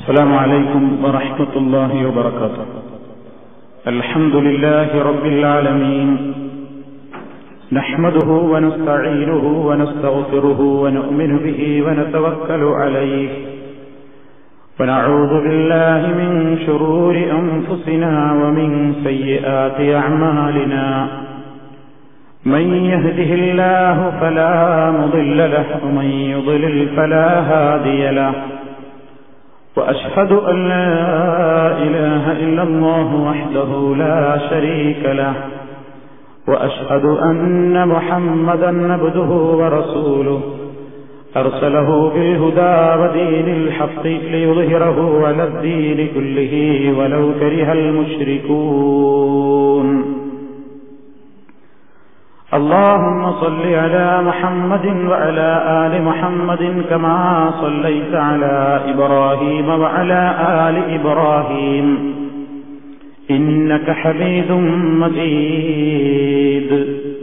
السلام عليكم ورحمة الله وبركاته الحمد لله رب العالمين نحمده ونستعينه ونستغفره ونؤمن به ونتوكل عليه ونعوذ بالله من شرور أنفسنا ومن سيئات أعمالنا من يهده الله فلا مضل له ومن يضلل فلا هادي له وأشهد أن لا إله إلا الله وحده لا شريك له وأشهد أن محمدا عبده ورسوله أرسله بالهدى ودين الحق ليظهره على الدين كله ولو كره المشركون اللهم صل على محمد وعلى آل محمد كما صليت على إبراهيم وعلى آل إبراهيم إنك حميد مجيد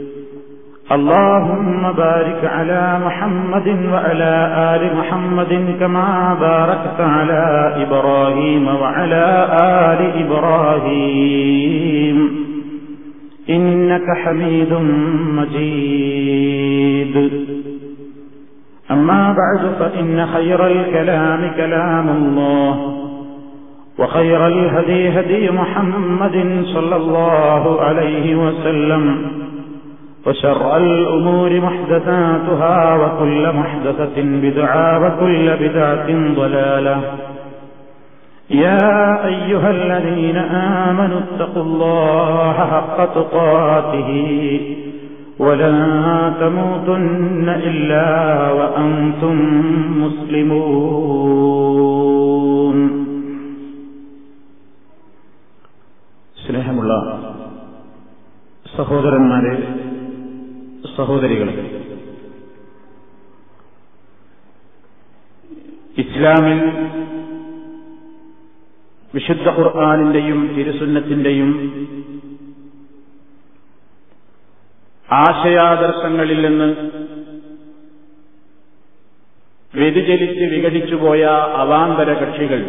اللهم بارك على محمد وعلى آل محمد كما باركت على إبراهيم وعلى آل إبراهيم إنك حميد مجيد أما بعد فإن خير الكلام كلام الله وخير الهدي هدي محمد صلى الله عليه وسلم وشر الأمور محدثاتها وكل محدثة بدعة وكل بدعة ضلالة يا أيها الذين آمنوا اتقوا الله حق تقاته ولا تموتن إلا وأنتم مسلمون സ്നേഹമുള്ള സഹോദരന്മാരെ സഹോദരികളെ ഇസ്ലാമിൽ വിശുദ്ധ ഖുർആാനിന്റെയും തിരുസുന്നത്തിന്റെയും ആശയാദർശങ്ങളിൽ നിന്ന് വ്യതിചലിച്ച് വിഘടിച്ചുപോയ അവാന്തര കക്ഷികൾ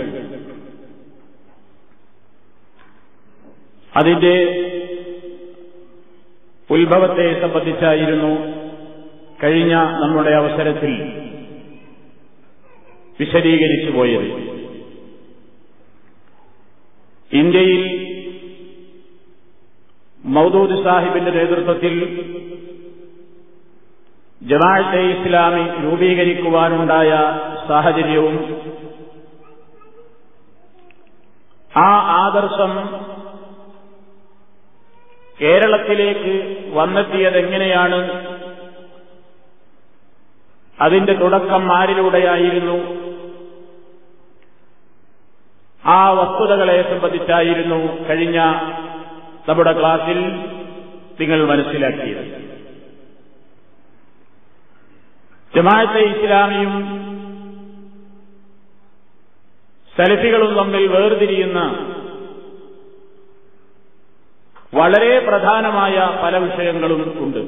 അതിന്റെ ഉത്ഭവത്തെ സംബന്ധിച്ചായിരുന്നു കഴിഞ്ഞ നമ്മുടെ അവസരത്തിൽ വിശദീകരിച്ചു പോയത് ഇന്ത്യയിൽ മൗദൂദ് സാഹിബിന്റെ നേതൃത്വത്തിൽ ജമാഅത്തെ ഇസ്ലാമി രൂപീകരിക്കുവാനുണ്ടായ സാഹചര്യവും ആ ആദർശം കേരളത്തിലേക്ക് വന്നെത്തിയതെങ്ങനെയാണ് അതിന്റെ തുടക്കം ആരിലൂടെയായിരുന്നു ആ വസ്തുതകളെ സംബന്ധിച്ചായിരുന്നു കഴിഞ്ഞ നമ്മുടെ ക്ലാസ്സിൽ നിങ്ങൾ മനസ്സിലാക്കിയത് ജമാഅത്തെ ഇസ്ലാമിയും സലഫികളും തമ്മിൽ വേർതിരിയുന്ന വളരെ പ്രധാനമായ പല വിഷയങ്ങളും ഉണ്ട്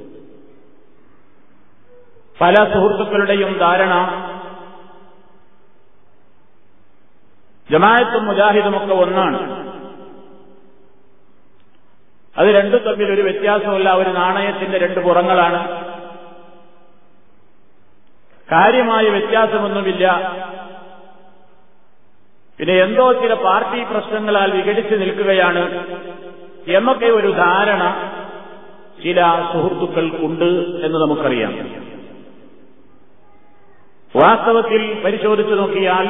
പല സുഹൃത്തുക്കളുടെയും ധാരണ ജമായത്തും മുജാഹിദുമൊക്കെ ഒന്നാണ് അത് രണ്ടും തമ്മിൽ ഒരു വ്യത്യാസമല്ല ഒരു നാണയത്തിന്റെ രണ്ട് പുറങ്ങളാണ് കാര്യമായ വ്യത്യാസമൊന്നുമില്ല പിന്നെ എന്തോ ചില പാർട്ടി പ്രശ്നങ്ങളാൽ വിഘടിച്ചു നിൽക്കുകയാണ് എന്നൊക്കെ ഒരു ധാരണ ചില സുഹൃത്തുക്കൾക്കുണ്ട് എന്ന് നമുക്കറിയാം വാസ്തവത്തിൽ പരിശോധിച്ചു നോക്കിയാൽ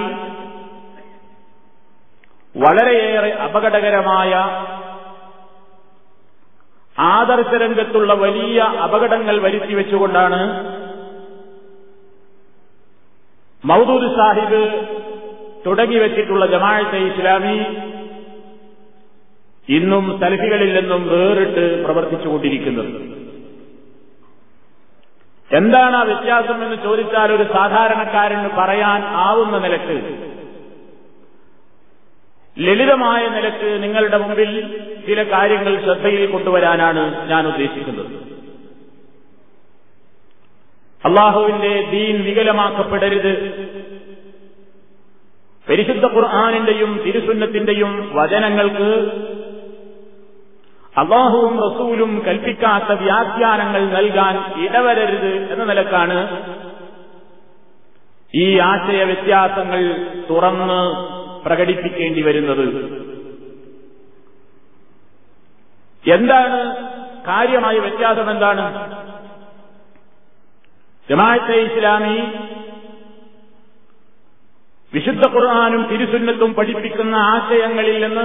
വളരെയേറെ അപകടകരമായ ആദർശരംഗത്തുള്ള വലിയ അപകടങ്ങൾ വരുത്തി വെച്ചുകൊണ്ടാണ് മൗദൂദ് സാഹിബ് തുടങ്ങിവെച്ചിട്ടുള്ള ജമാഅത്തെ ഇസ്ലാമി ഇന്നും സലഫികളിൽ നിന്നും വേറിട്ട് പ്രവർത്തിച്ചുകൊണ്ടിരിക്കുന്നത് എന്താണ് ആ വ്യത്യാസം എന്ന് ചോദിച്ചാൽ ഒരു സാധാരണക്കാരന് പറയാൻ ആവുന്ന നിലക്ക് ലളിതമായ നിലക്ക് നിങ്ങളുടെ മുമ്പിൽ ചില കാര്യങ്ങൾ ശ്രദ്ധയിൽ കൊണ്ടുവരാനാണ് ഞാൻ ഉദ്ദേശിക്കുന്നത് അള്ളാഹുവിന്റെ ദീൻ വികലമാക്കപ്പെടരുത് പരിശുദ്ധ ഖുർആാനിന്റെയും തിരുസുന്നത്തിന്റെയും വചനങ്ങൾക്ക് അള്ളാഹുവും റസൂലും കൽപ്പിക്കാത്ത വ്യാഖ്യാനങ്ങൾ നൽകാൻ ഇടവരരുത് എന്ന നിലക്കാണ് ഈ ആശയ വ്യത്യാസങ്ങൾ തുറന്ന് പ്രകടിപ്പിക്കേണ്ടി വരുന്നത് എന്താണ് കാര്യമായ വ്യത്യാസം എന്താണ് ജമാഅത്തെ ഇസ്ലാമി വിശുദ്ധ ഖുർആാനും തിരുസുന്നത്തും പഠിപ്പിക്കുന്ന ആശയങ്ങളിൽ നിന്ന്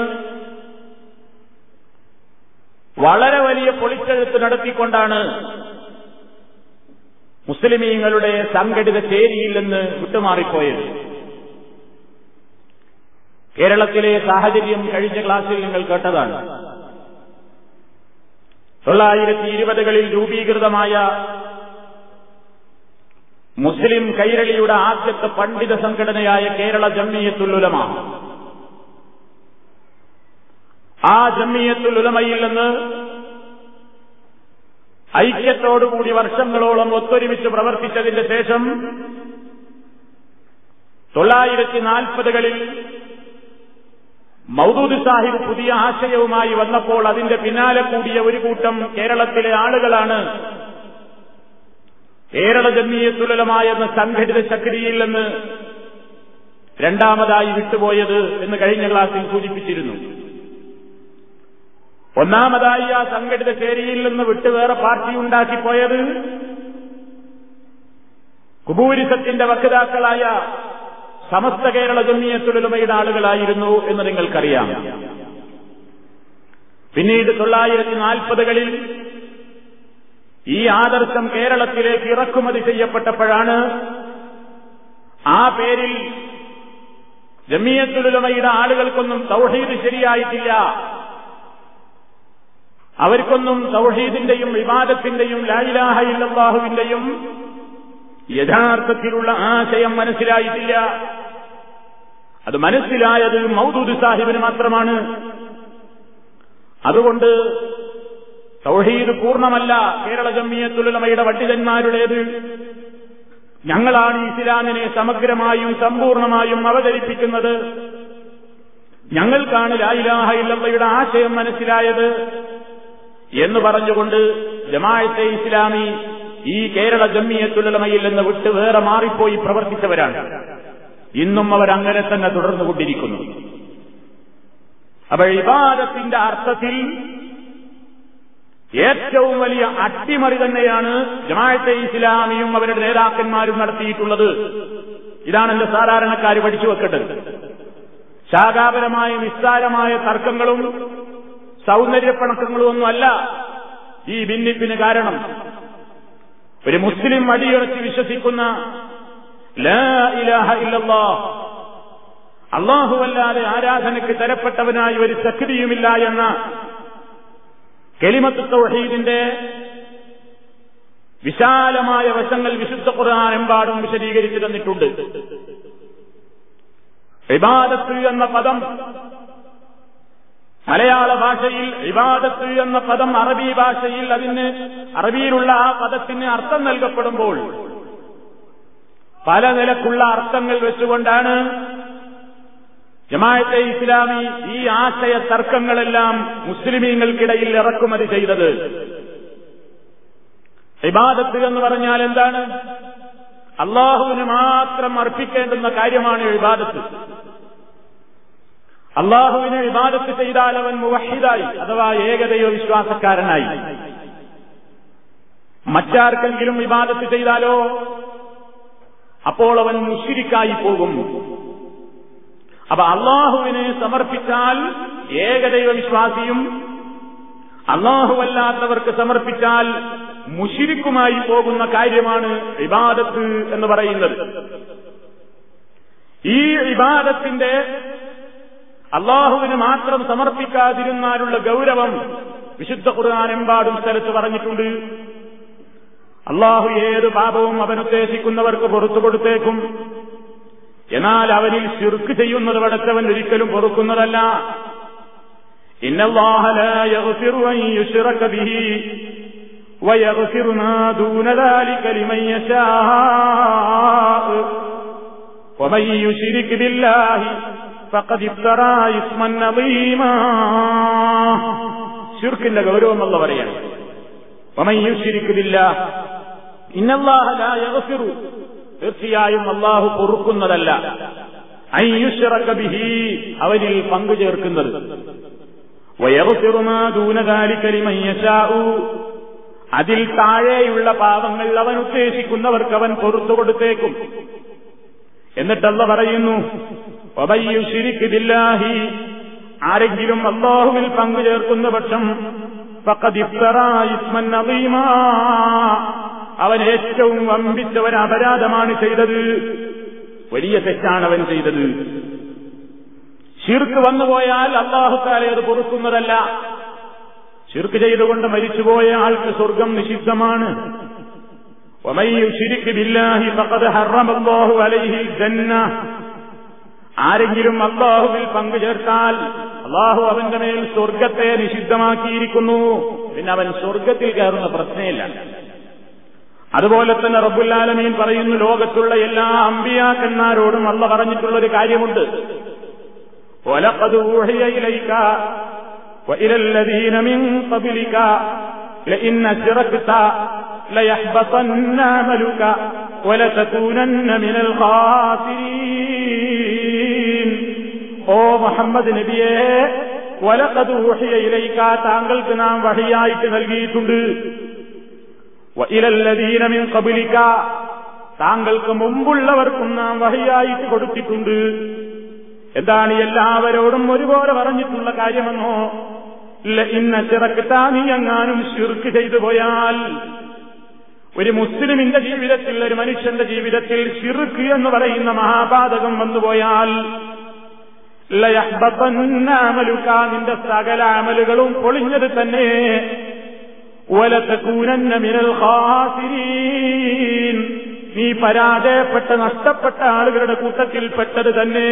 വളരെ വലിയ പൊളിച്ചെഴുത്ത് നടത്തിക്കൊണ്ടാണ് മുസ്ലിമീങ്ങളുടെ സംഘടിത ചേരിയിൽ നിന്ന് വിട്ടുമാറിപ്പോയത് കേരളത്തിലെ സാഹചര്യം കഴിഞ്ഞ ക്ലാസ്സിൽ നിങ്ങൾ കേട്ടതാണ് തൊള്ളായിരത്തി ഇരുപതുകളിൽ രൂപീകൃതമായ മുസ്ലിം കൈരളിയുടെ ആദ്യത്തെ പണ്ഡിത സംഘടനയായ കേരള ജമ്മിയത്തുലുലമ ആ ജമ്മിയത്തുലുലമയിൽ നിന്ന് ഐക്യത്തോടുകൂടി വർഷങ്ങളോളം ഒത്തൊരുമിച്ച് പ്രവർത്തിച്ചതിന്റെ ശേഷം തൊള്ളായിരത്തി നാൽപ്പതുകളിൽ മൗദൂദ് സാഹിബ് പുതിയ ആശയവുമായി വന്നപ്പോൾ അതിന്റെ പിന്നാലെ കൂടിയ ഒരു കൂട്ടം കേരളത്തിലെ ആളുകളാണ് കേരള ജമീയത്തുലമായ എന്ന സംഘടിത ശക്തിയിൽ നിന്ന് രണ്ടാമതായി വിട്ടുപോയത് എന്ന് കഴിഞ്ഞ ക്ലാസ്സിൽ സൂചിപ്പിച്ചിരുന്നു ഒന്നാമതായി ആ സംഘടിത ചേരിയിൽ നിന്ന് വിട്ട് വേറെ പാർട്ടി ഉണ്ടാക്കിപ്പോയത് കുബൂരിസത്തിന്റെ വക്താക്കളായ സമസ്ത കേരള ജമീയത്തുലമയുടെ ആളുകളായിരുന്നു എന്ന് നിങ്ങൾക്കറിയാം പിന്നീട് തൊള്ളായിരത്തി നാൽപ്പതുകളിൽ ഈ ആദർശം കേരളത്തിലേക്ക് ഇറക്കുമതി ചെയ്യപ്പെട്ടപ്പോഴാണ് ആ പേരിൽ ജമിയത്തുലുലമയുടെ ആളുകൾക്കൊന്നും സൗഹീദ് ശരിയായിട്ടില്ല അവർക്കൊന്നും സൗഹീദിന്റെയും വിവാദത്തിന്റെയും ലായിലാഹ ഇല്ലാഹുവിന്റെയും യഥാർത്ഥത്തിലുള്ള ആശയം മനസ്സിലായിട്ടില്ല അത് മനസ്സിലായത് മൗദൂദ് സാഹിബിന് മാത്രമാണ് അതുകൊണ്ട് തൗഹീദ് പൂർണ്ണമല്ല കേരള ജമ്മിയത്തുലമയുടെ പണ്ഡിതന്മാരുടേത് ഞങ്ങളാണ് ഇസ്ലാമിനെ സമഗ്രമായും സമ്പൂർണമായും അവതരിപ്പിക്കുന്നത് ഞങ്ങൾക്കാണ് ലായിലാഹ ഇല്ലയുടെ ആശയം മനസ്സിലായത് എന്ന് പറഞ്ഞുകൊണ്ട് ജമാഅത്തെ ഇസ്ലാമി ഈ കേരള ജമ്മിയത്തുലമയിൽ നിന്ന് വിട്ട് വേറെ മാറിപ്പോയി പ്രവർത്തിച്ചവരാണ് ഇന്നും അവർ അങ്ങനെ തന്നെ തുടർന്നുകൊണ്ടിരിക്കുന്നു അപ്പോൾ ഇബാദത്തിന്റെ അർത്ഥത്തിൽ ഏറ്റവും വലിയ അട്ടിമറി തന്നെയാണ് ജമാഅത്തെ ഇസ്ലാമിയും അവരുടെ നേതാക്കന്മാരും നടത്തിയിട്ടുള്ളത് ഇതാണ് എന്റെ സാധാരണക്കാർ പഠിച്ചു വെക്കേണ്ടത് ശാഖാപരമായ നിസ്സാരമായ തർക്കങ്ങളും സൗന്ദര്യപ്പണക്കങ്ങളും ഒന്നുമല്ല ഈ ഭിന്നിപ്പിന് കാരണം ഒരു മുസ്ലിം അടിയുറച്ച് വിശ്വസിക്കുന്ന ലാ ഇലാഹ ഇല്ലല്ലാ അള്ളാഹുവല്ലാതെ ആരാധനയ്ക്ക് തരപ്പെട്ടവനായി ഒരു ശക്തിയുമില്ല എന്ന കെലിമത്ത് തൗഹീദിന്റെ വിശാലമായ വശങ്ങൾ വിശുദ്ധ ഖുർആൻ എമ്പാടും വിശദീകരിച്ചു തന്നിട്ടുണ്ട് ഇബാദത്ത് എന്ന പദം മലയാള ഭാഷയിൽ ഇബാദത്ത് എന്ന പദം അറബി ഭാഷയിൽ അതിന് അറബിയിലുള്ള ആ പദത്തിന് അർത്ഥം നൽകപ്പെടുമ്പോൾ പല നിലക്കുള്ള അർത്ഥങ്ങൾ വെച്ചുകൊണ്ടാണ് ജമാഅത്തെ ഇസ്ലാമി ഈ ആശയ തർക്കങ്ങളെല്ലാം മുസ്ലിമീങ്ങൾക്കിടയിൽ ഇറക്കുമതി ചെയ്തത് ഇബാദത്ത് എന്ന് പറഞ്ഞാൽ എന്താണ് അള്ളാഹുവിന് മാത്രം അർപ്പിക്കേണ്ടുന്ന കാര്യമാണ് ഇബാദത്ത് അള്ളാഹുവിനെ ഇബാദത്ത് ചെയ്താൽ അവൻ മുവഹിദായി അഥവാ ഏകദൈവ വിശ്വാസക്കാരനായി മറ്റാർക്കെങ്കിലും ഇബാദത്ത് ചെയ്താലോ അപ്പോൾ അവൻ മുഷിരിക്കായി പോകും അപ്പൊ അള്ളാഹുവിനെ സമർപ്പിച്ചാൽ ഏകദൈവ വിശ്വാസിയും അള്ളാഹുവല്ലാത്തവർക്ക് സമർപ്പിച്ചാൽ മുഷിരിക്കുമായി പോകുന്ന കാര്യമാണ് ഇബാദത്ത് എന്ന് പറയുന്നത് ഈ ഇബാദത്തിന്റെ അള്ളാഹുവിന് മാത്രം സമർപ്പിക്കാതിരുന്നാലുള്ള ഗൗരവം വിശുദ്ധ ഖുർആാനെമ്പാടും സ്ഥലത്ത് പറഞ്ഞിട്ടുണ്ട് അള്ളാഹു ഏത് പാപവും അവനുദ്ദേശിക്കുന്നവർക്ക് പുറത്തു കൊടുത്തേക്കും എന്നാൽ അവനിൽ ശിർക്ക് ചെയ്യുന്നത് പടച്ചവൻ ഒരിക്കലും പൊറുക്കുന്നതല്ല ومن يشرك بالله فقد افترى اسما عظيما ശിർക്കിന്റെ ഗൗരവം എന്നുള്ള പറയാണ് ومن يشرك بالله إن الله لا يغفر തീർച്ചയായും അള്ളാഹു പൊറുക്കുന്നതല്ല അയ്യുഷറക്ക ബിഹി അവനിൽ പങ്കു ചേർക്കുന്നത് വയറുസിറു മാ ദൂന ദാലിക ലിമൻ യശാഉ അതിൽ താഴെയുള്ള പാവങ്ങൾ അവൻ ഉദ്ദേശിക്കുന്നവർക്ക് അവൻ പൊറത്തു കൊടുത്തേക്കും എന്നിട്ടല്ല പറയുന്നു ശിരിക്കില്ലാഹി ആരെങ്കിലും അള്ളാഹുവിൽ പങ്കു ചേർക്കുന്ന പക്ഷം അവൻ ഏറ്റവും വമ്പിച്ച ഒരു അപരാധമാണ് ചെയ്തത് വലിയ തെറ്റാണ് അവൻ ചെയ്തത് ഷിർക്ക് വന്നുപോയാൽ അള്ളാഹുക്കാലെ അത് പൊറുക്കുന്നതല്ല ഷിർക്ക് ചെയ്തുകൊണ്ട് മരിച്ചുപോയ ആൾക്ക് സ്വർഗം നിഷിദ്ധമാണ് ആരെങ്കിലും അള്ളാഹുവിൽ പങ്കു ചേർത്താൽ അള്ളാഹു അവന്റെ മേൽ സ്വർഗത്തെ നിഷിദ്ധമാക്കിയിരിക്കുന്നു പിന്നെ അവൻ സ്വർഗത്തിൽ കയറുന്ന പ്രശ്നമില്ല അതുപോലെ തന്നെ റബ്ബുല്ലാലമീൻ പറയുന്നു ലോകത്തുള്ള എല്ലാ അമ്പിയാക്കന്മാരോടും അല്ല പറഞ്ഞിട്ടുള്ള ഒരു കാര്യമുണ്ട് وَلَقَدْ أُوحِيَ إِلَيْكَ وَإِلَى الَّذِينَ مِن قَبْلِكَ لَئِنْ أَشْرَكْتَ لَيَحْبَطَنَّ عَمَلُكَ وَلَتَكُونَنَّ مِنَ الْخَاسِرِينَ ഓ മുഹമ്മദ് നബിയെ വലക്കത് ഊഹിയ ഇലയിക്ക താങ്കൾക്ക് നാം വഹിയായിട്ട് നൽകിയിട്ടുണ്ട് ഇലല്ലതീനമിൻ കബിലിക്ക താങ്കൾക്ക് മുമ്പുള്ളവർക്കും നാം വഹിയായിട്ട് കൊടുത്തിട്ടുണ്ട് എന്താണ് എല്ലാവരോടും ഒരുപോലെ പറഞ്ഞിട്ടുള്ള കാര്യമെന്നോ ഇല്ല ഇന്ന ചിറക്കിട്ടാ നീ എങ്ങാനും ശിർക്ക് ചെയ്തു പോയാൽ ഒരു മുസ്ലിമിന്റെ ജീവിതത്തിൽ ഒരു മനുഷ്യന്റെ ജീവിതത്തിൽ ഷിർക്ക് എന്ന് പറയുന്ന മഹാപാതകം വന്നുപോയാൽ ലയഹ്ബത്തന്നമലുക നിന്റെ സകല അമലുകളും പൊളിഞ്ഞത് തന്നെ വലത്തക്കൂനന്ന മിനൽ ഖാസിരീൻ നീ പരാജയപ്പെട്ട നഷ്ടപ്പെട്ട ആളുകളുടെ കൂട്ടത്തിൽപ്പെട്ടത് തന്നെ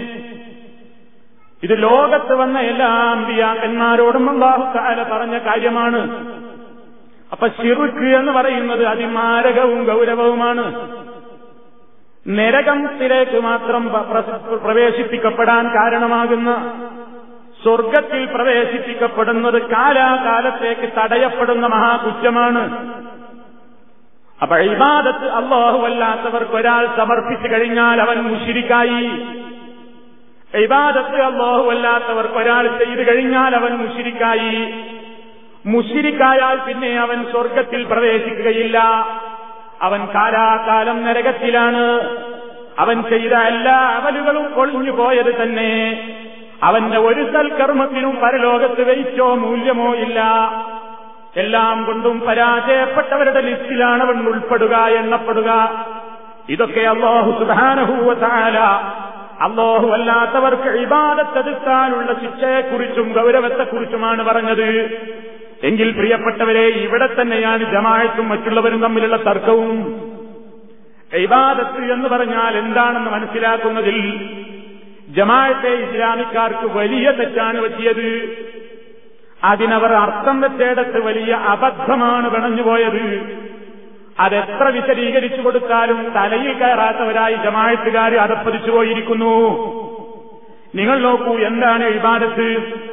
ഇത് ലോകത്ത് വന്ന എല്ലാ അമ്പിയാക്കന്മാരോടും അള്ളാഹു താല പറഞ്ഞ കാര്യമാണ് അപ്പൊ ഷിറുക്ക് എന്ന് പറയുന്നത് അതിമാരകവും ഗൗരവവുമാണ് നരകത്തിലേക്ക് മാത്രം പ്രവേശിപ്പിക്കപ്പെടാൻ കാരണമാകുന്ന സ്വർഗത്തിൽ പ്രവേശിപ്പിക്കപ്പെടുന്നത് കാലാകാലത്തേക്ക് തടയപ്പെടുന്ന മഹാകുറ്റമാണ് അപ്പൊ ഇബാദത്ത് അള്ളാഹുവല്ലാത്തവർക്ക് ഒരാൾ സമർപ്പിച്ചു കഴിഞ്ഞാൽ അവൻ മുഷിരിക്കായി ഇബാദത്ത് അള്ളാഹുവല്ലാത്തവർക്ക് ഒരാൾ ചെയ്തു കഴിഞ്ഞാൽ അവൻ മുഷിരിക്കായി മുഷിരിക്കായാൽ പിന്നെ അവൻ സ്വർഗത്തിൽ പ്രവേശിക്കുകയില്ല അവൻ കാലാകാലം നരകത്തിലാണ് അവൻ ചെയ്ത എല്ലാ അമലുകളും കൊളിഞ്ഞു പോയത് തന്നെ അവന്റെ ഒരു സൽക്കർമ്മത്തിനും പരലോകത്ത് വെയിച്ചോ മൂല്യമോ ഇല്ല എല്ലാം കൊണ്ടും പരാജയപ്പെട്ടവരുടെ ലിസ്റ്റിലാണ് അവൻ ഉൾപ്പെടുക എണ്ണപ്പെടുക ഇതൊക്കെ അള്ളാഹു സുധാനഹൂവത്താല അള്ളാഹു അല്ലാത്തവർക്ക് ഇബാദത്തെടുക്കാനുള്ള ശിക്ഷയെക്കുറിച്ചും ഗൗരവത്തെക്കുറിച്ചുമാണ് പറഞ്ഞത് എങ്കിൽ പ്രിയപ്പെട്ടവരെ ഇവിടെ തന്നെയാണ് ജമായത്തും മറ്റുള്ളവരും തമ്മിലുള്ള തർക്കവും ഇബാദത്ത് എന്ന് പറഞ്ഞാൽ എന്താണെന്ന് മനസ്സിലാക്കുന്നതിൽ ജമായത്തെ ഇസ്ലാമിക്കാർക്ക് വലിയ തെറ്റാണ് പറ്റിയത് അതിനവർ അർത്ഥം വെച്ചേടത്ത് വലിയ അബദ്ധമാണ് പിണഞ്ഞുപോയത് അതെത്ര വിശദീകരിച്ചു കൊടുത്താലും തലയിൽ കയറാത്തവരായി ജമായത്തുകാർ അതപ്പതിച്ചു പോയിരിക്കുന്നു നിങ്ങൾ നോക്കൂ എന്താണ് ഇബാദത്ത്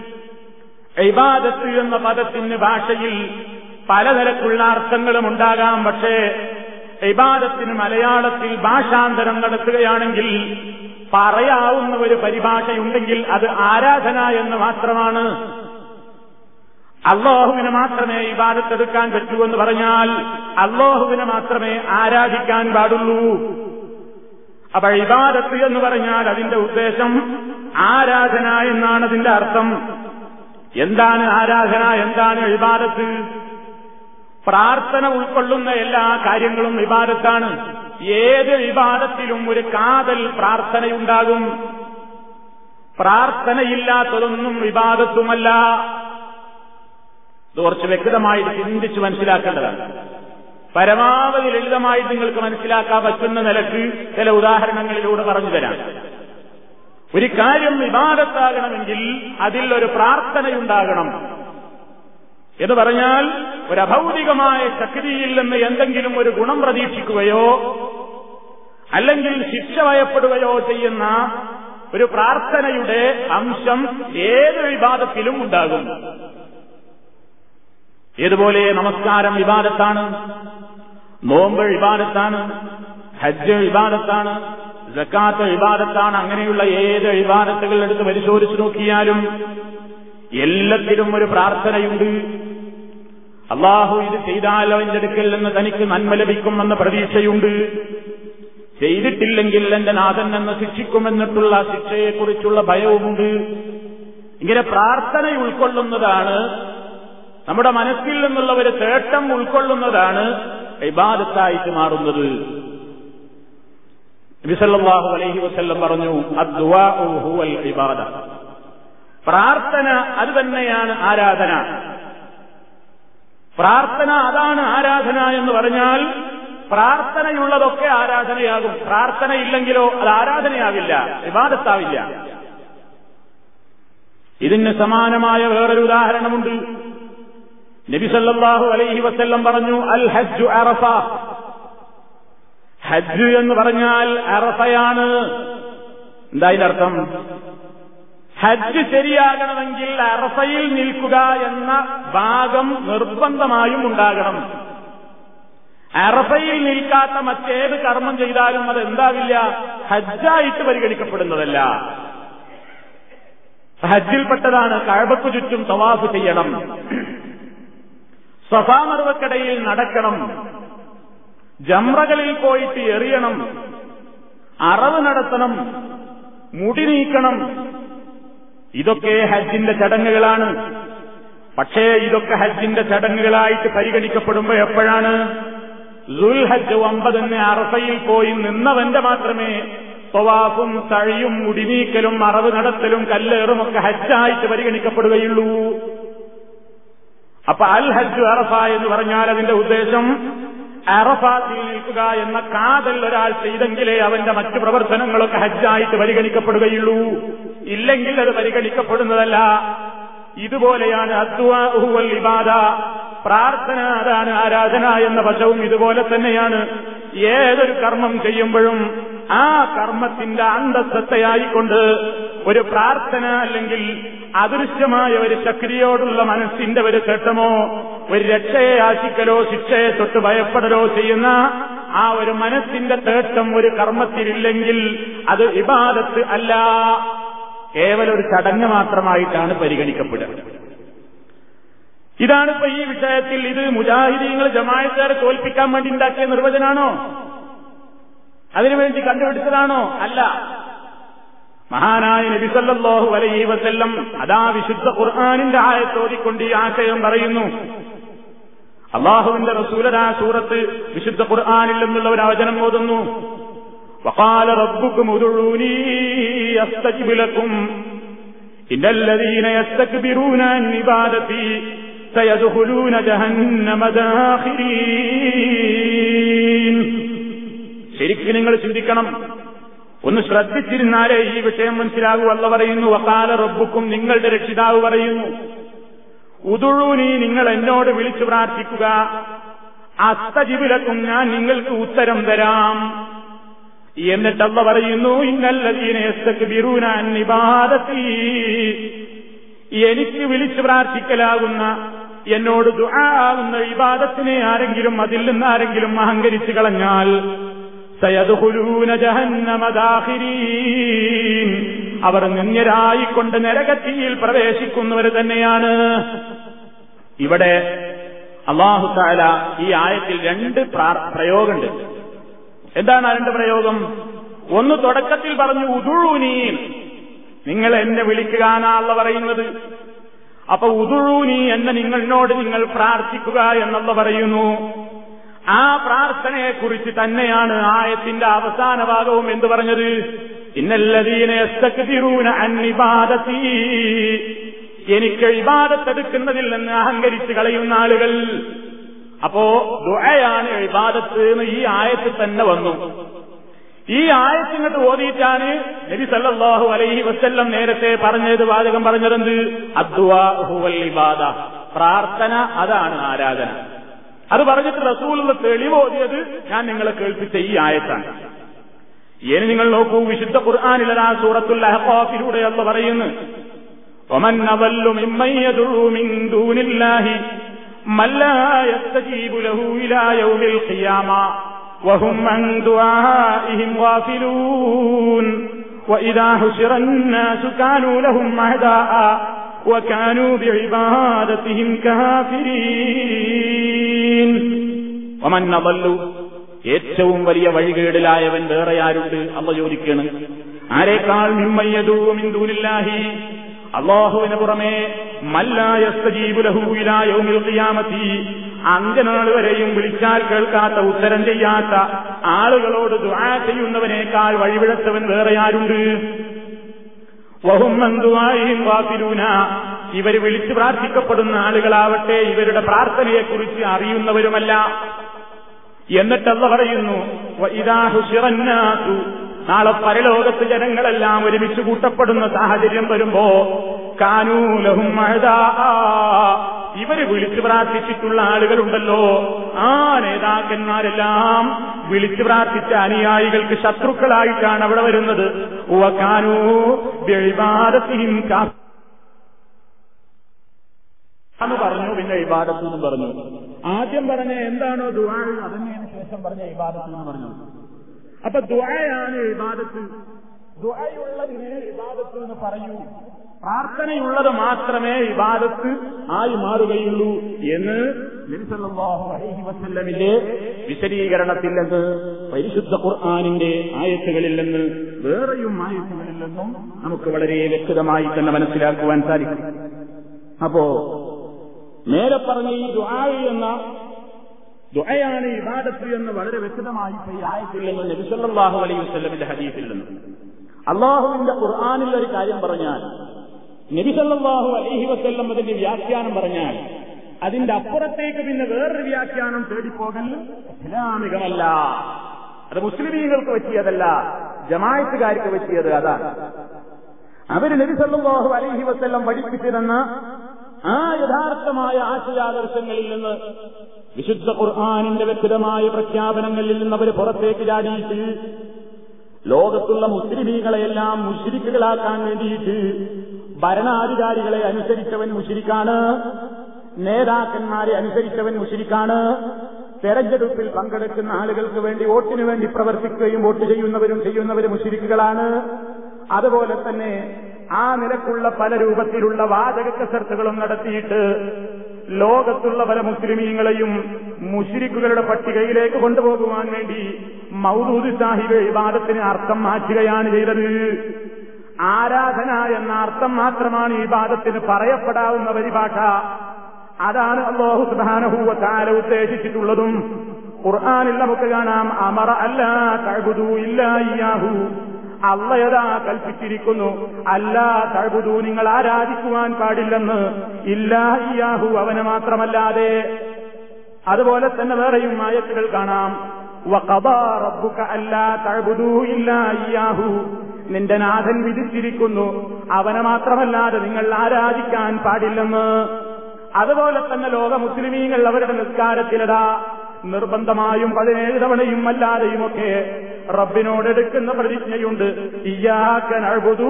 ഇബാദത്ത് എന്ന പദത്തിന് ഭാഷയിൽ പലതരത്തിലുള്ള അർത്ഥങ്ങളും ഉണ്ടാകാം പക്ഷേ ഇബാദത്തിന് മലയാളത്തിൽ ഭാഷാന്തരം നടത്തുകയാണെങ്കിൽ പറയാവുന്ന ഒരു പരിഭാഷയുണ്ടെങ്കിൽ അത് ആരാധന എന്ന് മാത്രമാണ് അള്ളാഹുവിനെ മാത്രമേ ഇബാദത്തെടുക്കാൻ പറ്റൂ എന്ന് പറഞ്ഞാൽ അള്ളാഹുവിനെ മാത്രമേ ആരാധിക്കാൻ പാടുള്ളൂ അപ്പൊ ഇബാദത്ത് എന്ന് പറഞ്ഞാൽ അതിന്റെ ഉദ്ദേശം ആരാധന എന്നാണ് അതിന്റെ അർത്ഥം എന്താണ് ആരാധന എന്താണ് ഇബാദത്ത് പ്രാർത്ഥന ഉൾക്കൊള്ളുന്ന എല്ലാ കാര്യങ്ങളും വിവാദത്താണ് ഏത് വിവാദത്തിലും ഒരു കാതൽ പ്രാർത്ഥനയുണ്ടാകും പ്രാർത്ഥനയില്ലാത്തതൊന്നും വിവാദത്തുമല്ല ഇത് കുറച്ച് വ്യക്തമായിട്ട് ചിന്തിച്ച് മനസ്സിലാക്കേണ്ടതാണ് പരമാവധി ലളിതമായി നിങ്ങൾക്ക് മനസ്സിലാക്കാൻ പറ്റുന്ന നിലക്ക് ചില ഉദാഹരണങ്ങളിലൂടെ പറഞ്ഞു തരാം ഒരു കാര്യം വിവാദത്താകണമെങ്കിൽ അതിൽ ഒരു പ്രാർത്ഥനയുണ്ടാകണം എന്ന് പറഞ്ഞാൽ ഒരു അഭൗതികമായ ശക്തിയിൽ നിന്ന് എന്തെങ്കിലും ഒരു ഗുണം പ്രതീക്ഷിക്കുകയോ അല്ലെങ്കിൽ ശിക്ഷ ഭയപ്പെടുകയോ ചെയ്യുന്ന ഒരു പ്രാർത്ഥനയുടെ അംശം ഏത് വിവാദത്തിലും ഉണ്ടാകും ഏതുപോലെ നമസ്കാരം വിവാദത്താണ് നോമ്പ് വിവാദത്താണ് ഹജ്ജ് വിവാദത്താണ് ജക്കാത്ത് വിവാദത്താണ് അങ്ങനെയുള്ള ഏത് വിവാദത്തുകൾ എടുത്ത് പരിശോധിച്ചു നോക്കിയാലും എല്ലാത്തിലും ഒരു പ്രാർത്ഥനയുണ്ട് അള്ളാഹു ഇത് ചെയ്താൽ അവന്റെ അടുക്കൽ നിന്ന് തനിക്ക് നന്മ ലഭിക്കുമെന്ന പ്രതീക്ഷയുണ്ട് ചെയ്തിട്ടില്ലെങ്കിൽ എന്റെ നാഥൻ എന്നെ ശിക്ഷിക്കുമെന്നിട്ടുള്ള ശിക്ഷയെക്കുറിച്ചുള്ള ഭയവുമുണ്ട് ഇങ്ങനെ പ്രാർത്ഥന ഉൾക്കൊള്ളുന്നതാണ് നമ്മുടെ മനസ്സിൽ നിന്നുള്ള ഒരു തേട്ടം ഉൾക്കൊള്ളുന്നതാണ് ഇബാദത്തായിട്ട് മാറുന്നത് നബിസല്ലാഹു അലൈഹി വസ്ല്ലം പറഞ്ഞു ഹുവൽ ഇബാദ പ്രാർത്ഥന അത് തന്നെയാണ് ആരാധന പ്രാർത്ഥന അതാണ് ആരാധന എന്ന് പറഞ്ഞാൽ പ്രാർത്ഥനയുള്ളതൊക്കെ ആരാധനയാകും പ്രാർത്ഥന ഇല്ലെങ്കിലോ അത് ആരാധനയാവില്ല വിവാദത്താവില്ല ഇതിന് സമാനമായ വേറൊരു ഉദാഹരണമുണ്ട് നബി സല്ലല്ലാഹു അലൈഹി വസല്ലം പറഞ്ഞു അൽ ഹജ്ജു അറഫ ഹജ്ജ് എന്ന് പറഞ്ഞാൽ അറഫയാണ് എന്താ ഇതിന്റെ അർത്ഥം ഹജ്ജ് ശരിയാകണമെങ്കിൽ അറഫയിൽ നിൽക്കുക എന്ന ഭാഗം നിർബന്ധമായും ഉണ്ടാകണം അറഫയിൽ നിൽക്കാത്ത മറ്റേത് കർമ്മം ചെയ്താലും അത് എന്താവില്ല ഹജ്ജായിട്ട് പരിഗണിക്കപ്പെടുന്നതല്ല ഹജ്ജിൽപ്പെട്ടതാണ് കഴബക്കു ചുറ്റും തവാഫ് ചെയ്യണം സഫാമർവക്കടയിൽ നടക്കണം ജമ്രകളിൽ പോയിട്ട് എറിയണം അറവ് നടത്തണം മുടി നീക്കണം ഇതൊക്കെ ഹജ്ജിന്റെ ചടങ്ങുകളാണ് പക്ഷേ ഇതൊക്കെ ഹജ്ജിന്റെ ചടങ്ങുകളായിട്ട് പരിഗണിക്കപ്പെടുമ്പോ എപ്പോഴാണ് ദുൽ ഹജ്ജ് ഒമ്പതിന് അറഫയിൽ പോയി നിന്നവന്റെ മാത്രമേ തൊവാഫും തഴിയും മുടിനീക്കലും അറവ് നടത്തലും കല്ലേറും ഒക്കെ ഹജ്ജായിട്ട് പരിഗണിക്കപ്പെടുകയുള്ളൂ അപ്പൊ അൽ ഹജ്ജ് അറഫ എന്ന് പറഞ്ഞാൽ അതിന്റെ ഉദ്ദേശം അറഫാത്തിൽ നിൽക്കുക എന്ന കാതൽ ഒരാൾ ചെയ്തെങ്കിലേ അവന്റെ മറ്റു പ്രവർത്തനങ്ങളൊക്കെ ഹജ്ജായിട്ട് പരിഗണിക്കപ്പെടുകയുള്ളൂ ഇല്ലെങ്കിൽ അത് പരിഗണിക്കപ്പെടുന്നതല്ല ഇതുപോലെയാണ് അദ്വാഹുവൽ ഇബാദ പ്രാർത്ഥന അതാണ് ആരാധന എന്ന വശവും ഇതുപോലെ തന്നെയാണ് ഏതൊരു കർമ്മം ചെയ്യുമ്പോഴും ആ കർമ്മത്തിന്റെ അന്തസ്സത്തയായിക്കൊണ്ട് ഒരു പ്രാർത്ഥന അല്ലെങ്കിൽ അദൃശ്യമായ ഒരു ശക്തിയോടുള്ള മനസ്സിന്റെ ഒരു ഘട്ടമോ ഒരു രക്ഷയെ ആശിക്കലോ ശിക്ഷയെ തൊട്ട് ഭയപ്പെടലോ ചെയ്യുന്ന ആ ഒരു മനസ്സിന്റെ തേട്ടം ഒരു കർമ്മത്തിലില്ലെങ്കിൽ അത് ഇബാദത്ത് അല്ല കേവലം ഒരു ചടങ്ങ് മാത്രമായിട്ടാണ് പരിഗണിക്കപ്പെടുക ഇതാണ് ഇപ്പൊ ഈ വിഷയത്തിൽ ഇത് മുജാഹിദീങ്ങൾ ജമായത്തുകാരെ തോൽപ്പിക്കാൻ വേണ്ടി ഉണ്ടാക്കിയ നിർവചനാണോ അതിനുവേണ്ടി കണ്ടുപിടിച്ചതാണോ അല്ല മഹാനായ നബിസല്ലാഹു അലൈഹി വസല്ലം അതാ വിശുദ്ധ ഖുർആാനിന്റെ ആയത്തോതിക്കൊണ്ട് ഈ ആശയം പറയുന്നു അള്ളാഹുവിന്റെ റസൂലരാ സൂറത്ത് വിശുദ്ധ ഖുർആാനിൽ നിന്നുള്ള ഒരു അവചനം ഓതുന്നു وقال ربكم ادعوني استجب لكم إن الذين يستكبرون عن عبادتي سيدخلون جهنم داخرين ശരിക്കും നിങ്ങൾ ചിന്തിക്കണം ഒന്ന് ശ്രദ്ധിച്ചിരുന്നാലേ ഈ വിഷയം മനസ്സിലാകൂ അല്ല പറയുന്നു വക്കാല റബ്ബുക്കും നിങ്ങളുടെ രക്ഷിതാവ് പറയുന്നു ഉതുഴൂനി നിങ്ങൾ എന്നോട് വിളിച്ചു പ്രാർത്ഥിക്കുക അസ്തജിബിലക്കും ഞാൻ നിങ്ങൾക്ക് ഉത്തരം തരാം എന്നിട്ടല്ല പറയുന്നു ഇന്നല്ലതീനയസ്തക്ബിറൂനാൻ എനിക്ക് വിളിച്ചു പ്രാർത്ഥിക്കലാകുന്ന എന്നോട് ദുആകുന്ന ഇബാദത്തിനെ ആരെങ്കിലും അതിൽ നിന്ന് ആരെങ്കിലും അഹങ്കരിച്ചു കളഞ്ഞാൽ സയദ്ഹുലൂന ജഹന്നമദാഹിരീൻ അവർ നിന്യരായിക്കൊണ്ട് നരകത്തിയിൽ പ്രവേശിക്കുന്നവർ തന്നെയാണ് ഇവിടെ അള്ളാഹു താല ഈ ആയത്തിൽ രണ്ട് പ്രയോഗമുണ്ട് എന്താണ് അതിന്റെ പ്രയോഗം ഒന്ന് തുടക്കത്തിൽ പറഞ്ഞു ഉതുഴൂനീ നിങ്ങൾ എന്നെ വിളിക്കുകയാണല്ല പറയുന്നത് അപ്പൊ ഉതുഴൂനി എന്നെ നിങ്ങളിനോട് നിങ്ങൾ പ്രാർത്ഥിക്കുക എന്നുള്ള പറയുന്നു ആ പ്രാർത്ഥനയെക്കുറിച്ച് തന്നെയാണ് ആയത്തിന്റെ അവസാന ഭാഗവും എന്ത് പറഞ്ഞത് ഇന്നല്ലതീനെ അന്നിബാദത്തീ എനിക്ക് ഇബാദത്തെടുക്കുന്നതിൽ നിന്ന് അഹങ്കരിച്ച് കളയുന്ന ആളുകൾ അപ്പോ ദുഴയാണ് ഇബാദത്ത് എന്ന് ഈ ആയത്തിൽ തന്നെ വന്നു ഈ ആയത്തിങ്ങോട്ട് ഓതിയിട്ടാണ് നബി സല്ലല്ലാഹു അലൈഹി വസല്ലം നേരത്തെ പറഞ്ഞത് വാചകം പറഞ്ഞതെന്ത് അദ്വാഹുവൽ ഇബാദ പ്രാർത്ഥന അതാണ് ആരാധന അത് പറഞ്ഞിട്ട് റസൂലുള്ള തെളിവ് ഓതിയത് ഞാൻ നിങ്ങളെ കേൾപ്പിച്ച ഈ ആയത്താണ് ഇനി നിങ്ങൾ നോക്കൂ വിശുദ്ധ ഖുർആാനിലതാ സൂറത്തുൽ അഹ്ഖാഫിലൂടെ അല്ല പറയുന്നു ومن أضل ممن يدعو من دون الله من لا يستجيب له إلى يوم القيامة وهم عن دعائهم غافلون وإذا حشر الناس كانوا لهم أعداء وكانوا بعبادتهم كافرين ومن أضل ഏറ്റവും വലിയ വഴികേടിലായവൻ വേറെ ആരുണ്ട് അള്ള ചോദിക്കാണ് ആരേക്കാൾ മിമ്മയ്യദൂവും ഇന്ദൂനില്ലാഹി അള്ളാഹുവിന് പുറമെ മല്ലായസ്തജീബുലഹൂലായോമിൽയാമത്തി അഞ്ചനാൾ വരെയും വിളിച്ചാൽ കേൾക്കാത്ത ഉത്തരം ചെയ്യാത്ത ആളുകളോട് ദുആ ചെയ്യുന്നവനേക്കാൾ വഴിവിഴച്ചവൻ വേറെ ആരുണ്ട് വഹുമ്മന്തുവായും വാഫിലൂന ഇവർ വിളിച്ചു പ്രാർത്ഥിക്കപ്പെടുന്ന ആളുകളാവട്ടെ ഇവരുടെ പ്രാർത്ഥനയെക്കുറിച്ച് അറിയുന്നവരുമല്ല എന്നിട്ടല്ല പറയുന്നു ഇതാ ഹുഷിറന്നാസു നാളെ പരലോകത്ത് ജനങ്ങളെല്ലാം ഒരുമിച്ച് കൂട്ടപ്പെടുന്ന സാഹചര്യം വരുമ്പോ കാനൂലഹും ഇവര് വിളിച്ചു പ്രാർത്ഥിച്ചിട്ടുള്ള ആളുകളുണ്ടല്ലോ ആ നേതാക്കന്മാരെല്ലാം വിളിച്ചു പ്രാർത്ഥിച്ച അനുയായികൾക്ക് ശത്രുക്കളായിട്ടാണ് അവിടെ വരുന്നത് കാനൂ എന്ന് പറഞ്ഞു പിന്നെ ഇബാദത്ത് എന്നും പറഞ്ഞു ആദ്യം പറഞ്ഞ എന്താണോ ദുആ അതന്നെയാണ് ശേഷം പറഞ്ഞ ഇബാദത്ത് എന്ന് പറഞ്ഞു അപ്പൊ ദുആയാണ് ഇബാദത്ത് ദുആയുള്ളതിനെ ഇബാദത്ത് എന്ന് പറയൂ പ്രാർത്ഥനയുള്ളത് മാത്രമേ ഇബാദത്ത് ആയി മാറുകയുള്ളൂ എന്ന് നബിസല്ലാഹു അലൈഹി വസല്ലമിന്റെ വിശദീകരണത്തിൽ നിന്ന് പരിശുദ്ധ ഖുർആാനിന്റെ ആയത്തുകളിൽ നിന്ന് വേറെയും ആയത്തുകളിൽ നിന്നും നമുക്ക് വളരെ വ്യക്തമായി തന്നെ മനസ്സിലാക്കുവാൻ സാധിക്കും അപ്പോ നേരെ പറഞ്ഞ ഈ ദുആ എന്ന ദുആയാണ് ഇബാദത്ത് എന്ന് വളരെ വ്യക്തമായി ഈ ആയത്തിൽ നിന്ന് നബിസല്ലാഹു അലൈഹി വസ്ലമിന്റെ ഹദീസിൽ നിന്ന് അള്ളാഹുവിന്റെ ഖുർആാനിൽ ഒരു കാര്യം പറഞ്ഞാൽ നബിസല്ലാഹു അലൈഹി വസ്ല്ലം അതിന്റെ വ്യാഖ്യാനം പറഞ്ഞാൽ അതിന്റെ അപ്പുറത്തേക്ക് പിന്നെ വേറൊരു വ്യാഖ്യാനം തേടിപ്പോകൽ ഇസ്ലാമികമല്ല അത് മുസ്ലിമീങ്ങൾക്ക് പറ്റിയതല്ല ജമായത്തുകാർക്ക് പറ്റിയത് അതാണ് അവര് നബിസല്ലാഹു അലൈഹി വസ്ല്ലം പഠിപ്പിച്ചിരുന്ന ആ യഥാർത്ഥമായ ആശയാദർശങ്ങളിൽ നിന്ന് വിശുദ്ധ ഖുർആാനിന്റെ വ്യക്തമായ പ്രഖ്യാപനങ്ങളിൽ നിന്ന് അവർ പുറത്തേക്ക് ചാടിയിട്ട് ലോകത്തുള്ള മുസ്ലിമീങ്ങളെയെല്ലാം മുഷിരിക്കുകളാക്കാൻ വേണ്ടിയിട്ട് ഭരണാധികാരികളെ അനുസരിച്ചവൻ മുഷിരിക്കാണ് നേതാക്കന്മാരെ അനുസരിച്ചവൻ മുഷിരിക്കാണ് തെരഞ്ഞെടുപ്പിൽ പങ്കെടുക്കുന്ന ആളുകൾക്ക് വേണ്ടി വോട്ടിനു വേണ്ടി പ്രവർത്തിക്കുകയും വോട്ട് ചെയ്യുന്നവരും ചെയ്യുന്നവരും മുഷിരിക്കുകളാണ് അതുപോലെ തന്നെ ആ നിലക്കുള്ള പല രൂപത്തിലുള്ള വാചക കസർത്തുകളും നടത്തിയിട്ട് ലോകത്തുള്ള പല മുസ്ലിമീങ്ങളെയും മുഷിരിക്കുകളുടെ പട്ടികയിലേക്ക് കൊണ്ടുപോകുവാൻ വേണ്ടി മൗദൂദ് സാഹിബ് വിവാദത്തിന് അർത്ഥം മാറ്റുകയാണ് ചെയ്തത് ആരാധന എന്ന അർത്ഥം മാത്രമാണ് ഈ വാദത്തിന് പറയപ്പെടാവുന്ന പരിഭാഷ അതാണ് അള്ളാഹു സുധാനഹൂവ താല ഉദ്ദേശിച്ചിട്ടുള്ളതും ഖുർആാനിൽ നമുക്ക് കാണാം അമറ അല്ല തഴുതു ഇല്ല ഇയാഹു അള്ളയതാ കൽപ്പിച്ചിരിക്കുന്നു അല്ല തഴുതു നിങ്ങൾ ആരാധിക്കുവാൻ പാടില്ലെന്ന് ഇല്ലാഹിയാഹു അവനെ മാത്രമല്ലാതെ അതുപോലെ തന്നെ വേറെയും ആയത്തുകൾ കാണാം നിന്റെ നാഥൻ വിധിച്ചിരിക്കുന്നു അവനെ മാത്രമല്ലാതെ നിങ്ങൾ ആരാധിക്കാൻ പാടില്ലെന്ന് അതുപോലെ തന്നെ ലോക മുസ്ലിമീങ്ങൾ അവരുടെ നിസ്കാരത്തിലതാ നിർബന്ധമായും പതിനേഴ് തവണയും അല്ലാതെയുമൊക്കെ റബ്ബിനോട് എടുക്കുന്ന പ്രതിജ്ഞയുണ്ട് ഇയാക്കനഴുതു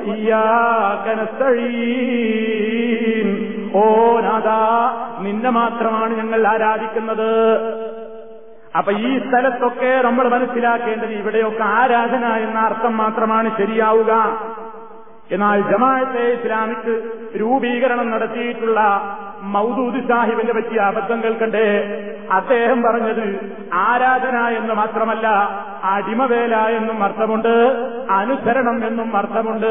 ഓ നാദാ നിന്നെ മാത്രമാണ് ഞങ്ങൾ ആരാധിക്കുന്നത് അപ്പൊ ഈ സ്ഥലത്തൊക്കെ നമ്മൾ മനസ്സിലാക്കേണ്ടത് ഇവിടെയൊക്കെ ആരാധന എന്ന അർത്ഥം മാത്രമാണ് ശരിയാവുക എന്നാൽ ജമാഅത്തെ ഇസ്ലാമിക്ക് രൂപീകരണം നടത്തിയിട്ടുള്ള മൗദൂദ് സാഹിബിന്റെ പറ്റിയ അബദ്ധങ്ങൾ കണ്ട് അദ്ദേഹം പറഞ്ഞത് ആരാധന എന്ന് മാത്രമല്ല അടിമവേല എന്നും അർത്ഥമുണ്ട് അനുസരണം എന്നും അർത്ഥമുണ്ട്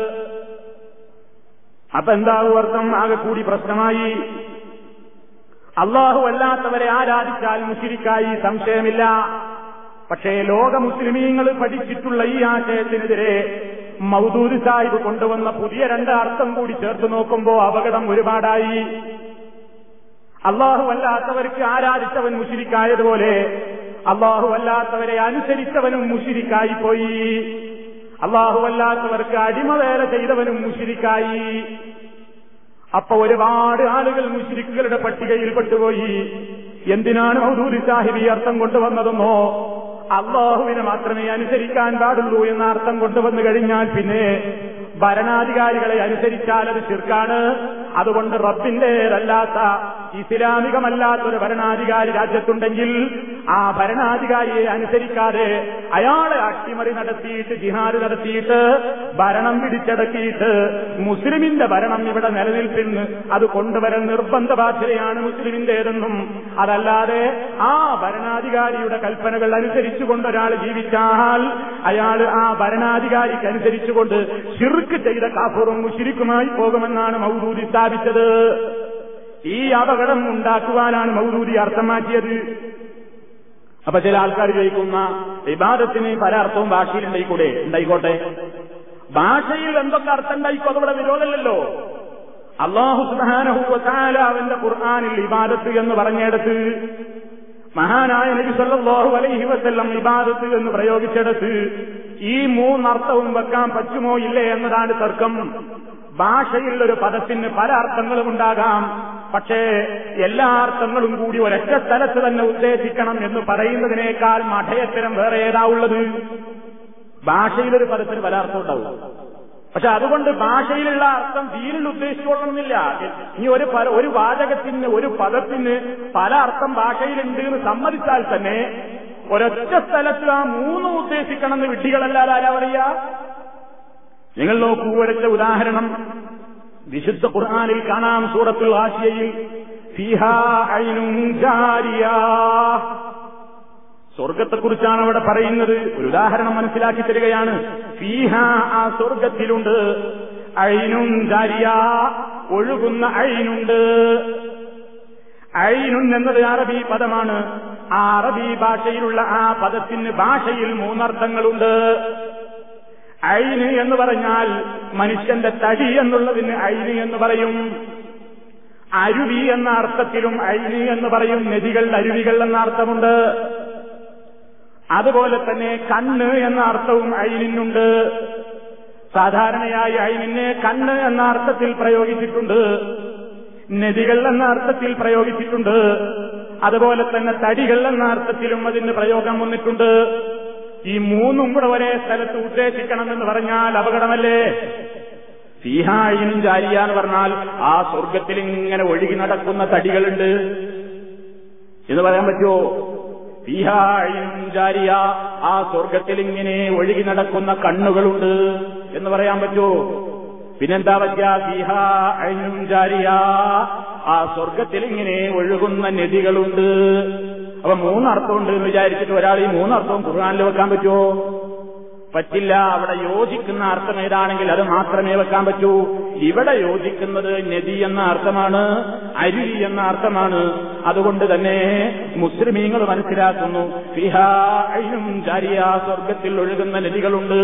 അപ്പൊ എന്താകും അർത്ഥം ആകെ കൂടി പ്രശ്നമായി അള്ളാഹു അല്ലാത്തവരെ ആരാധിച്ചാൽ മുഷിരിക്കായി സംശയമില്ല പക്ഷേ ലോക മുസ്ലിമീങ്ങൾ പഠിച്ചിട്ടുള്ള ഈ ആശയത്തിനെതിരെ മൗദൂദ് സാഹിബ് കൊണ്ടുവന്ന പുതിയ രണ്ട് അർത്ഥം കൂടി ചേർത്ത് നോക്കുമ്പോൾ അപകടം ഒരുപാടായി അള്ളാഹു അല്ലാത്തവർക്ക് ആരാധിച്ചവൻ മുഷിരിക്കായതുപോലെ അള്ളാഹു അല്ലാത്തവരെ അനുസരിച്ചവനും മുഷിരിക്കായി പോയി അള്ളാഹു അല്ലാത്തവർക്ക് അടിമവേല ചെയ്തവനും മുഷിരിക്കായി അപ്പൊ ഒരുപാട് ആളുകൾ മുഷിരിക്കുകളുടെ പട്ടികയിൽ പെട്ടുപോയി എന്തിനാണ് മൗദൂദി സാഹിബ് ഈ അർത്ഥം കൊണ്ടുവന്നതെന്നോ അള്ളാഹുവിനെ മാത്രമേ അനുസരിക്കാൻ പാടുള്ളൂ എന്ന അർത്ഥം കൊണ്ടുവന്നു കഴിഞ്ഞാൽ പിന്നെ ഭരണാധികാരികളെ അനുസരിച്ചാൽ അത് ശിർക്കാണ് അതുകൊണ്ട് റബ്ബിന്റേതല്ലാത്ത ഇസ്ലാമികമല്ലാത്തൊരു ഭരണാധികാരി രാജ്യത്തുണ്ടെങ്കിൽ ആ ഭരണാധികാരിയെ അനുസരിക്കാതെ അയാളെ അട്ടിമറി നടത്തിയിട്ട് ജിഹാദ് നടത്തിയിട്ട് ഭരണം പിടിച്ചടക്കിയിട്ട് മുസ്ലിമിന്റെ ഭരണം ഇവിടെ നിലനിൽപ്പിന് അത് കൊണ്ടുവരാൻ നിർബന്ധ ബാധ്യതയാണ് മുസ്ലിമിന്റേതെന്നും അതല്ലാതെ ആ ഭരണാധികാരിയുടെ കൽപ്പനകൾ അനുസരിച്ചുകൊണ്ട് ഒരാൾ ജീവിച്ചാൽ അയാൾ ആ ഭരണാധികാരിക്ക് അനുസരിച്ചുകൊണ്ട് ഷിർക്ക് ചെയ്ത കാഫറും മുഷിരിക്കുമായി പോകുമെന്നാണ് മൗദൂദി സ്ഥാപിച്ചത് ഈ അപകടം ഉണ്ടാക്കുവാനാണ് മൗദൂദി അർത്ഥം മാറ്റിയത് അപ്പൊ ചില ആൾക്കാർ ചോദിക്കുന്ന വിവാദത്തിന് പല അർത്ഥവും ഭാഷയിൽ ഉണ്ടായിക്കൂടെ ഉണ്ടായിക്കോട്ടെ ഭാഷയിൽ എന്തൊക്കെ അർത്ഥം ഉണ്ടായിക്കോ അതവിടെ വിരോധമല്ലല്ലോ അള്ളാഹു സുബാനഹുല അവന്റെ ഖുർആാനിൽ ഇബാദത്ത് എന്ന് പറഞ്ഞെടുത്ത് മഹാനായ നബി സല്ലല്ലാഹു അലൈഹി വസല്ലം ഇബാദത്ത് എന്ന് പ്രയോഗിച്ചെടുത്ത് ഈ മൂന്നർത്ഥവും വെക്കാൻ പറ്റുമോ ഇല്ലേ എന്നതാണ് തർക്കം ഭാഷയിൽ ഒരു പദത്തിന് പല അർത്ഥങ്ങളും ഉണ്ടാകാം പക്ഷേ എല്ലാ അർത്ഥങ്ങളും കൂടി ഒരൊറ്റ സ്ഥലത്ത് തന്നെ ഉദ്ദേശിക്കണം എന്ന് പറയുന്നതിനേക്കാൾ മഠയത്തരം വേറെ ഏതാ ഉള്ളത് ഭാഷയിലൊരു പദത്തിന് പല അർത്ഥം ഉണ്ടാവും പക്ഷെ അതുകൊണ്ട് ഭാഷയിലുള്ള അർത്ഥം ദീനിൽ ഉദ്ദേശിച്ചുകൊള്ളണമെന്നില്ല ഇനി ഒരു പല ഒരു വാചകത്തിന് ഒരു പദത്തിന് പല അർത്ഥം ഭാഷയിലുണ്ട് എന്ന് സമ്മതിച്ചാൽ തന്നെ ഒരൊറ്റ സ്ഥലത്ത് ആ മൂന്നും ഉദ്ദേശിക്കണമെന്ന് വിഡ്ഢികളല്ലാതെ ആരാ പറയാ നിങ്ങൾ നോക്കൂ ഒരൊറ്റ ഉദാഹരണം വിശുദ്ധ ഖുർആാനിൽ കാണാം സൂറത്തുൽ ആശയയിൽ ഫിഹാ ഐനും ജാരിയാ സ്വർഗത്തെക്കുറിച്ചാണ് അവിടെ പറയുന്നത് ഒരു ഉദാഹരണം മനസ്സിലാക്കി തരികയാണ് ഫീഹ ആ സ്വർഗത്തിലുണ്ട് അയിനും ദാരിയ ഒഴുകുന്ന അയിനുണ്ട് അയിനുൻ എന്നത് അറബി പദമാണ് ആ അറബി ഭാഷയിലുള്ള ആ പദത്തിന് ഭാഷയിൽ മൂന്നർത്ഥങ്ങളുണ്ട് അയിന് എന്ന് പറഞ്ഞാൽ മനുഷ്യന്റെ തടി എന്നുള്ളതിന് അയിന് എന്ന് പറയും അരുവി എന്ന അർത്ഥത്തിലും അയിന് എന്ന് പറയും നദികൾ അരുവികൾ എന്ന അർത്ഥമുണ്ട് അതുപോലെ തന്നെ കണ്ണ് എന്ന അർത്ഥവും അയിനിനുണ്ട് സാധാരണയായി അയിനിനെ കണ്ണ് എന്ന അർത്ഥത്തിൽ പ്രയോഗിച്ചിട്ടുണ്ട് നദികൾ എന്ന അർത്ഥത്തിൽ പ്രയോഗിച്ചിട്ടുണ്ട് അതുപോലെ തന്നെ തടികൾ എന്ന അർത്ഥത്തിലും അതിന് പ്രയോഗം വന്നിട്ടുണ്ട് ഈ മൂന്നും കൂടെ ഒരേ സ്ഥലത്ത് ഉദ്ദേശിക്കണമെന്ന് പറഞ്ഞാൽ അപകടമല്ലേ സീഹായിനും ജാരിയ എന്ന് പറഞ്ഞാൽ ആ സ്വർഗത്തിൽ ഇങ്ങനെ ഒഴുകി നടക്കുന്ന തടികളുണ്ട് എന്ന് പറയാൻ പറ്റുമോ ഫീഹായിനും ജാരിയ ആ സ്വർഗത്തിൽ ഇങ്ങനെ ഒഴുകി നടക്കുന്ന കണ്ണുകളുണ്ട് എന്ന് പറയാൻ പറ്റുമോ പിന്നെന്താ പറ്റുക ഫീഹായിനും ജാരിയ ആ സ്വർഗത്തിൽ ഇങ്ങനെ ഒഴുകുന്ന നദികളുണ്ട് അപ്പൊ മൂന്നർത്ഥമുണ്ട് എന്ന് വിചാരിച്ചിട്ട് ഒരാൾ ഈ മൂന്നർത്ഥവും ഖുർആാനിൽ വെക്കാൻ പറ്റുമോ പറ്റില്ല അവിടെ യോജിക്കുന്ന അർത്ഥം ഏതാണെങ്കിൽ അത് മാത്രമേ വെക്കാൻ പറ്റൂ ഇവിടെ യോജിക്കുന്നത് നദി എന്ന അർത്ഥമാണ് അരുവി എന്ന അർത്ഥമാണ് അതുകൊണ്ട് തന്നെ മുസ്ലിമീങ്ങൾ മനസ്സിലാക്കുന്നു ഫിഹായും ജാരിയ സ്വർഗത്തിൽ ഒഴുകുന്ന നദികളുണ്ട്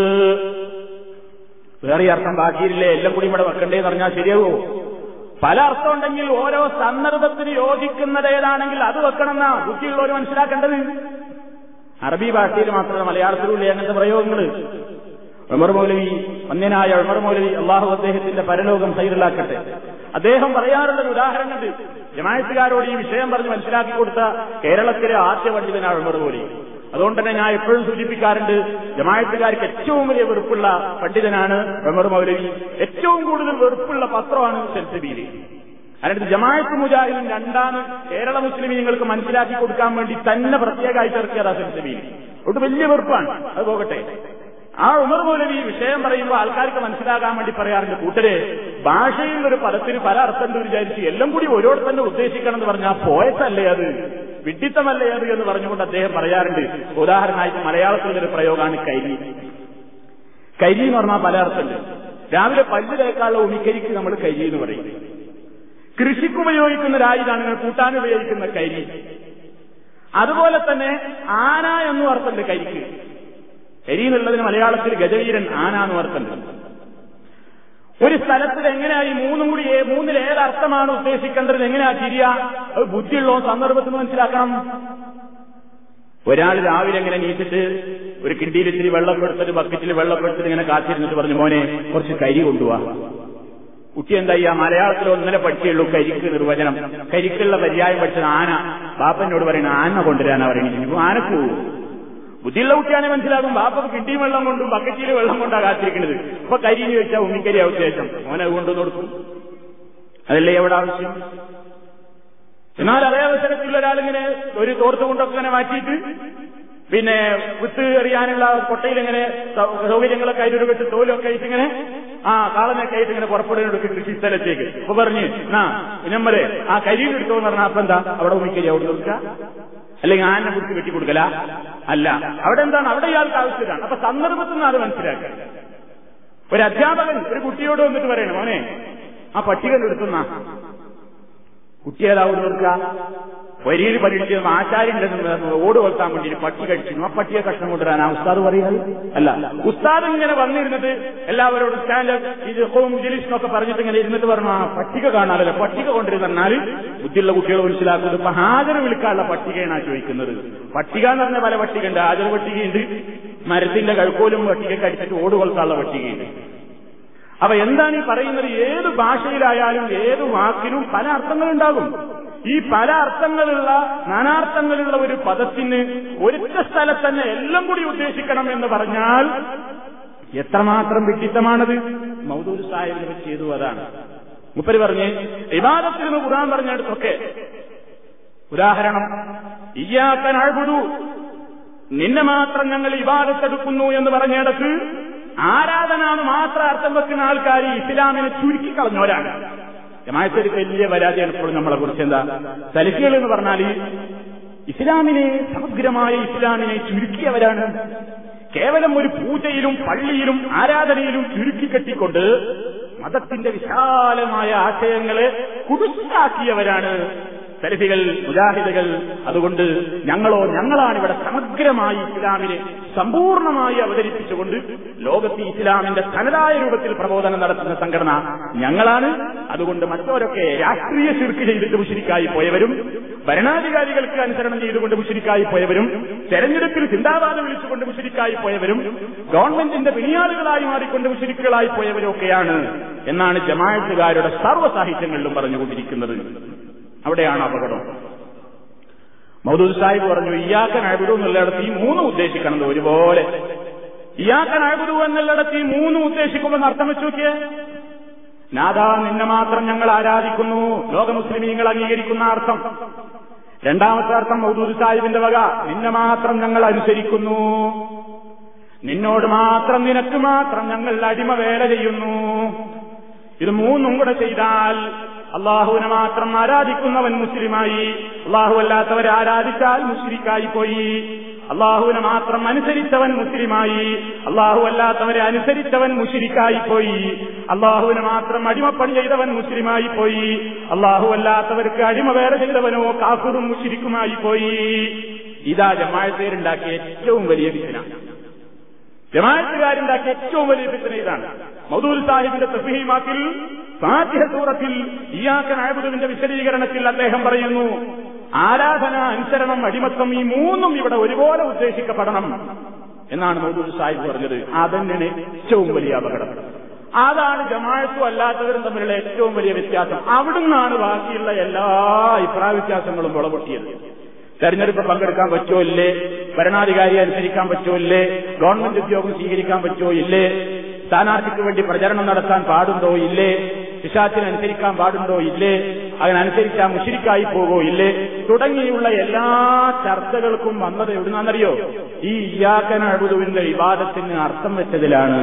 വേറെ അർത്ഥം ബാക്കിയില്ലേ എല്ലാം കൂടി ഇവിടെ വെക്കണ്ടേന്ന് പറഞ്ഞാൽ ശരിയാവോ പല അർത്ഥമുണ്ടെങ്കിൽ ഓരോ സന്ദർഭത്തിന് യോജിക്കുന്നത് ഏതാണെങ്കിൽ അത് വെക്കണമെന്നാ ബുദ്ധിയുള്ളവർ മനസ്സിലാക്കേണ്ടത് അറബി ഭാഷയിൽ മാത്രമേ മലയാളത്തിലുള്ള അങ്ങനത്തെ പ്രയോഗങ്ങൾ ഉമർ മൗലവി വന്യനായ ഉമർ മൗലവി അള്ളാഹു അദ്ദേഹത്തിന്റെ പരലോകം സൈറിലാക്കട്ടെ അദ്ദേഹം പറയാറുള്ള ഒരു ഉദാഹരണമുണ്ട് ജമായത്തുകാരോട് ഈ വിഷയം പറഞ്ഞ് മനസ്സിലാക്കി കൊടുത്ത കേരളത്തിലെ ആദ്യ പണ്ഡിതനാണ് ഉമർ മൗലവി അതുകൊണ്ട് തന്നെ ഞാൻ എപ്പോഴും സൂചിപ്പിക്കാറുണ്ട് ജമായത്തുകാർക്ക് ഏറ്റവും വലിയ വെറുപ്പുള്ള പണ്ഡിതനാണ് ഉമർ മൗലവി ഏറ്റവും കൂടുതൽ വെറുപ്പുള്ള പത്രമാണ് സെൻസിബീലി അതിനടുത്ത് ജമായത്ത് മുജാഹിദും രണ്ടാണ് കേരള മുസ്ലിമീങ്ങൾക്ക് മനസ്സിലാക്കി കൊടുക്കാൻ വേണ്ടി തന്നെ പ്രത്യേകമായിട്ട് ഇറക്കിയതാ സെൻസിബീലി അതുകൊണ്ട് വലിയ വെറുപ്പാണ് അത് പോകട്ടെ ആ ഉമർ മൗലവി വിഷയം പറയുമ്പോൾ ആൾക്കാർക്ക് മനസ്സിലാകാൻ വേണ്ടി പറയാറുണ്ട് കൂട്ടരെ ഭാഷയിൽ ഒരു പദത്തിന് പല അർത്ഥം വിചാരിച്ച് എല്ലാം കൂടി ഓരോട് തന്നെ ഉദ്ദേശിക്കണം എന്ന് പറഞ്ഞാൽ പോയത്തല്ലേ അത് വിഡിത്തമല്ലേ അത് എന്ന് പറഞ്ഞുകൊണ്ട് അദ്ദേഹം പറയാറുണ്ട് ഉദാഹരണമായിട്ട് മലയാളത്തിലൊരു പ്രയോഗമാണ് കരി കരി എന്ന് പറഞ്ഞാൽ പല അർത്ഥമുണ്ട് രാവിലെ പല്ല് തേക്കാനുള്ള ഉമിക്കരിക്ക് നമ്മൾ കരി എന്ന് പറയും കൃഷിക്ക് ഉപയോഗിക്കുന്ന രായുധാനങ്ങൾ കൂട്ടാൻ ഉപയോഗിക്കുന്ന കരി അതുപോലെ തന്നെ ആന എന്നും അർത്ഥമുണ്ട് കരിക്ക് കരി എന്നുള്ളതിന് മലയാളത്തിൽ ഗജവീരൻ ആന എന്ന് അർത്ഥമുണ്ട് ഒരു സ്ഥലത്തിൽ എങ്ങനെയായി മൂന്നും കൂടി മൂന്നിൽ ഏത് അർത്ഥമാണ് ഉദ്ദേശിക്കേണ്ടത് എങ്ങനെയാ തിരിയ അത് ബുദ്ധിയുള്ളോ സന്ദർഭത്തിന് മനസ്സിലാക്കണം ഒരാൾ രാവിലെ എങ്ങനെ നീച്ചിട്ട് ഒരു കിണ്ടിയിൽ ഇത്തിരി വെള്ളം എടുത്തിട്ട് ബക്കറ്റിൽ വെള്ളം എടുത്തിട്ട് ഇങ്ങനെ കാത്തിരുന്നിട്ട് പറഞ്ഞു മോനെ കുറച്ച് കരി കൊണ്ടുപോവാ കുട്ടി എന്താ ചെയ്യാ മലയാളത്തിൽ ഒന്നലെ പഠിച്ചുള്ളൂ കരിക്ക് നിർവചനം കരിക്കുള്ള പര്യായം പഠിച്ചത് ആന ബാപ്പനോട് പറയുന്നത് ആന കൊണ്ടുവരാനാ പറയുന്നത് ഇപ്പൊ ആനക്ക് പോകും ബുദ്ധിയുള്ള കുട്ടിയാണെങ്കിൽ മനസ്സിലാകും ബാപ്പക്ക് കിട്ടിയും വെള്ളം കൊണ്ടും ബക്കറ്റിയിൽ വെള്ളം കൊണ്ടാ കാത്തിരിക്കുന്നത് ഇപ്പൊ കരിന്ന് വെച്ചാൽ ഉമ്മിക്കരി ഉദ്ദേശം മോനെ കൊണ്ടുവന്ന് കൊടുക്കും അതല്ലേ എവിടെ ആവശ്യം എന്നാൽ അതേ അവസരത്തിൽ ഒരാളിങ്ങനെ ഒരു തോർത്ത് കൊണ്ടൊക്കെ ഇങ്ങനെ മാറ്റിയിട്ട് പിന്നെ വിത്ത് എറിയാനുള്ള കൊട്ടയിൽ ഇങ്ങനെ സൗകര്യങ്ങളൊക്കെ ആയിട്ട് ഒരു വെച്ച് തോലൊക്കെ ആയിട്ട് ഇങ്ങനെ ആ കാളനൊക്കെ ആയിട്ട് ഇങ്ങനെ പുറപ്പെടുന്നൊക്കെ കൃഷി സ്ഥലത്തേക്ക് അപ്പൊ പറഞ്ഞ് എന്നാ നമ്മള് ആ കരിയിൽ എടുത്തോന്ന് പറഞ്ഞാൽ അപ്പൊ എന്താ അവിടെ ഉമ്മിക്കരി അവിടെ കൊടുക്കുക അല്ലെങ്കിൽ ആനെ കുറിച്ച് വെട്ടി കൊടുക്കല അല്ല അവിടെ എന്താണ് അവിടെ ഇയാൾക്ക് ആവശ്യമാണ് അപ്പൊ സന്ദർഭത്തിൽ നിന്ന് അത് മനസ്സിലാക്കുക ഒരു അധ്യാപകൻ ഒരു കുട്ടിയോട് വന്നിട്ട് പറയണം മോനെ ആ പട്ടിക എടുത്തുന്ന കുട്ടി ഏതാവും കൊടുക്കുക വരിയിൽ പരീക്ഷിച്ച് ആചാര്യന്റെ ഓട് കൊളുത്താൻ വേണ്ടി പട്ടി കഴിച്ചു ആ പട്ടിയെ കഷ്ണം കൊണ്ടുവരാൻ ആ ഉസ്താദ് പറയുന്നത് അല്ല ഉസ്താദ് ഇങ്ങനെ വന്നിരുന്നത് എല്ലാവരോടും സ്റ്റാൻഡ് ഇത് ഹോം ജിലിസ് എന്നൊക്കെ പറഞ്ഞിട്ട് ഇങ്ങനെ ഇരുന്നിട്ട് പറഞ്ഞു ആ പട്ടിക കാണാനല്ലോ പട്ടിക കൊണ്ടിരുന്നാൽ ബുദ്ധിയുള്ള കുട്ടികൾ മനസ്സിലാക്കുന്നത് ഇപ്പൊ ഹാജർ വിളിക്കാനുള്ള പട്ടികയാണ് ആ ചോദിക്കുന്നത് പട്ടിക എന്ന് പറഞ്ഞ പല പട്ടികയുണ്ട് ഹാജർ പട്ടികയുണ്ട് മരത്തിന്റെ കഴുക്കോലും പട്ടികയൊക്കെ അടിച്ചിട്ട് ഓട് കൊളുത്താനുള്ള പട്ടികയുണ്ട് അപ്പൊ എന്താണ് ഈ പറയുന്നത് ഏത് ഭാഷയിലായാലും ഏത് വാക്കിനും പല അർത്ഥങ്ങളുണ്ടാകും ഈ പല അർത്ഥങ്ങളുള്ള നാനാർത്ഥങ്ങളുള്ള ഒരു പദത്തിന് ഒരൊറ്റ സ്ഥലത്ത് തന്നെ എല്ലാം കൂടി ഉദ്ദേശിക്കണം എന്ന് പറഞ്ഞാൽ എത്രമാത്രം വിഡിത്തമാണത് മൗദൂർ സാഹിബിനെ വെച്ച് ചെയ്തു അതാണ് മുപ്പര് പറഞ്ഞ് വിവാദത്തിൽ നിന്ന് ഖുർആൻ പറഞ്ഞെടുത്തൊക്കെ ഉദാഹരണം ഇയ്യാക്കൻ അഴുപുതു നിന്നെ മാത്രം ഞങ്ങൾ ഇബാദത്തെടുക്കുന്നു എന്ന് പറഞ്ഞിടത്ത് ആരാധന മാത്രം അർത്ഥം വെക്കുന്ന ആൾക്കാർ ഇസ്ലാമിനെ ചുരുക്കിക്കളഞ്ഞവരാണ് ജമാഅത്തൊരു വലിയ പരാതിയാണ് ഇപ്പോൾ നമ്മളെ കുറിച്ച് എന്താ സലിഫികൾ എന്ന് പറഞ്ഞാൽ ഇസ്ലാമിനെ സമഗ്രമായ ഇസ്ലാമിനെ ചുരുക്കിയവരാണ് കേവലം ഒരു പൂജയിലും പള്ളിയിലും ആരാധനയിലും ചുരുക്കി കെട്ടിക്കൊണ്ട് മതത്തിന്റെ വിശാലമായ ആശയങ്ങളെ കുടുസാക്കിയവരാണ് സലഫികൾ മുജാഹിദുകൾ അതുകൊണ്ട് ഞങ്ങളോ ഞങ്ങളാണ് ഇവിടെ സമഗ്രമായി ഇസ്ലാമിനെ സമ്പൂർണമായി അവതരിപ്പിച്ചുകൊണ്ട് ലോകത്ത് ഇസ്ലാമിന്റെ തനതായ രൂപത്തിൽ പ്രബോധനം നടത്തുന്ന സംഘടന ഞങ്ങളാണ് അതുകൊണ്ട് മറ്റവരൊക്കെ രാഷ്ട്രീയ ശിർക്ക് ചെയ്തിട്ട് മുഷിരിക്കായി പോയവരും ഭരണാധികാരികൾക്ക് അനുസരണം ചെയ്തുകൊണ്ട് മുഷിരിക്കായി പോയവരും തെരഞ്ഞെടുപ്പിൽ ചിന്താവാദം വിളിച്ചുകൊണ്ട് മുഷിരിക്കായി പോയവരും ഗവൺമെന്റിന്റെ പിണിയാളുകളായി മാറിക്കൊണ്ട് മുഷിരിക്കുകളായി പോയവരും ഒക്കെയാണ് എന്നാണ് ജമാഅത്തുകാരുടെ സർവ്വ സാഹിത്യങ്ങളിലും പറഞ്ഞുകൊണ്ടിരിക്കുന്നത് അവിടെയാണ് അപകടം മൗദൂദ് സാഹിബ് പറഞ്ഞു ഇയാക്കൻ അഴുതു എന്നുള്ളിടത്ത് ഈ മൂന്ന് ഉദ്ദേശിക്കണം ഒരുപോലെ ഇയാക്കൻ അഴുതു എന്നുള്ളിടത്ത് ഈ മൂന്ന് ഉദ്ദേശിക്കുമെന്ന് അർത്ഥം വെച്ചു നോക്കിയേ നാദാ നിന്നെ മാത്രം ഞങ്ങൾ ആരാധിക്കുന്നു ലോക മുസ്ലിമീങ്ങൾ അംഗീകരിക്കുന്ന അർത്ഥം രണ്ടാമത്തെ അർത്ഥം മൗദൂദ് സാഹിബിന്റെ വക നിന്നെ മാത്രം ഞങ്ങൾ അനുസരിക്കുന്നു നിന്നോട് മാത്രം നിനക്ക് മാത്രം ഞങ്ങൾ അടിമ വേല ചെയ്യുന്നു ഇത് മൂന്നും കൂടെ ചെയ്താൽ അള്ളാഹുവിനെ മാത്രം ആരാധിക്കുന്നവൻ മുസ്ലിമായി അള്ളാഹു അല്ലാത്തവരെ ആരാധിച്ചാൽ മുസ്ലിക്കായി പോയി അള്ളാഹുവിനെ മാത്രം അനുസരിച്ചവൻ മുസ്ലിമായി അള്ളാഹു അല്ലാത്തവരെ അനുസരിച്ചവൻ മുഷിരിക്കായി പോയി അള്ളാഹുവിനെ മാത്രം അടിമപ്പണി ചെയ്തവൻ മുസ്ലിമായി പോയി അള്ളാഹു അല്ലാത്തവർക്ക് അടിമ വേറെ ചെയ്തവനോ കാഫുറും മുഷിരിക്കുമായി പോയി ഇതാ ജമാഴത്തേരുണ്ടാക്കിയ ഏറ്റവും വലിയ വിധന ജമാഅത്തുകാരുണ്ടാക്കിയ ഏറ്റവും വലിയ ഫിത്തന ഇതാണ് മൗദൂൽ സാഹിബിന്റെ തസ്ഹീമാത്തിൽ ഫാത്തിഹ സൂറത്തിൽ ഇയാക്കൻ അഴബുദുവിന്റെ വിശദീകരണത്തിൽ അദ്ദേഹം പറയുന്നു ആരാധന അനുസരണം അടിമത്തം ഈ മൂന്നും ഇവിടെ ഒരുപോലെ ഉദ്ദേശിക്കപ്പെടണം എന്നാണ് മൗദൂൽ സാഹിബ് പറഞ്ഞത് അതന്നെയാണ് ഏറ്റവും വലിയ അപകടം അതാണ് ജമാഅത്തും അല്ലാത്തവരും തമ്മിലുള്ള ഏറ്റവും വലിയ വ്യത്യാസം അവിടുന്നാണ് ബാക്കിയുള്ള എല്ലാ അഭിപ്രായ വ്യത്യാസങ്ങളും മുളപൊട്ടിയത് തെരഞ്ഞെടുപ്പ് പങ്കെടുക്കാൻ പറ്റുമോ ഇല്ലേ ഭരണാധികാരിയെ അനുസരിക്കാൻ പറ്റുമോ ഇല്ലേ ഗവൺമെന്റ് ഉദ്യോഗം സ്വീകരിക്കാൻ പറ്റുമോ ഇല്ലേ സ്ഥാനാർത്ഥിക്ക് വേണ്ടി പ്രചരണം നടത്താൻ പാടുണ്ടോ ഇല്ലേ പിശാച്ചിന് അനുസരിക്കാൻ പാടുണ്ടോ ഇല്ലേ അതിനനുസരിച്ചാൽ മുഷിരിക്കായി പോകോ ഇല്ലേ തുടങ്ങിയുള്ള എല്ലാ ചർച്ചകൾക്കും വന്നത് എവിടുന്നാണെന്നറിയോ ഈ ഇയാക്കൻ അഴുതുവിന്റെ വിവാദത്തിന് അർത്ഥം വെച്ചതിലാണ്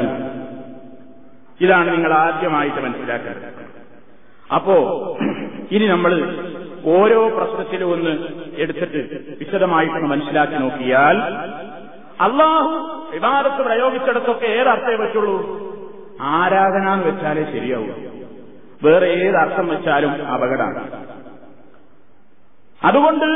ഇതാണ് നിങ്ങൾ ആദ്യമായിട്ട് മനസ്സിലാക്കേണ്ടത് അപ്പോ ഇനി നമ്മൾ ഓരോ പ്രശ്നത്തിലും ഒന്ന് എടുത്തിട്ട് വിശദമായിട്ടൊന്ന് മനസ്സിലാക്കി നോക്കിയാൽ അള്ളാഹു വിവാദത്ത് പ്രയോഗിച്ചിടത്തൊക്കെ ഏതർത്ഥമേ പറ്റുള്ളൂ ആരാധന എന്ന് വെച്ചാലേ ശരിയാവൂ വേറെ ഏത് അർത്ഥം വെച്ചാലും അപകടമാണ് അതുകൊണ്ട്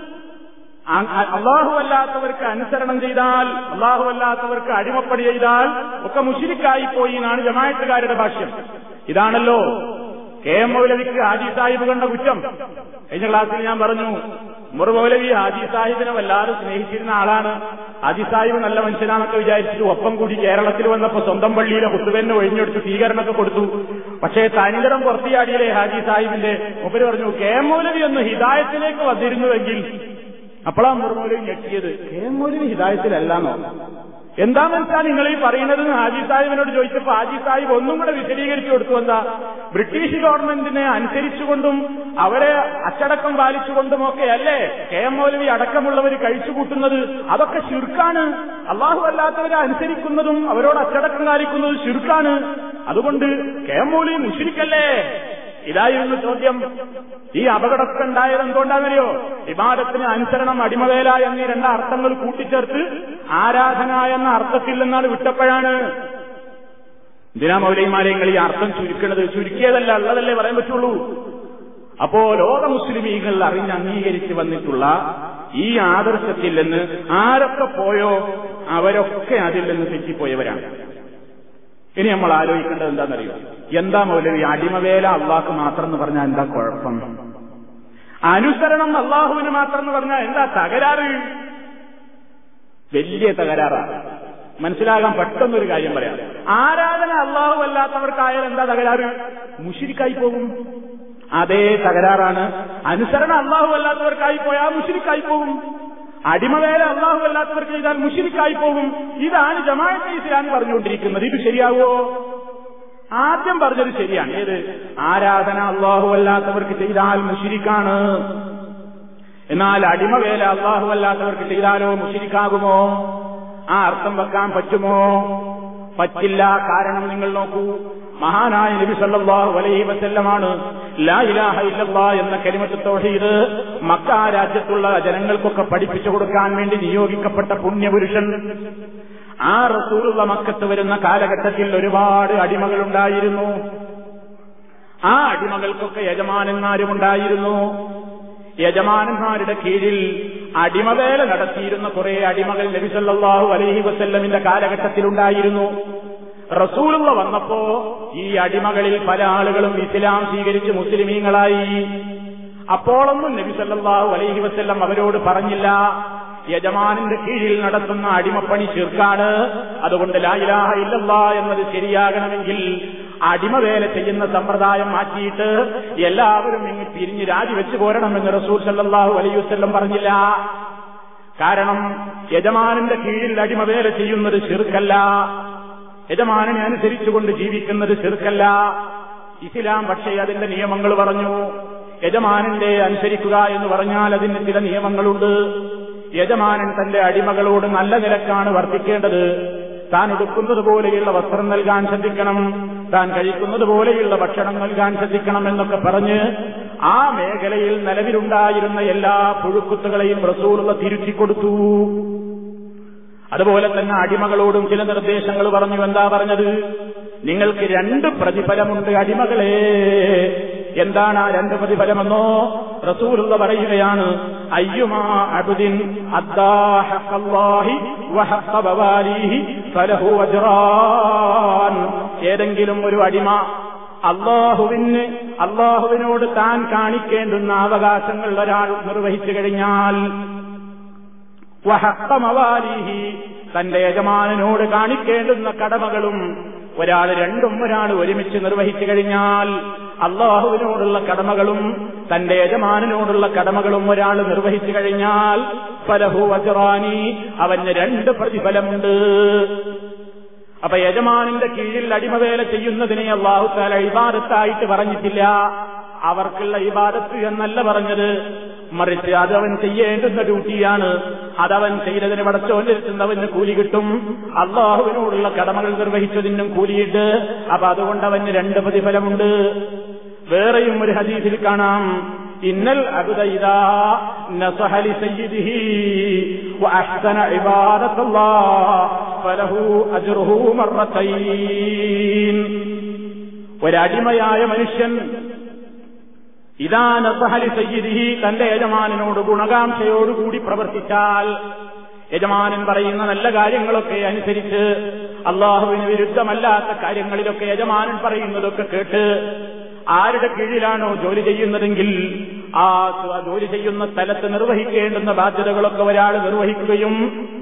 അള്ളാഹു അല്ലാത്തവർക്ക് അനുസരണം ചെയ്താൽ അള്ളാഹു അല്ലാത്തവർക്ക് അടിമപ്പടി ചെയ്താൽ ഒക്കെ മുഷിരിക്കായി പോയി എന്നാണ് ജമായത്തുകാരുടെ ഭാഷ്യം ഇതാണല്ലോ കെ എം മൗലവിക്ക് ഹാജി സാഹിബ് കണ്ട കുറ്റം കഴിഞ്ഞ ക്ലാസ്സിൽ ഞാൻ പറഞ്ഞു മുർ മൗലവി ഹാജി സാഹിബിനെ വല്ലാതെ സ്നേഹിച്ചിരുന്ന ആളാണ് ഹാജി സാഹിബ് നല്ല മനുഷ്യനാണെന്നൊക്കെ വിചാരിച്ചിട്ട് ഒപ്പം കൂടി കേരളത്തിൽ വന്നപ്പോ സ്വന്തം പള്ളിയിലെ കുത്തുവെന്നെ ഒഴിഞ്ഞെടുത്ത് സ്വീകരണമൊക്കെ കൊടുത്തു പക്ഷേ തനിതരം പുറത്തിയാടിയില്ലേ ഹാജി സാഹിബിന്റെ മുപ്പര് പറഞ്ഞു കെ എം മൗലവി ഒന്ന് ഹിദായത്തിലേക്ക് വന്നിരുന്നുവെങ്കിൽ അപ്പോഴാ മുർമൂലി ഞെട്ടിയത് കെ മൗലവി ഹിദായത്തിലല്ലാന്നോ എന്താ മനസ്സിലാണ് നിങ്ങൾ ഈ പറയുന്നത് ഹാജി സാഹിബിനോട് ചോദിച്ചപ്പോ ഹാജി സാഹിബ് ഒന്നും കൂടെ വിശദീകരിച്ചു കൊടുത്തു എന്താ ബ്രിട്ടീഷ് ഗവൺമെന്റിനെ അനുസരിച്ചുകൊണ്ടും അവരെ അച്ചടക്കം പാലിച്ചുകൊണ്ടും ഒക്കെ അല്ലേ കെ എം മൗലവി അടക്കമുള്ളവർ കഴിച്ചുകൂട്ടുന്നത് അതൊക്കെ ശുർക്കാണ് അള്ളാഹു അല്ലാത്തവരെ അനുസരിക്കുന്നതും അവരോട് അച്ചടക്കം കാലിക്കുന്നതും ശുർക്കാണ് അതുകൊണ്ട് കെ എം മൗലവി മുഷിരിക്കല്ലേ ഇതായിരുന്നു ചോദ്യം ഈ അപകടമൊക്കെ ഉണ്ടായത് എന്തുകൊണ്ടാണെന്നറിയോ വിവാദത്തിന് അനുസരണം അടിമവേല എന്നീ രണ്ട് അർത്ഥങ്ങൾ കൂട്ടിച്ചേർത്ത് ആരാധന എന്ന അർത്ഥത്തിൽ നിന്നാണ് വിട്ടപ്പോഴാണ് എന്തിനാ മൗലൈമാലയങ്ങൾ ഈ അർത്ഥം ചുരുക്കണത് ചുരുക്കിയതല്ല ഉള്ളതല്ലേ പറയാൻ പറ്റുള്ളൂ അപ്പോ ലോക മുസ്ലിമീങ്ങൾ അറിഞ്ഞ് അംഗീകരിച്ച് വന്നിട്ടുള്ള ഈ ആദർശത്തിൽ നിന്ന് ആരൊക്കെ പോയോ അവരൊക്കെ അതിൽ നിന്ന് തെറ്റിപ്പോയവരാണ് ഇനി നമ്മൾ ആലോചിക്കേണ്ടത് എന്താണെന്നറിയോ എന്താ മൗലവി അടിമവേല അള്ളാഹ് മാത്രം എന്ന് പറഞ്ഞാൽ എന്താ കുഴപ്പം അനുസരണം അള്ളാഹുവിന് മാത്രം എന്ന് പറഞ്ഞാൽ എന്താ തകരാറ് വലിയ തകരാറാണ് മനസ്സിലാകാൻ പെട്ടെന്നൊരു കാര്യം പറയാം ആരാധന അള്ളാഹു അല്ലാത്തവർക്കായാൽ എന്താ തകരാറ് മുഷിരിക്കായി പോകും അതേ തകരാറാണ് അനുസരണം അള്ളാഹു അല്ലാത്തവർക്കായി പോയാൽ മുഷിരിക്കായി പോകും അടിമവേല അള്ളാഹു അല്ലാത്തവർക്ക് ചെയ്താൽ മുഷിരിക്കായി പോകും ഇതാണ് ജമാഅത്തെ ഇസ്ലാമി പറഞ്ഞുകൊണ്ടിരിക്കുന്നത് ഇത് ശരിയാവോ ആദ്യം പറഞ്ഞത് ശരിയാണ് ഏത് ആരാധന അള്ളാഹു അല്ലാത്തവർക്ക് ചെയ്താൽ മുഷിരിക്കാണ് എന്നാൽ അടിമവേല അള്ളാഹു അല്ലാത്തവർക്ക് ചെയ്താലോ മുഷിരിക്കാകുമോ ആ അർത്ഥം വെക്കാൻ പറ്റുമോ പറ്റില്ല കാരണം നിങ്ങൾ നോക്കൂ മഹാനായ നബി സല്ലല്ലാഹു അലൈഹി വസല്ലമാണ് ലാ ഇലാഹ ഇല്ലല്ലാ എന്ന കലിമത്ത് തൗഹീദ് മക്ക രാജ്യത്തുള്ള ജനങ്ങൾക്കൊക്കെ പഠിപ്പിച്ചു കൊടുക്കാൻ വേണ്ടി നിയോഗിക്കപ്പെട്ട പുണ്യപുരുഷൻ ആ റസൂലുള്ള മക്കത്ത് വരുന്ന കാലഘട്ടത്തിൽ ഒരുപാട് അടിമകളുണ്ടായിരുന്നു ആ അടിമകൾക്കൊക്കെ യജമാനന്മാരുമുണ്ടായിരുന്നു യജമാനന്മാരുടെ കീഴിൽ അടിമവേല നടത്തിയിരുന്ന കുറെ അടിമകൾ നബിസല്ലാഹു അലൈഹി വസല്ലമിന്റെ കാലഘട്ടത്തിലുണ്ടായിരുന്നു റസൂലുള്ള വന്നപ്പോ ഈ അടിമകളിൽ പല ആളുകളും ഇസ്ലാം സ്വീകരിച്ച് മുസ്ലിമീങ്ങളായി അപ്പോളൊന്നും നബി സല്ലല്ലാഹു അലൈഹി വസല്ലം അവരോട് പറഞ്ഞില്ല യജമാനിന്റെ കീഴിൽ നടത്തുന്ന അടിമപ്പണി ചീർക്കാണ് അതുകൊണ്ട് ലായിലാഹ ഇല്ലല്ലാ എന്നത് ശരിയാകണമെങ്കിൽ അടിമവേല ചെയ്യുന്ന സമ്പ്രദായം മാറ്റിയിട്ട് എല്ലാവരും ഇങ്ങ് പിരിഞ്ഞ് രാജിവെച്ചു പോരണമെന്ന് റസൂൽ സല്ലല്ലാഹു അലൈഹി വസല്ലം പറഞ്ഞില്ല കാരണം യജമാനന്റെ കീഴിൽ അടിമവേല ചെയ്യുന്നത് ചെറുക്കല്ല യജമാനനെ അനുസരിച്ചുകൊണ്ട് ജീവിക്കുന്നത് ചെറുക്കല്ല ഇസ്ലാം പക്ഷേ അതിന്റെ നിയമങ്ങൾ പറഞ്ഞു യജമാനന്റെ അനുസരിക്കുക എന്ന് പറഞ്ഞാൽ അതിന് ചില നിയമങ്ങളുണ്ട് യജമാനൻ തന്റെ അടിമകളോട് നല്ല നിലക്കാണ് വർത്തിക്കേണ്ടത് താൻ ഉടുക്കുന്നത് പോലെയുള്ള വസ്ത്രം നൽകാൻ ശ്രദ്ധിക്കണം താൻ കഴിക്കുന്നത് പോലെയുള്ള ഭക്ഷണം നൽകാൻ ശ്രദ്ധിക്കണം എന്നൊക്കെ പറഞ്ഞ് ആ മേഖലയിൽ നിലവിലുണ്ടായിരുന്ന എല്ലാ പുഴുക്കുത്തുകളെയും റസൂലുള്ള തിരുത്തിക്കൊടുത്തു അതുപോലെ തന്നെ അടിമകളോടും ചില നിർദ്ദേശങ്ങൾ പറഞ്ഞു എന്താ പറഞ്ഞത് നിങ്ങൾക്ക് രണ്ട് പ്രതിഫലമുണ്ട് അടിമകളെ എന്താണ് ആ രണ്ട് പ്രതിഫലമെന്നോ റസൂലുള്ള പറയുകയാണ് അയ്യുമാ അബുദിൻ ഏതെങ്കിലും ഒരു അടിമ അള്ളാഹുവിന് അള്ളാഹുവിനോട് താൻ കാണിക്കേണ്ടുന്ന അവകാശങ്ങൾ ഒരാൾ നിർവഹിച്ചു കഴിഞ്ഞാൽ വഹക്കമവാലിഹി തന്റെ യജമാനനോട് കാണിക്കേണ്ടുന്ന കടമകളും ഒരാൾ രണ്ടും ഒരാൾ ഒരുമിച്ച് നിർവഹിച്ചു കഴിഞ്ഞാൽ അള്ളാഹുവിനോടുള്ള കടമകളും തന്റെ യജമാനനോടുള്ള കടമകളും ഒരാൾ നിർവഹിച്ചു കഴിഞ്ഞാൽ ഫലഹു അജറാനി അവന് രണ്ട് പ്രതിഫലമുണ്ട് അപ്പൊ യജമാനിന്റെ കീഴിൽ അടിമവേല ചെയ്യുന്നതിനെ അള്ളാഹു താല ഇബാദത്തായിട്ട് പറഞ്ഞിട്ടില്ല അവർക്കുള്ള ഇബാദത്ത് എന്നല്ല പറഞ്ഞത് മറിച്ച് അതവൻ ചെയ്യേണ്ടുന്ന ഡ്യൂട്ടിയാണ് അതവൻ ചെയ്തതിന് പടച്ചോണ്ടിരുത്തുന്നവന് കൂലി കിട്ടും അള്ളാഹുവിനോടുള്ള കടമകൾ നിർവഹിച്ചതിനും കൂലിയിട്ട് അപ്പൊ അതുകൊണ്ട് അവന് രണ്ട് പ്രതിഫലമുണ്ട് വേറെയും ഒരു ഹദീസിൽ കാണാം ഇന്നൽ അബുദൈദാ നസഹലി സയ്യിദിഹി വഅഹ്സന ഇബാദത്തല്ലാഹ് ഫലഹു അജ്റുഹു മർറത്തൈൻ ഒരടിമയായ മനുഷ്യൻ ഇതാ നസഹലി സയ്യിദിഹി തന്റെ യജമാനനോട് ഗുണകാംക്ഷയോടുകൂടി പ്രവർത്തിച്ചാൽ യജമാനൻ പറയുന്ന നല്ല കാര്യങ്ങളൊക്കെ അനുസരിച്ച് അള്ളാഹുവിന് വിരുദ്ധമല്ലാത്ത കാര്യങ്ങളിലൊക്കെ യജമാനൻ പറയുന്നതൊക്കെ കേട്ട് ആരുടെ കീഴിലാണോ ജോലി ചെയ്യുന്നതെങ്കിൽ ആ ജോലി ചെയ്യുന്ന സ്ഥലത്ത് നിർവഹിക്കേണ്ടുന്ന ബാധ്യതകളൊക്കെ ഒരാൾ നിർവഹിക്കുകയും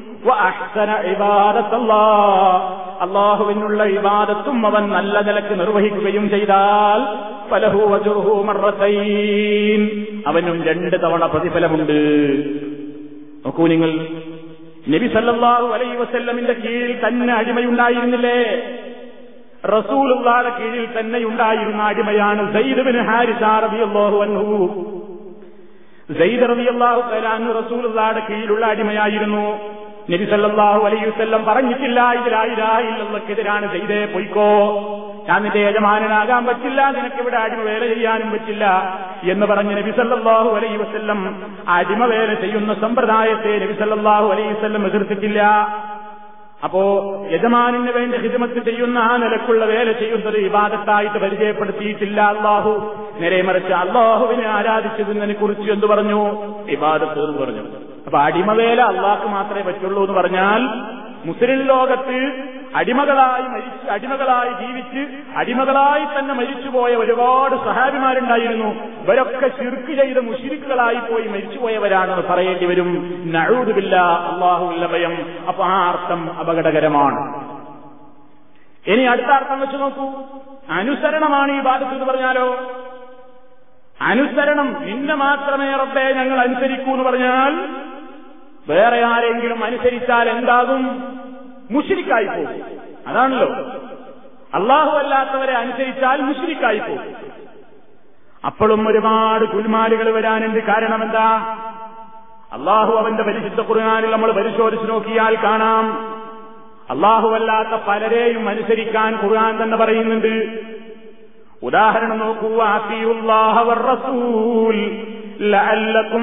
അള്ളാഹുവിനുള്ള ഇബാദത്തും അവൻ നല്ല നിലക്ക് നിർവഹിക്കുകയും ചെയ്താൽ പലഹു മറത്തൈൻ അവനും രണ്ട് തവണ പ്രതിഫലമുണ്ട് നോക്കൂ നിങ്ങൾ നബി സല്ലല്ലാഹു അലൈഹി വസല്ലമിന്റെ കീഴിൽ തന്നെ അടിമയുണ്ടായിരുന്നില്ലേ റസൂലുള്ളാടെ കീഴിൽ തന്നെ ഉണ്ടായിരുന്ന അടിമയാണ് സയ്യിദ് ബിൻ ഹാരിസ റളിയല്ലാഹു അൻഹു സയ്യിദ് റളിയല്ലാഹു തആല അൻഹു റസൂലുള്ളാടെ കീഴിലുള്ള അടിമയായിരുന്നു നബി സല്ലല്ലാഹു അലൈഹി വസല്ലം പറഞ്ഞിട്ടില്ല ഇതിലായിരായില്ലെന്നൊക്കെതിരാണ് സയ്യിദേ പൊയ്ക്കോ ഞാൻ നിന്റെ യജമാനനാകാൻ പറ്റില്ല നിനക്ക് ഇവിടെ അടിമ വേല ചെയ്യാനും പറ്റില്ല എന്ന് പറഞ്ഞ് നബി സല്ലല്ലാഹു അലൈഹി വസല്ലം അടിമ വേല ചെയ്യുന്ന സമ്പ്രദായത്തെ നബി സല്ലല്ലാഹു അലൈഹി വസല്ലം എതിർത്തിട്ടില്ല അപ്പോ യജമാനിന് വേണ്ടി ഹിദ്മത്ത് ചെയ്യുന്ന ആ നിലക്കുള്ള വേല ചെയ്യുന്നത് ഇബാദത്തായിട്ട് പരിചയപ്പെടുത്തിയിട്ടില്ല അള്ളാഹു നേരെ മറിച്ച് അള്ളാഹുവിനെ ആരാധിച്ചതിനെ കുറിച്ച് എന്ത് പറഞ്ഞു ഇബാദത്ത് എന്ന് പറഞ്ഞു അപ്പൊ അടിമവേല അള്ളാഹ്ക്ക് മാത്രമേ പറ്റുള്ളൂ എന്ന് പറഞ്ഞാൽ മുസ്ലിം ലോകത്ത് അടിമകളായി മരിച്ച് അടിമകളായി ജീവിച്ച് അടിമകളായി തന്നെ മരിച്ചുപോയ ഒരുപാട് സഹാബിമാരുണ്ടായിരുന്നു ഇവരൊക്കെ ശിർക്ക് ചെയ്ത് മുഷിരിക്കുകളായി പോയി മരിച്ചുപോയവരാണെന്ന് പറയേണ്ടി വരും നഴൂതുമില്ല അള്ളാഹുവില്ല ഭയം അപ്പൊ ആ അർത്ഥം അപകടകരമാണ് ഇനി അടുത്ത അർത്ഥം വെച്ച് നോക്കൂ അനുസരണമാണ് ഈ ബാധത്ത് എന്ന് പറഞ്ഞാലോ അനുസരണം നിന്നെ മാത്രമേ റബ്ബെ ഞങ്ങൾ അനുസരിക്കൂ എന്ന് പറഞ്ഞാൽ വേറെ ആരെങ്കിലും അനുസരിച്ചാൽ എന്താകും മുഷിരിക്കായി പോകും അതാണല്ലോ അള്ളാഹു അല്ലാത്തവരെ അനുസരിച്ചാൽ മുഷിരിക്കായി പോകും അപ്പോഴും ഒരുപാട് കുൽമാലുകൾ വരാനുണ്ട് കാരണം എന്താ അള്ളാഹു അവന്റെ പരിശുദ്ധ ഖുർആാനിൽ നമ്മൾ പരിശോധിച്ചു നോക്കിയാൽ കാണാം അള്ളാഹു അല്ലാത്ത പലരെയും അനുസരിക്കാൻ ഖുർആൻ തന്നെ പറയുന്നുണ്ട് ഉദാഹരണം നോക്കൂ ആത്തിയുല്ലാഹ റസൂൽ ലഅല്ലക്കും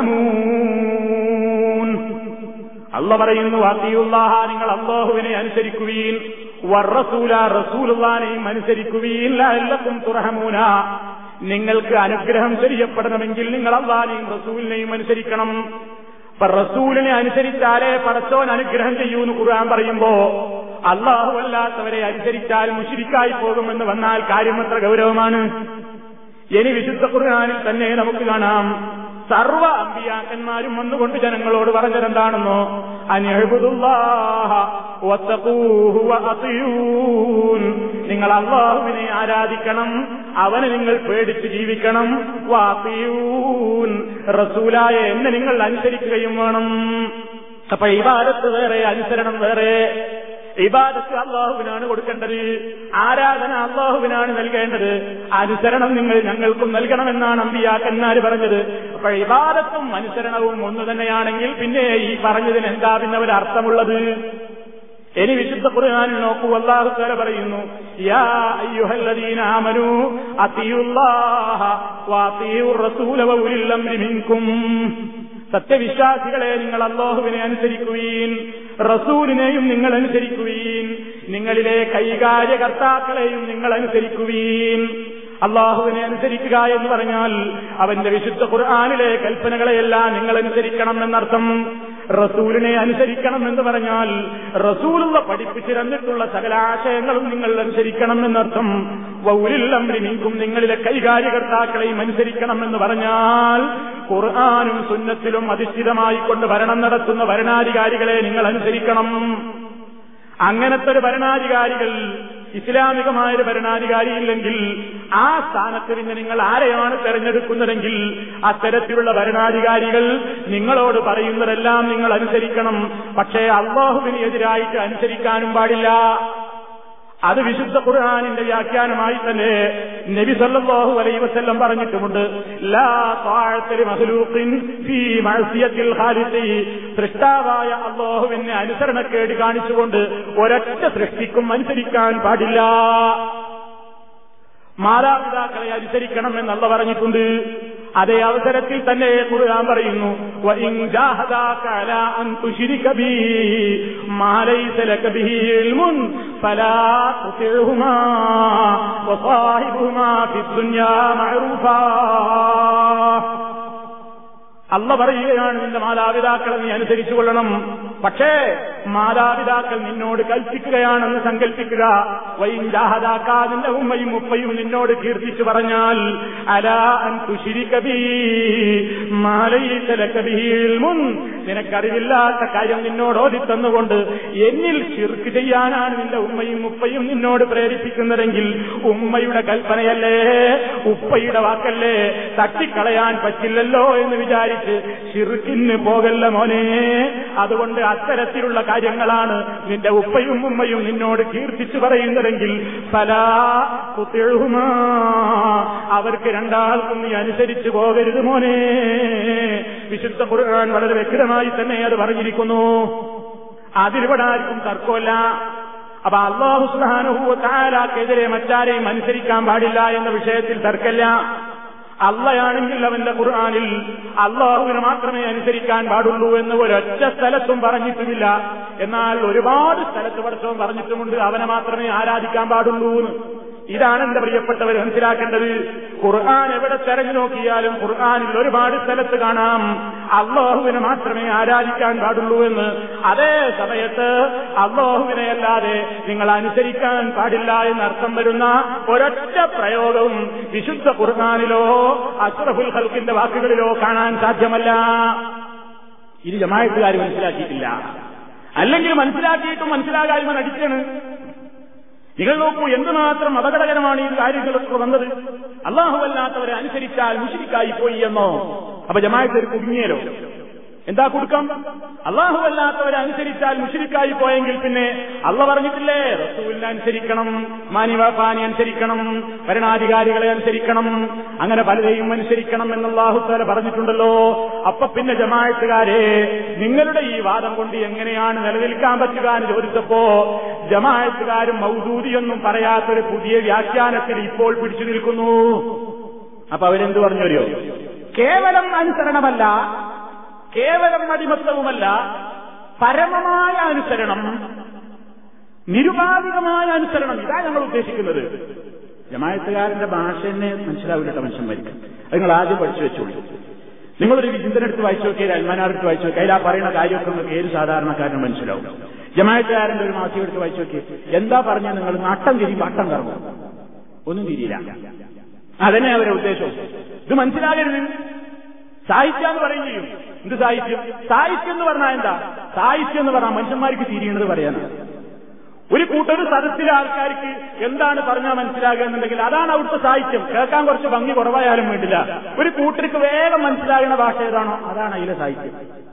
തുർഹമൂൻ അല്ല പറയുന്നു ആത്തിയുല്ലാഹ നിങ്ങൾ അള്ളാഹുവിനെ അനുസരിക്കുവീൻ വർറസൂല റസൂലുള്ളാനെയും അനുസരിക്കുവീൻ ലഅല്ലക്കും തുർഹമൂന നിങ്ങൾക്ക് അനുഗ്രഹം ചെയ്യപ്പെടണമെങ്കിൽ നിങ്ങൾ അള്ളാനെയും റസൂലിനെയും അനുസരിക്കണം അപ്പൊ റസൂലിനെ അനുസരിച്ചാലേ പടച്ചോൻ അനുഗ്രഹം ചെയ്യൂന്ന് ഖുർആൻ പറയുമ്പോ അള്ളാഹു അല്ലാത്തവരെ അനുസരിച്ചാൽ മുഷിരിക്കായി പോകുമെന്ന് വന്നാൽ കാര്യം അത്ര ഗൗരവമാണ് ഇനി വിശുദ്ധ ഖുർആനിൽ തന്നെ നമുക്ക് കാണാം സർവ അമ്പിയാക്കന്മാരും വന്നുകൊണ്ട് ജനങ്ങളോട് പറഞ്ഞതെന്താണെന്നോ നിങ്ങൾ അള്ളാഹുവിനെ ആരാധിക്കണം അവനെ നിങ്ങൾ പേടിച്ച് ജീവിക്കണം വാത്തിയൂൻ റസൂലായ എന്നെ നിങ്ങൾ അനുസരിക്കുകയും വേണം അപ്പൊ ഇബാദത്ത് വേറെ അനുസരണം വേറെ ഇബാദത്ത് അള്ളാഹുവിനാണ് കൊടുക്കേണ്ടത് ആരാധന അള്ളാഹുവിനാണ് നൽകേണ്ടത് അനുസരണം നിങ്ങൾ ഞങ്ങൾക്കും നൽകണമെന്നാണ് അമ്പിയാക്കന്മാര് പറഞ്ഞത് അപ്പൊ ഇബാദത്തും അനുസരണവും ഒന്നു തന്നെയാണെങ്കിൽ പിന്നെ ഈ പറഞ്ഞതിന് എന്താ പിന്നെ ഒരു അർത്ഥമുള്ളത് ഇനി വിശുദ്ധ ഖുർആനിൽ നോക്കൂ അല്ലാഹു തആല പറയുന്നു യാ അയ്യുഹല്ലദീന ആമനൂ അത്തിയുല്ലാഹ വഅത്തിയുർ റസൂല വഉലിൽ അംരി മിൻകും സത്യവിശ്വാസികളെ നിങ്ങൾ അള്ളാഹുവിനെ അനുസരിക്കുവീൻ റസൂലിനെയും നിങ്ങൾ അനുസരിക്കുവീൻ നിങ്ങളിലെ കൈകാര്യകർത്താക്കളെയും നിങ്ങൾ അനുസരിക്കുവീൻ അള്ളാഹുവിനെ അനുസരിക്കുക എന്ന് പറഞ്ഞാൽ അവന്റെ വിശുദ്ധ ഖുർആാനിലെ കൽപ്പനകളെയെല്ലാം നിങ്ങൾ അനുസരിക്കണം എന്നർത്ഥം റസൂലിനെ അനുസരിക്കണം എന്ന് പറഞ്ഞാൽ റസൂലുള്ള പഠിപ്പിച്ചു തന്നിട്ടുള്ള സകല ആശയങ്ങളും നിങ്ങൾ അനുസരിക്കണം എന്നർത്ഥം വൗലില്ലംരി നീക്കും നിങ്ങളിലെ കൈകാര്യകർത്താക്കളെയും അനുസരിക്കണം എന്ന് പറഞ്ഞാൽ ഖുർആാനും സുന്നത്തിലും അധിഷ്ഠിതമായി കൊണ്ട് ഭരണം നടത്തുന്ന ഭരണാധികാരികളെ നിങ്ങൾ അനുസരിക്കണം അങ്ങനത്തെ ഒരു ഭരണാധികാരികൾ ഇസ്ലാമികമായൊരു ഭരണാധികാരി ഇല്ലെങ്കിൽ ആ സ്ഥാനത്ത് പിന്നെ നിങ്ങൾ ആരെയാണ് തെരഞ്ഞെടുക്കുന്നതെങ്കിൽ അത്തരത്തിലുള്ള ഭരണാധികാരികൾ നിങ്ങളോട് പറയുന്നതെല്ലാം നിങ്ങൾ അനുസരിക്കണം പക്ഷേ അള്ളാഹുവിന് എതിരായിട്ട് അനുസരിക്കാനും പാടില്ല അത് വിശുദ്ധ ഖുർആാനിന്റെ വ്യാഖ്യാനമായി തന്നെ നബി സല്ലല്ലാഹു അലൈഹി വസല്ലം പറഞ്ഞിട്ടുമുണ്ട് ലാ താഴത്തിൽ മഹ്ലൂഖിൻ ഫീ മഅസിയത്തിൽ ഖാലിഖി സൃഷ്ടാവായ അള്ളാഹുവിനെ അനുസരണക്കേട് കാണിച്ചുകൊണ്ട് ഒരൊറ്റ സൃഷ്ടിക്കും അനുസരിക്കാൻ പാടില്ല മാതാപിതാക്കളെ അനുസരിക്കണം എന്നല്ല പറഞ്ഞിട്ടുണ്ട് അതേ അവസരത്തിൽ തന്നെ ഖുർആൻ പറയുന്നു വഇൻ ജാഹദാക അലാ അൻ തുശ്രിക ബി മാ ലൈസ ലക ബിഹി ഇൽമുൻ ഫലാ തുതിഉഹുമാ വസാഹിബുഹുമാ ഫിദ്ദുനിയാ മഅറൂഫാ അല്ല പറയുകയാണ് നിന്റെ മാതാപിതാക്കളെ നീ അനുസരിച്ചു കൊള്ളണം പക്ഷേ മാതാപിതാക്കൾ നിന്നോട് കൽപ്പിക്കുകയാണെന്ന് സങ്കല്പിക്കുക വൈൻ ജാഹദാക്കാ നിന്റെ ഉമ്മയും ഉപ്പയും നിന്നോട് കീർത്തിച്ചു പറഞ്ഞാൽ അലാ അൻ തുശിരിക്കബീ മുൻ നിനക്കറിവില്ലാത്ത കാര്യം നിന്നോട് ഓതിത്തന്നുകൊണ്ട് എന്നിൽ ശിർക്ക് ചെയ്യാനാണ് നിന്റെ ഉമ്മയും ഉപ്പയും നിന്നോട് പ്രേരിപ്പിക്കുന്നതെങ്കിൽ ഉമ്മയുടെ കൽപ്പനയല്ലേ ഉപ്പയുടെ വാക്കല്ലേ തട്ടിക്കളയാൻ പറ്റില്ലല്ലോ എന്ന് വിചാരിച്ച് ഷിർക്കിന് പോകല്ല മോനെ അതുകൊണ്ട് അത്തരത്തിലുള്ള കാര്യങ്ങളാണ് നിന്റെ ഉപ്പയും ഉമ്മയും നിന്നോട് കീർത്തിച്ചു പറയുന്നതെങ്കിൽ പലാ കുത്തിഴുമാ അവർക്ക് രണ്ടാൾക്കും നീ അനുസരിച്ചു പോകരുത് മോനെ വിശുദ്ധ ഖുർആൻ വളരെ വ്യക്തമായി തന്നെ അത് പറഞ്ഞിരിക്കുന്നു അതിലിവിടെ ആർക്കും തർക്കമല്ല അപ്പൊ അള്ളാഹു സുഹാനുഭൂവ താലാക്കെതിരെ മറ്റാരെയും അനുസരിക്കാൻ പാടില്ല എന്ന വിഷയത്തിൽ തർക്കല്ല അള്ളയാണെങ്കിൽ അവന്റെ ഖുർആാനിൽ അള്ളാഹുവിനെ മാത്രമേ അനുസരിക്കാൻ പാടുള്ളൂ എന്ന് ഒരൊറ്റ സ്ഥലത്തും പറഞ്ഞിട്ടുമില്ല എന്നാൽ ഒരുപാട് സ്ഥലത്ത് പഠിച്ചവും പറഞ്ഞിട്ടുമുണ്ട് അവനെ മാത്രമേ ആരാധിക്കാൻ പാടുള്ളൂ എന്ന് ഇതാണ് എന്റെ പ്രിയപ്പെട്ടവർ മനസ്സിലാക്കേണ്ടത് ഖുർആൻ എവിടെ തെരഞ്ഞു നോക്കിയാലും ഖുർആാനിൽ ഒരുപാട് സ്ഥലത്ത് കാണാം അള്ളാഹുവിനെ മാത്രമേ ആരാധിക്കാൻ പാടുള്ളൂ എന്ന് അതേ സമയത്ത് അള്ളാഹുവിനെ അല്ലാതെ നിങ്ങൾ അനുസരിക്കാൻ പാടില്ല എന്നർത്ഥം വരുന്ന ഒരൊറ്റ പ്രയോഗവും വിശുദ്ധ ഖുർആാനിലോ അഷ്റഫുൽ ഹൽക്കിന്റെ വാക്കുകളിലോ കാണാൻ സാധ്യമല്ല ഇത് ജമായത്തുകാർ മനസ്സിലാക്കിയിട്ടില്ല അല്ലെങ്കിൽ മനസ്സിലാക്കിയിട്ടും മനസ്സിലാകായ്മ നടിച്ചാണ് നിങ്ങൾ നോക്കൂ എന്തുമാത്രം അപകടകരമാണ് ഈ കാര്യങ്ങളൊക്കെ വന്നത് അള്ളാഹുവല്ലാത്തവരെ അനുസരിച്ചാൽ മുഷിരിക്കായി പോയി എന്നോ അപ്പൊ ജമായത്ത് ഒരു കുടുങ്ങിയല്ലോ എന്താ കൊടുക്കാം അള്ളാഹുവല്ലാത്തവരെ അനുസരിച്ചാൽ മുഷിരിക്കായി പോയെങ്കിൽ പിന്നെ അള്ള പറഞ്ഞിട്ടില്ലേ റസൂലിനെ അനുസരിക്കണം മാനിവാപ്പാനെ അനുസരിക്കണം ഭരണാധികാരികളെ അനുസരിക്കണം അങ്ങനെ പലരെയും അനുസരിക്കണം എന്നല്ലാഹുത്താല പറഞ്ഞിട്ടുണ്ടല്ലോ അപ്പൊ പിന്നെ ജമായത്തുകാരെ നിങ്ങളുടെ ഈ വാദം കൊണ്ട് എങ്ങനെയാണ് നിലനിൽക്കാൻ പറ്റുക എന്ന് ചോദിച്ചപ്പോ ജമായത്തുകാരും മൗദൂദിയൊന്നും പറയാത്തൊരു പുതിയ വ്യാഖ്യാനത്തിൽ ഇപ്പോൾ പിടിച്ചു നിൽക്കുന്നു അപ്പൊ അവരെന്ത് പറഞ്ഞു വരിയോ കേവലം അനുസരണമല്ല കേവലം അടിമത്തവുമല്ല പരമമായ അനുസരണം നിരുപാധികമായ അനുസരണം ഇതാ ഞങ്ങൾ ഉദ്ദേശിക്കുന്നത് ജമായത്തുകാരന്റെ ഭാഷ തന്നെ മനസ്സിലാവില്ല മനുഷ്യന്മാർക്ക് അത് നിങ്ങൾ ആദ്യം പഠിച്ചു വെച്ചോളൂ നിങ്ങളൊരു വിചിന്തനെടുത്ത് വായിച്ചു നോക്കിയാൽ അൽമാനാറെടുത്ത് വായിച്ചു നോക്കിയാൽ അതിൽ ആ പറയുന്ന കാര്യമൊക്കെ നിങ്ങൾക്ക് ഏത് സാധാരണക്കാരനും മനസ്സിലാവും ജമായത്തുകാരന്റെ ഒരു മാസം എടുത്ത് വായിച്ചു നോക്കി എന്താ പറഞ്ഞ നിങ്ങൾ നട്ടം തിരിയും വട്ടം കറങ്ങും ഒന്നും തിരിയില്ല അതന്നെ അവരുടെ ഉദ്ദേശം ഇത് മനസ്സിലാകരുത് സാഹിത്യം എന്ന് പറയും ചെയ്യും എന്ത് സാഹിത്യം സാഹിത്യം എന്ന് പറഞ്ഞാൽ എന്താ സാഹിത്യം എന്ന് പറഞ്ഞാൽ മനുഷ്യന്മാർക്ക് തിരിയണത് പറയാനാണ് ഒരു കൂട്ടൊരു സദസ്സിലെ ആൾക്കാർക്ക് എന്താണ് പറഞ്ഞാൽ മനസ്സിലാകുക എന്നുണ്ടെങ്കിൽ അതാണ് അവിടുത്തെ സാഹിത്യം കേൾക്കാൻ കുറച്ച് ഭംഗി കുറവായാലും വേണ്ടില്ല ഒരു കൂട്ടർക്ക് വേഗം മനസ്സിലാകുന്ന ഭാഷ ഏതാണോ അതാണ് അതിലെ സാഹിത്യം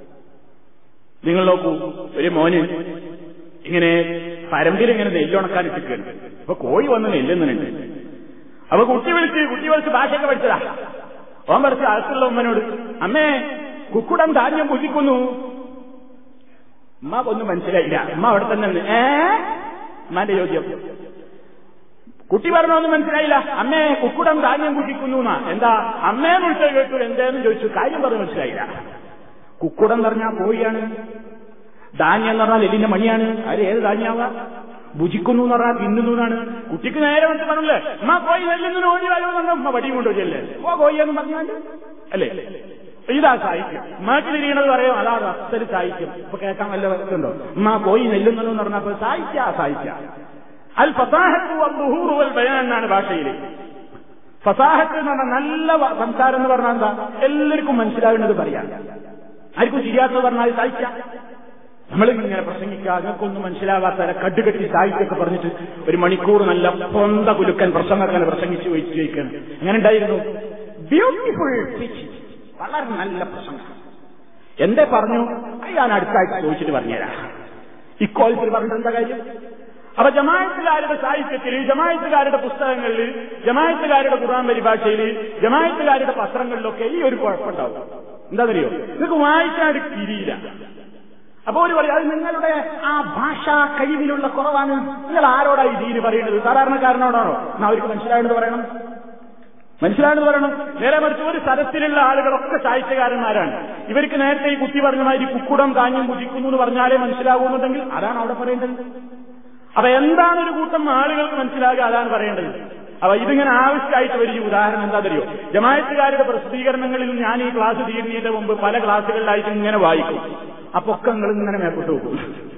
നിങ്ങൾ നോക്കൂ ഒരു മോന് ഇങ്ങനെ പരമ്പിൽ ഇങ്ങനെ നെല്ലുണക്കാൻ ഇട്ടിരിക്കുകയാണ് അപ്പൊ കോഴി വന്ന് നെല്ലുന്നുണ്ട് അപ്പൊ കുട്ടി വിളിച്ച് കുട്ടി വിളിച്ച് ഭാഷയൊക്കെ പഠിച്ചതാ ഓൻ പഠിച്ച അടുത്തുള്ള ഉമ്മനോട് അമ്മേ കുക്കുടം ധാന്യം പുതിക്കുന്നു ഉമ്മാക്കൊന്നും മനസ്സിലായില്ല ഉമ്മ അവിടെ തന്നെ നിന്ന് ഏ ഉമ്മാന്റെ ചോദ്യം കുട്ടി പറഞ്ഞൊന്നും മനസ്സിലായില്ല അമ്മേ കുക്കുടം ധാന്യം കുട്ടിക്കുന്നു എന്നാ എന്താ അമ്മേ വിളിച്ചത് കേട്ടു എന്തേന്ന് ചോദിച്ചു കാര്യം പറഞ്ഞു മനസ്സിലായില്ല കുക്കുടം പറഞ്ഞാൽ കോഴിയാണ് ധാന്യം എന്ന് പറഞ്ഞാൽ എല്ലിന്റെ മണിയാണ് അത് ഏത് ധാന്യാവാ ഭുജിക്കുന്നു എന്ന് പറഞ്ഞാൽ തിന്നുന്നു എന്നാണ് കുട്ടിക്ക് നേരെ വന്നിട്ട് പറഞ്ഞല്ലേ ഉമ്മ കോഴി നെല്ലുന്നു ഓടി വരോ എന്ന് ഉമ്മ വടിയും കൊണ്ടുവരില്ലേ ഓ കോഴി എന്ന് പറഞ്ഞാൽ അല്ലേ ഇതാ സാഹിത്യം ഉമ്മാക്ക് തിരിയണത് പറയും അതാ അസ്തര് സാഹിത്യം ഇപ്പൊ കേൾക്കാൻ വല്ല ഇതുണ്ടോ ഉമ്മ കോഴി നെല്ലുന്നു എന്ന് പറഞ്ഞപ്പോ സാഹിത്യ സാഹിത്യ അൽ ഫസാഹത്തു വൽ ബയാൻ എന്നാണ് ഭാഷയിൽ ഫസാഹത്ത് എന്ന് പറഞ്ഞാൽ നല്ല സംസാരം എന്ന് പറഞ്ഞാൽ എന്താ എല്ലാവർക്കും മനസ്സിലാകുന്നത് പറയാം ആർക്കും ശരിയാത്തത് പറഞ്ഞാൽ സാഹിത്യ നമ്മളിങ്ങനെ പ്രസംഗിക്കുക നിങ്ങൾക്കൊന്നും മനസ്സിലാകാത്ത കടുകട്ടി സാഹിത്യമൊക്കെ പറഞ്ഞിട്ട് ഒരു മണിക്കൂർ നല്ല പൊന്ത കുലുക്കൻ പ്രസംഗക്കാൻ പ്രസംഗിച്ച് വെച്ചിരിക്കുകയാണ് എങ്ങനെ ഉണ്ടായിരുന്നു ബ്യൂട്ടിഫുൾ സ്പീച്ച് വളരെ നല്ല പ്രസംഗം എന്തേ പറഞ്ഞു അത് ഞാൻ അടുത്താഴ്ച ചോദിച്ചിട്ട് പറഞ്ഞുതരാം ഇക്കോളത്തിൽ പറഞ്ഞിട്ട് എന്താ കാര്യം അപ്പൊ ജമായത്തുകാരുടെ സാഹിത്യത്തിൽ ജമായത്തുകാരുടെ പുസ്തകങ്ങളിൽ ജമായത്തുകാരുടെ ഖുർആൻ പരിഭാഷയിൽ ജമായത്തുകാരുടെ പത്രങ്ങളിലൊക്കെ ഈ ഒരു കുഴപ്പമുണ്ടാവും എന്താണെന്നറിയോ നിങ്ങൾക്ക് വായിക്കാൻ തിരിയില്ല അപ്പൊ ഒരു പറയും അത് നിങ്ങളുടെ ആ ഭാഷാ കഴിവിലുള്ള കുറവാണ് നിങ്ങൾ ആരോടാ ഈ ദീന് പറയുന്നത് സാധാരണക്കാരനോടാണോ എന്നാ അവർക്ക് മനസ്സിലായെന്ന് പറയണം മനസ്സിലായെന്ന് പറയണം നേരെ മറിച്ച് ഒരു സദസ്സിലുള്ള ആളുകളൊക്കെ സാഹിത്യകാരന്മാരാണ് ഇവർക്ക് നേരത്തെ ഈ കുട്ടി പറഞ്ഞ മാതിരി കുക്കുടം താഞ്ഞും കുതിക്കുന്നു എന്ന് പറഞ്ഞാലേ മനസ്സിലാകുന്നുണ്ടെങ്കിൽ അതാണ് അവിടെ പറയേണ്ടത് അപ്പൊ എന്താണ് ഒരു കൂട്ടം ആളുകൾക്ക് മനസ്സിലാകുക അതാണ് പറയേണ്ടത് അപ്പൊ ഇതിങ്ങനെ ആവശ്യമായിട്ട് വരും ഉദാഹരണം എന്താ തരുമോ ജമായത്തുകാരുടെ പ്രസിദ്ധീകരണങ്ങളിൽ ഞാൻ ഈ ക്ലാസ് തീരുന്നതിന്റെ മുമ്പ് പല ക്ലാസ്സുകളിലായിട്ട് ഇങ്ങനെ വായിക്കും അപ്പൊ ഒക്കെ നിങ്ങൾ ഇങ്ങനെ മേപ്പോട്ട് പോകും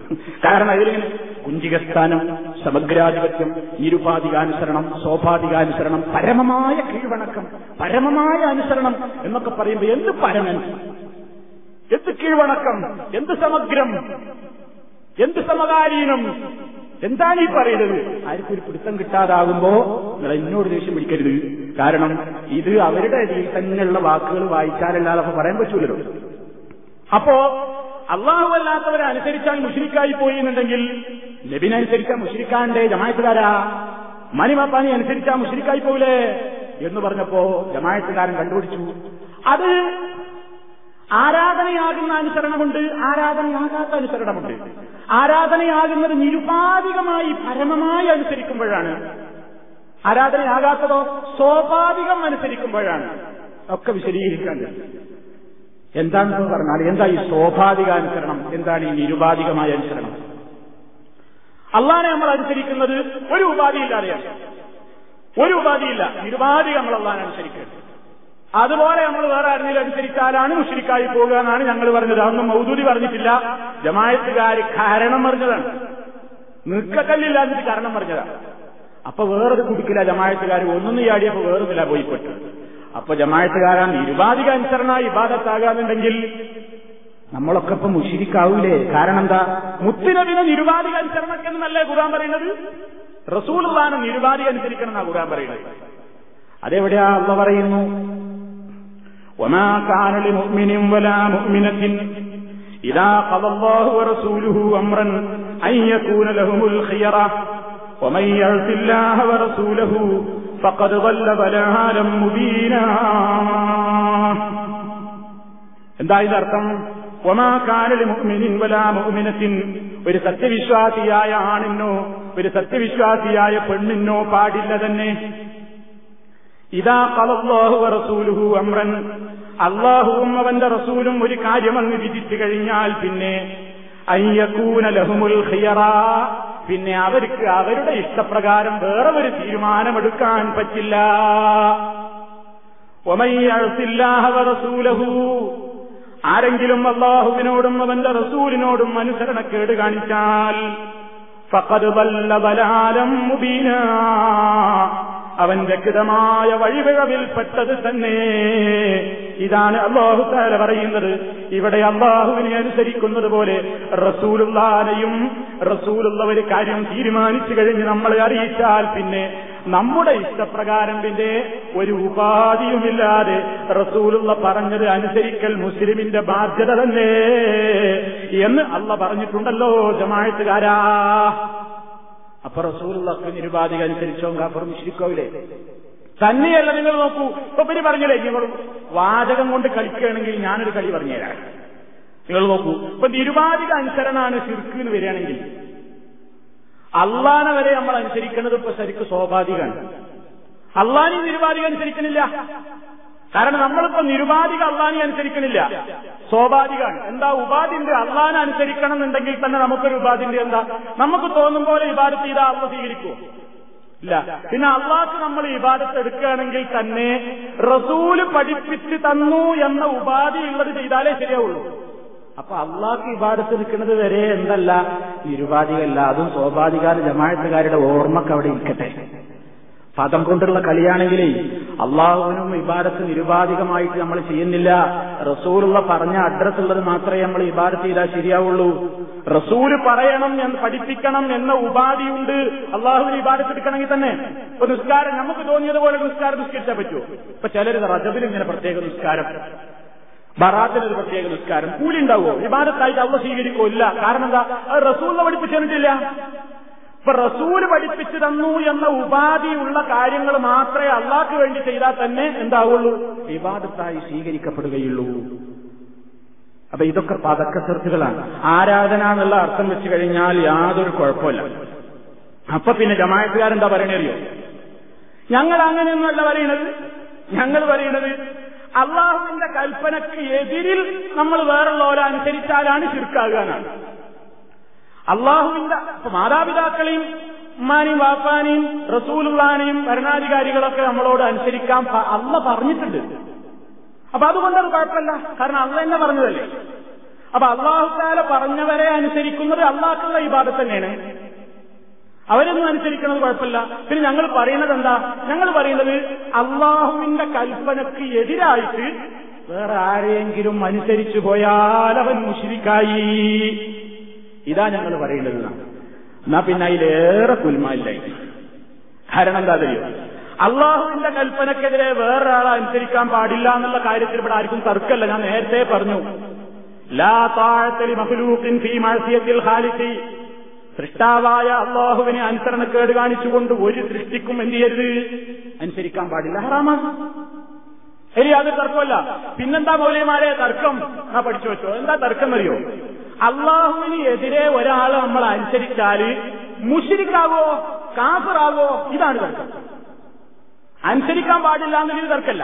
കാരണം ഇതിലിങ്ങനെ കുഞ്ചികസ്ഥാനം സമഗ്രാധിപത്യം നിരുപാധികാനുസരണം സോപാധികാനുസരണം പരമമായ കീഴ്വണക്കം പരമമായ അനുസരണം എന്നൊക്കെ പറയുമ്പോൾ എന്ത് പരമൻ എന്ത് കീഴ്വണക്കം എന്ത് സമഗ്രം എന്ത് സമകാലീനം എന്താണ് ഈ പറയുന്നത് ആർക്കും ഒരു പിടുത്തം കിട്ടാതാകുമ്പോ നിങ്ങൾ എന്നോട് ദേഷ്യം പിടിക്കരുത് കാരണം ഇത് അവരുടെ ഇതിൽ തന്നെയുള്ള വാക്കുകൾ വായിച്ചാലല്ലാതെ അപ്പൊ പറയാൻ പറ്റൂലല്ലോ അപ്പോ അള്ളാഹു അല്ലാത്തവരെ അനുസരിച്ചാൽ മുഷിരിക്കായി പോയി എന്നുണ്ടെങ്കിൽ നബിനനുസരിച്ചാൽ മുഷിരിക്കാണ്ടേ ജമായത്തുകാരാ മണിമാപ്പാനി അനുസരിച്ചാൽ മുഷിരിക്കായി പോവില്ലേ എന്ന് പറഞ്ഞപ്പോ ജമായത്തുകാരൻ കണ്ടുപിടിച്ചു അത് ആരാധനയാകുന്ന അനുസരണമുണ്ട് ആരാധനയാകാത്ത അനുസരണമുണ്ട് ആരാധനയാകുന്നത് നിരുപാധികമായി പരമമായി അനുസരിക്കുമ്പോഴാണ് ആരാധനയാകാത്തതോ സ്വാഭാവികം അനുസരിക്കുമ്പോഴാണ് ഒക്കെ വിശദീകരിക്കാൻ എന്താണെന്ന് പറഞ്ഞാൽ എന്താ ഈ സ്വാഭാവികാനുസരണം എന്താണ് ഈ നിരുപാധികമായ അനുസരണം അള്ളാനെ നമ്മൾ അനുസരിക്കുന്നത് ഒരു ഉപാധിയില്ലാതെയാണ് ഒരു ഉപാധിയില്ല നിരുപാധിക നമ്മൾ അള്ളാനെ അനുസരിക്കുന്നത് അതുപോലെ നമ്മൾ വേറെ ആരെങ്കിലും അനുസരിച്ചാലാണ് മുഷരിക്കായി പോകുക എന്നാണ് ഞങ്ങൾ പറഞ്ഞത് അതൊന്നും മൗദൂദി പറഞ്ഞിട്ടില്ല ജമായത്തുകാർ കാരണം പറഞ്ഞതാണ് നിൽക്കക്കല്ലില്ലാഞ്ഞിട്ട് കാരണം പറഞ്ഞതാണ് അപ്പൊ വേറൊരു കുടിക്കില്ല ജമായത്തുകാർ ഒന്നൊന്നും ചാടിയപ്പോ വേറൊന്നില്ല പോയിപ്പെട്ടു അപ്പൊ ജമായത്തുകാരാ നിരുപാധിക അനുസരണ ഇബാദത്താകാന്നുണ്ടെങ്കിൽ നമ്മളൊക്കെ ഇപ്പൊ മുഷിരിക്കാവൂലേ കാരണം എന്താ മുത്തിനബിന് നിരുപാധിക അനുസരണക്കെന്നല്ലേ ഖുർആൻ പറയുന്നത് റസൂൽ നിരുപാധിക അനുസരിക്കണം എന്നാ ഖുർആൻ പറയുന്നത് അതെവിടെയാ അള്ള പറയുന്നു وما كان لمؤمن ولا مؤمنة إذا قضى الله ورسوله أمرا أن يكون لهم الخيرة ومن يعص الله ورسوله فقد ضل ضلالا مبينا എന്താ ഇതർത്ഥം ഒമാ കാനലി മുഅ്മിനിൻ വലാ മുഅ്മിനത്തിൻ ഒരു സത്യവിശ്വാസിയായ ആണിനോ ഒരു സത്യവിശ്വാസിയായ പെണ്ണിനോ പാടില്ല തന്നെ ഇതാ കളല്ലാഹു റസൂലുഹു അമ്രൻ അള്ളാഹുവും അവന്റെ റസൂലും ഒരു കാര്യമങ്ങ് വിധിച്ചു കഴിഞ്ഞാൽ പിന്നെ അയ്യക്കൂന ലഹുമുൽ ഖിയറ പിന്നെ അവർക്ക് അവരുടെ ഇഷ്ടപ്രകാരം വേറെ ഒരു തീരുമാനമെടുക്കാൻ പറ്റില്ല റസൂലഹു ആരെങ്കിലും അള്ളാഹുവിനോടും അവന്റെ റസൂലിനോടും അനുസരണക്കേട് കാണിച്ചാൽ ഫഖദ് വല്ല ബലാലം മുബീന അവൻ വ്യക്തമായ വഴിപിഴവിൽപ്പെട്ടത് തന്നെ ഇതാണ് അള്ളാഹു താല പറയുന്നത് ഇവിടെ അള്ളാഹുവിനെ അനുസരിക്കുന്നത് പോലെ റസൂലുള്ളാനെയും റസൂലുള്ള ഒരു കാര്യം തീരുമാനിച്ചു കഴിഞ്ഞ് നമ്മളെ അറിയിച്ചാൽ പിന്നെ നമ്മുടെ ഇഷ്ടപ്രകാരം പിന്നെ ഒരു ഉപാധിയുമില്ലാതെ റസൂലുള്ള പറഞ്ഞത് അനുസരിക്കൽ മുസ്ലിമിന്റെ ബാധ്യത തന്നെ എന്ന് അള്ള പറഞ്ഞിട്ടുണ്ടല്ലോ ജമാഴത്തുകാരാ അപ്പൊ റസൂലുള്ളക്ക് നിരുപാധിക അനുസരിച്ചോ കാഫർ മുശ്രിക്കോയില്ലേ തന്നെയല്ല നിങ്ങൾ നോക്കൂ ഇപ്പൊ പിന്നെ പറഞ്ഞില്ലേ നിങ്ങൾ വാചകം കൊണ്ട് കളിക്കുകയാണെങ്കിൽ ഞാനൊരു കളി പറഞ്ഞുതരാം നിങ്ങൾ നോക്കൂ ഇപ്പൊ നിരുപാധിക അനുസരണമാണ് ശിർക്ക് എന്ന് വരികയാണെങ്കിൽ അള്ളാനെ വരെ നമ്മൾ അനുസരിക്കുന്നത് ഇപ്പൊ ശരിക്ക് സ്വാഭാവികമാണ് അള്ളാനി നിരുപാധിക അനുസരിക്കണില്ല കാരണം നമ്മളിപ്പോ നിരുപാധിക അള്ളാനി അനുസരിക്കണില്ല സ്വാഭാവികമാണ് എന്താ ഉപാധിന്റെ അള്ളാനെ അനുസരിക്കണം എന്നുണ്ടെങ്കിൽ തന്നെ നമുക്കൊരു ഉപാധിന്റെ എന്താ നമുക്ക് തോന്നും പോലെ ഇബാദത്ത് ചെയ്താൽ അള്ള സ്വീകരിക്കുമോ ഇല്ല പിന്നെ അള്ളാഹ്ക്ക് നമ്മൾ ഇബാദത്ത് എടുക്കുകയാണെങ്കിൽ തന്നെ റസൂല് പഠിപ്പിച്ച് തന്നു എന്ന ഉപാധി ഉള്ളത് ചെയ്താലേ ശരിയാവുള്ളൂ അപ്പൊ അള്ളാഹ്ക്ക് ഇബാദത്ത് എടുക്കുന്നത് വരെ എന്തല്ല നിരുപാധികല്ല അതും സ്വാഭാവികാര ജമാഴത്തുകാരുടെ ഓർമ്മക്ക് അവിടെ ഇരിക്കട്ടെ പദം കൊണ്ടുള്ള കളിയാണെങ്കിലേ അള്ളാഹുവിനും ഇബാദത്ത് നിരുപാധികമായിട്ട് നമ്മൾ ചെയ്യുന്നില്ല റസൂലുള്ള പറഞ്ഞ അഡ്രസ് ഉള്ളത് മാത്രമേ നമ്മൾ ഇബാദത്ത് ചെയ്താൽ ശരിയാവുള്ളൂ റസൂല് പറയണം എന്ന് പഠിപ്പിക്കണം എന്ന ഉപാധിയുണ്ട് അള്ളാഹുവിന് ഇബാദത്ത് എടുക്കണമെങ്കിൽ തന്നെ ഇപ്പൊ നിസ്കാരം നമുക്ക് തോന്നിയതുപോലെ നിസ്കാരം നിസ്കരിച്ചാൽ പറ്റുമോ ഇപ്പൊ ചിലർ റജബിൽ ഇങ്ങനെ പ്രത്യേക നിസ്കാരം ബറാത്തിനൊരു പ്രത്യേക നിസ്കാരം കൂലി ഉണ്ടാവുമോ ഇബാദത്തായിട്ട് അവ സ്വീകരിക്കോ ഇല്ല കാരണം എന്താ അത് റസൂലിനെ പഠിപ്പിച്ചു തന്നിട്ടില്ല ഇപ്പൊ റസൂല് പഠിപ്പിച്ചു തന്നു എന്ന ഉപാധിയുള്ള കാര്യങ്ങൾ മാത്രമേ അള്ളാഹ്ക്ക് വേണ്ടി ചെയ്താൽ തന്നെ എന്താവുള്ളൂ വിവാദത്തായി സ്വീകരിക്കപ്പെടുകയുള്ളൂ അപ്പൊ ഇതൊക്കെ പതക്കസർത്തുകളാണ് ആരാധന എന്നുള്ള അർത്ഥം വെച്ച് കഴിഞ്ഞാൽ യാതൊരു കുഴപ്പമില്ല അപ്പൊ പിന്നെ ജമായത്തുകാരെന്താ പറയണറിയോ ഞങ്ങൾ അങ്ങനെയൊന്നുമല്ല പറയണത് ഞങ്ങൾ പറയണത് അള്ളാഹുവിന്റെ കൽപ്പനക്ക് എതിരിൽ നമ്മൾ വേറുള്ളവരെ അനുസരിച്ചാലാണ് ചുരുക്കാകാനാണ് അള്ളാഹുവിന്റെ മാതാപിതാക്കളെയും ഉമ്മാനെയും വാപ്പാനെയും റസൂലുള്ളാനെയും ഭരണാധികാരികളൊക്കെ നമ്മളോട് അനുസരിക്കാൻ അല്ല പറഞ്ഞിട്ടുണ്ട് അപ്പൊ അതുകൊണ്ടത് കുഴപ്പമില്ല കാരണം അള്ള തന്നെ പറഞ്ഞതല്ലേ അപ്പൊ അള്ളാഹുത്താല പറഞ്ഞവരെ അനുസരിക്കുന്നത് അള്ളാഹ്ക്കുള്ള ഇബാദത്ത് തന്നെയാണ് അവരൊന്നും അനുസരിക്കുന്നത് കുഴപ്പമില്ല പിന്നെ ഞങ്ങൾ പറയുന്നത് എന്താ ഞങ്ങൾ പറയുന്നത് അള്ളാഹുവിന്റെ കൽപ്പനക്ക് എതിരായിട്ട് വേറെ ആരെയെങ്കിലും അനുസരിച്ചു പോയാൽ അവൻ മുഷിരിക്കായി ഇതാ ഞങ്ങൾ പറയുന്നത് എന്നാ പിന്നെ അതിലേറെ കുൽമായില്ലായി കാരണം എന്താ അറിയോ അള്ളാഹുവിന്റെ കൽപ്പനക്കെതിരെ വേറൊരാളെ അനുസരിക്കാൻ പാടില്ല എന്നുള്ള കാര്യത്തിൽ ഇവിടെ ആർക്കും തർക്കമല്ല ഞാൻ നേരത്തെ പറഞ്ഞു ലാ താഴത്തലി മഹ്ലൂക്കിൻ ഫീ മഴസിയത്തിൽ ഖാലിഖി സൃഷ്ടാവായ അള്ളാഹുവിനെ അനുസരണക്കേട് കാണിച്ചുകൊണ്ട് ഒരു സൃഷ്ടിക്കും എന്ത് ചെയ്യരുത് അനുസരിക്കാൻ പാടില്ല ഹറാമാണ് ശരി അത് തർക്കമല്ല പിന്നെന്താ മൗലിയമാരെ തർക്കം എന്നാ പഠിച്ചു വെച്ചോ എന്താ തർക്കം അറിയോ അള്ളാഹുവിന് എതിരെ ഒരാൾ നമ്മൾ അനുസരിച്ചാല് മുഷിരിക്കാവോ കാഫറാവോ ഇതാണ് തർക്കം അനുസരിക്കാൻ പാടില്ല എന്നൊരു തർക്കല്ല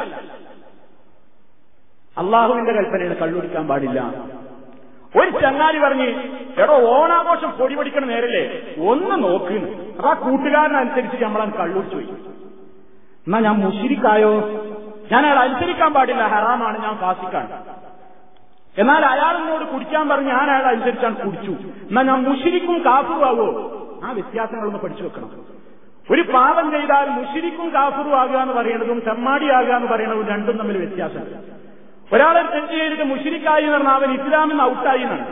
അള്ളാഹുവിന്റെ കൽപ്പനയാണ് കള്ളുടിക്കാൻ പാടില്ല ഒരു ചങ്ങാതി പറഞ്ഞ് എടോ ഓണാഘോഷം പൊടി പിടിക്കണ നേരല്ലേ ഒന്ന് നോക്കുന്നു അപ്പൊ ആ കൂട്ടുകാരനനുസരിച്ച് നമ്മളാൻ കള്ളുടിച്ചു പോയി എന്നാ ഞാൻ മുഷിരിക്കായോ ഞാൻ അയാൾ അനുസരിക്കാൻ പാടില്ല ഹറാമാണ് ഞാൻ ഫാസിക്കാണ് എന്നാൽ അയാളിനോട് കുടിക്കാൻ പറഞ്ഞ് ഞാൻ അയാൾ അനുസരിച്ചാണ് കുടിച്ചു എന്നാ ഞാൻ മുഷിരിക്കും കാഫുവാവോ ആ വ്യത്യാസങ്ങളൊന്ന് പഠിച്ചു വെക്കണം ഒരു പാപം ചെയ്താൽ മുഷിരിക്കും കാഫുറും ആകുക എന്ന് പറയുന്നതും ചെമ്മാടിയാകുക എന്ന് പറയുന്നതും രണ്ടും തമ്മിൽ വ്യത്യാസമുണ്ട് ഒരാളെ തെറ്റ് ചെയ്തിട്ട് മുഷിരിക്കായി എന്ന് പറഞ്ഞാൽ അവൻ ഇസ്ലാമിൽ നിന്ന് ഔട്ടായി എന്നാണ്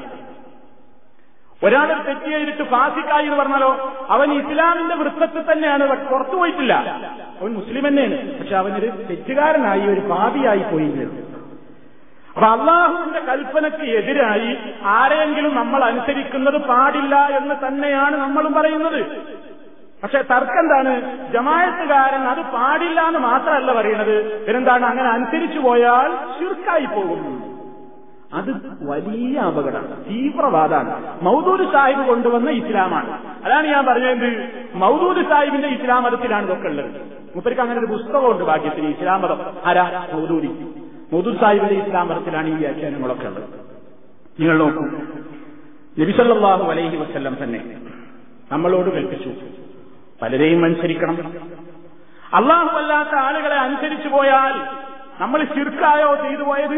ഒരാളെ തെറ്റ് ചെയ്തിട്ട് ഫാസിക്കായി എന്ന് പറഞ്ഞാലോ അവൻ ഇസ്ലാമിന്റെ വൃത്തത്തിൽ തന്നെയാണ് പക്ഷെ പുറത്തു പോയിട്ടില്ല അവൻ മുസ്ലിം തന്നെയാണ് പക്ഷെ അവനൊരു തെറ്റുകാരനായി ഒരു പാപിയായി പോയിരുന്നു അപ്പൊ അള്ളാഹുവിന്റെ കൽപ്പനയ്ക്ക് എതിരായി ആരെയെങ്കിലും നമ്മൾ അനുസരിക്കുന്നത് പാടില്ല എന്ന് തന്നെയാണ് നമ്മളും പറയുന്നത് പക്ഷെ തർക്കം എന്താണ് ജമായത്തുകാരൻ അത് പാടില്ല എന്ന് മാത്രമല്ല പറയുന്നത് പിന്നെന്താണ് അങ്ങനെ അനുസരിച്ചു പോയാൽ ചുരുക്കായി പോകും അത് വലിയ അപകടമാണ് തീവ്രവാദമാണ് മൗദൂദ് സാഹിബ് കൊണ്ടുവന്ന ഇസ്ലാമാണ് അതാണ് ഞാൻ പറഞ്ഞത് മൗദൂദ് സാഹിബിന്റെ ഇസ്ലാം മതത്തിലാണ് ഇതൊക്കെ ഉള്ളത് മുപ്പർക്ക് അങ്ങനെ ഒരു പുസ്തകമുണ്ട് ഭാഗ്യത്തിന് ഇസ്ലാം മതം ആരാ മൗദൂദി മൗദൂദ് സാഹിബിന്റെ ഇസ്ലാം മതത്തിലാണ് ഈ വ്യാഖ്യാനങ്ങളൊക്കെ ഉള്ളത് നിങ്ങൾ നോക്കൂ നബിസല്ലാഹു അലൈഹി വസ്ല്ലം തന്നെ നമ്മളോട് കൽപ്പിച്ചു പലരെയും അനുസരിക്കണം അള്ളാഹു അല്ലാത്ത ആളുകളെ അനുസരിച്ചു പോയാൽ നമ്മൾ ശിർക്കായോ ചെയ്തു പോയത്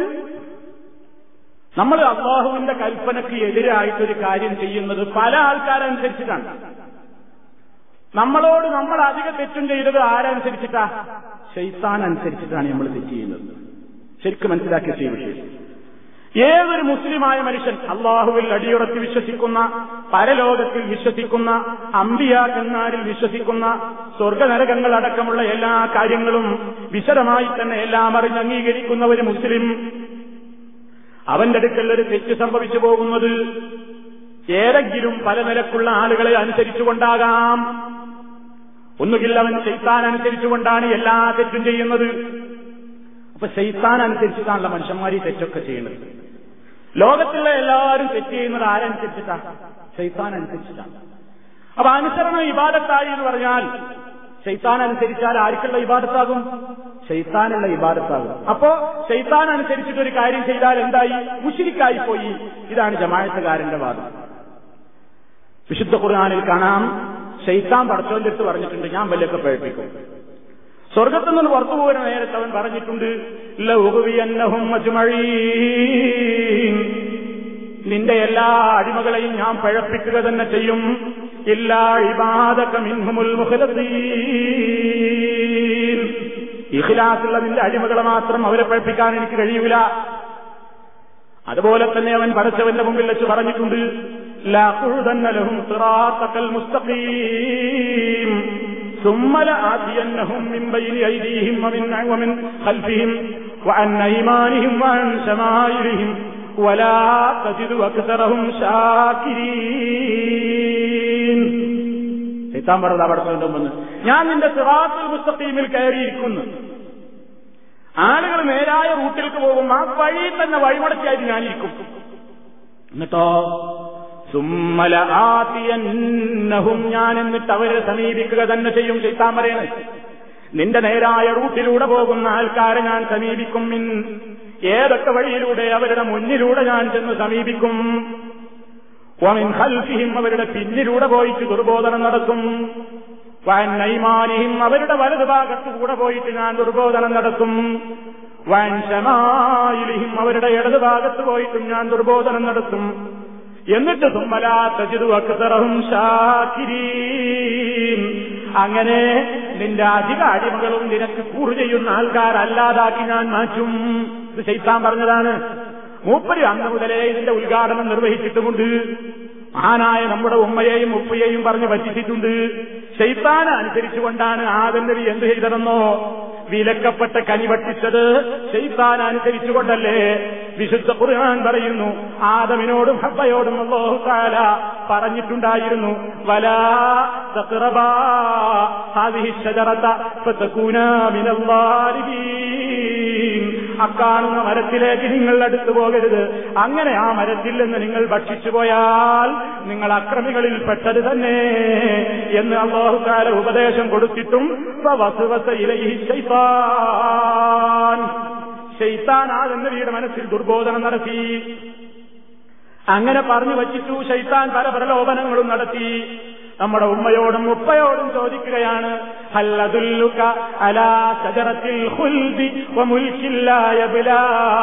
നമ്മൾ അള്ളാഹുവിന്റെ കൽപ്പനയ്ക്ക് എതിരായിട്ടൊരു കാര്യം ചെയ്യുന്നത് പല ആൾക്കാരനുസരിച്ചിട്ടാണ് നമ്മളോട് നമ്മൾ അധിക തെറ്റും ചെയ്തത് ആരനുസരിച്ചിട്ടാ ശൈത്താൻ അനുസരിച്ചിട്ടാണ് നമ്മൾ തെറ്റ് ചെയ്യുന്നത് ശരിക്കും മനസ്സിലാക്കിയ ഈ വിഷയം ഏതൊരു മുസ്ലിമായ മനുഷ്യൻ അള്ളാഹുവിൽ അടിയുറച്ച് വിശ്വസിക്കുന്ന പരലോകത്തിൽ വിശ്വസിക്കുന്ന അമ്പിയാക്കന്മാരിൽ വിശ്വസിക്കുന്ന സ്വർഗനരകങ്ങൾ അടക്കമുള്ള എല്ലാ കാര്യങ്ങളും വിശദമായി തന്നെ എല്ലാം അറിഞ്ഞ് അംഗീകരിക്കുന്ന ഒരു മുസ്ലിം അവന്റെ അടുക്കൽ ഒരു തെറ്റ് സംഭവിച്ചു പോകുന്നത് ഏതെങ്കിലും പല നിലക്കുള്ള ആളുകളെ അനുസരിച്ചുകൊണ്ടാകാം ഒന്നുകിൽ അവൻ ശൈത്താൻ അനുസരിച്ചുകൊണ്ടാണ് എല്ലാ തെറ്റും ചെയ്യുന്നത് അപ്പൊ ശൈത്താൻ അനുസരിച്ചിട്ടാണല്ലോ മനുഷ്യന്മാർ ഈ തെറ്റൊക്കെ ചെയ്യുന്നത് ലോകത്തുള്ള എല്ലാവരും തെറ്റ് ചെയ്യുന്നത് ആരനുസരിച്ചിട്ടാ ശൈത്താൻ അനുസരിച്ചിട്ടാണ് അപ്പൊ അനുസരണം ഇബാദത്തായി എന്ന് പറഞ്ഞാൽ ശൈത്താൻ അനുസരിച്ചാൽ ആർക്കുള്ള ഇബാദത്താകും ശൈത്താനുള്ള ഇബാദത്താകും അപ്പോ ശൈത്താൻ അനുസരിച്ചിട്ട് ഒരു കാര്യം ചെയ്താൽ എന്തായി മുഷിരിക്കായി പോയി ഇതാണ് ജമാഴത്തുകാരന്റെ വാദം വിശുദ്ധ ഖുർആാനിൽ കാണാം ശൈത്താൻ പടച്ചോന്റെ അടുത്ത് പറഞ്ഞിട്ടുണ്ട് ഞാൻ വല്ലൊക്കെ പഴപ്പിക്കും സ്വർഗത്തിൽ നിന്ന് പുറത്തു പോകുന്ന നേരത്തെ അവൻ പറഞ്ഞിട്ടുണ്ട് നിന്റെ എല്ലാ അടിമകളെയും ഞാൻ പഴപ്പിക്കുക തന്നെ ചെയ്യും ഇല്ലാ ഇബാദകമിൻഹുമുൽ ഇഖിലാസുള്ള നിന്റെ അടിമകളെ മാത്രം അവരെ പഴപ്പിക്കാൻ എനിക്ക് കഴിയൂല അതുപോലെ തന്നെ അവൻ പടച്ചവന്റെ മുമ്പിൽ വെച്ച് പറഞ്ഞിട്ടുണ്ട് ലഹും മുസ്തഖീം ثم لآتينهم من بين أيديهم ومن, ومن خلفهم وعن أيمانهم وعن شمائلهم ولا تجد أكثرهم شاكرين എത്താൻ പറഞ്ഞത് അവിടെ കൊണ്ടുവന്ന് ഞാൻ നിന്റെ സിറാത്തുൽ മുസ്തഖീമിൽ കയറിയിരിക്കുന്നു ആളുകൾ നേരായ റൂട്ടിലേക്ക് പോകും ആ വഴി തന്നെ വഴിമുടക്കിയായിട്ട് ഞാനിരിക്കും എന്നിട്ടോ സുമ്മല ആത്തിയന്നഹും ഞാൻ എന്നിട്ട് അവരെ സമീപിക്കുക തന്നെ ചെയ്യും ചെയ്താൻ പറയണേ നിന്റെ നേരായ റൂട്ടിലൂടെ പോകുന്ന ആൾക്കാരെ ഞാൻ സമീപിക്കും മിൻ ഏതൊക്കെ വഴിയിലൂടെ അവരുടെ മുന്നിലൂടെ ഞാൻ ചെന്ന് സമീപിക്കും ഒമിൻ ഹൽഫിഹിം അവരുടെ പിന്നിലൂടെ പോയിട്ട് ദുർബോധനം നടത്തും വൻ നൈമാനിയും അവരുടെ വലതുഭാഗത്ത് കൂടെ പോയിട്ട് ഞാൻ ദുർബോധനം നടത്തും വൻ ശമായിലിയും അവരുടെ ഇടതുഭാഗത്ത് പോയിട്ടും ഞാൻ ദുർബോധനം നടത്തും എന്നിട്ട് തുമ്മലാത്തജിതു അക്തറഹും ഷാക്കിരീൻ അങ്ങനെ നിന്റെ അധിക അടിമകളും നിനക്ക് കൂറ് ചെയ്യുന്ന ആൾക്കാരല്ലാതാക്കി ഞാൻ മാറ്റും ഇത് ശൈത്താൻ പറഞ്ഞതാണ് മൂപ്പര് അന്ന് മുതലേ ഇതിന്റെ ഉദ്ഘാടനം നിർവഹിച്ചിട്ടുമുണ്ട് മഹാനായ നമ്മുടെ ഉമ്മയെയും ഉപ്പയെയും പറഞ്ഞ് പറ്റിച്ചിട്ടുണ്ട് ശൈത്താന അനുസരിച്ചുകൊണ്ടാണ് ആദം നബി എന്ത് ചെയ്തതെന്നോ വിലക്കപ്പെട്ട കനി പറ്റിച്ചത് ശൈത്താൻ അനുസരിച്ചുകൊണ്ടല്ലേ വിശുദ്ധ ഖുർആൻ പറയുന്നു ആദമിനോടും ഹബ്ബയോടും അല്ലാഹു തആല പറഞ്ഞിട്ടുണ്ടായിരുന്നു വലാ തഖറബാ ഹാദിഹി ഷജറത ഫതകൂനാ മിനൽ ളാലിമീൻ അക്കാണുന്ന മരത്തിലേക്ക് നിങ്ങൾ അടുത്തു പോകരുത് അങ്ങനെ ആ മരത്തിൽ നിന്ന് നിങ്ങൾ ഭക്ഷിച്ചു പോയാൽ നിങ്ങൾ അക്രമികളിൽ പെട്ടത് തന്നെ എന്ന് അള്ളാഹുക്കാര ഉപദേശം കൊടുത്തിട്ടും വസുവസ ഇലയി ശൈത്താൻ ശൈത്താൻ ആ എന്നവയുടെ മനസ്സിൽ ദുർബോധനം നടത്തി അങ്ങനെ പറഞ്ഞു വച്ചിട്ടു ശൈത്താൻ പല പ്രലോഭനങ്ങളും നടത്തി നമ്മുടെ ഉമ്മയോടും ഉപ്പയോടും ചോദിക്കുകയാണ് ഹല്ലദുല്ലുക അലാ സജറത്തിൽ ഖുൽദി വമുൽക്കിൻ ലാ യബ്ലാ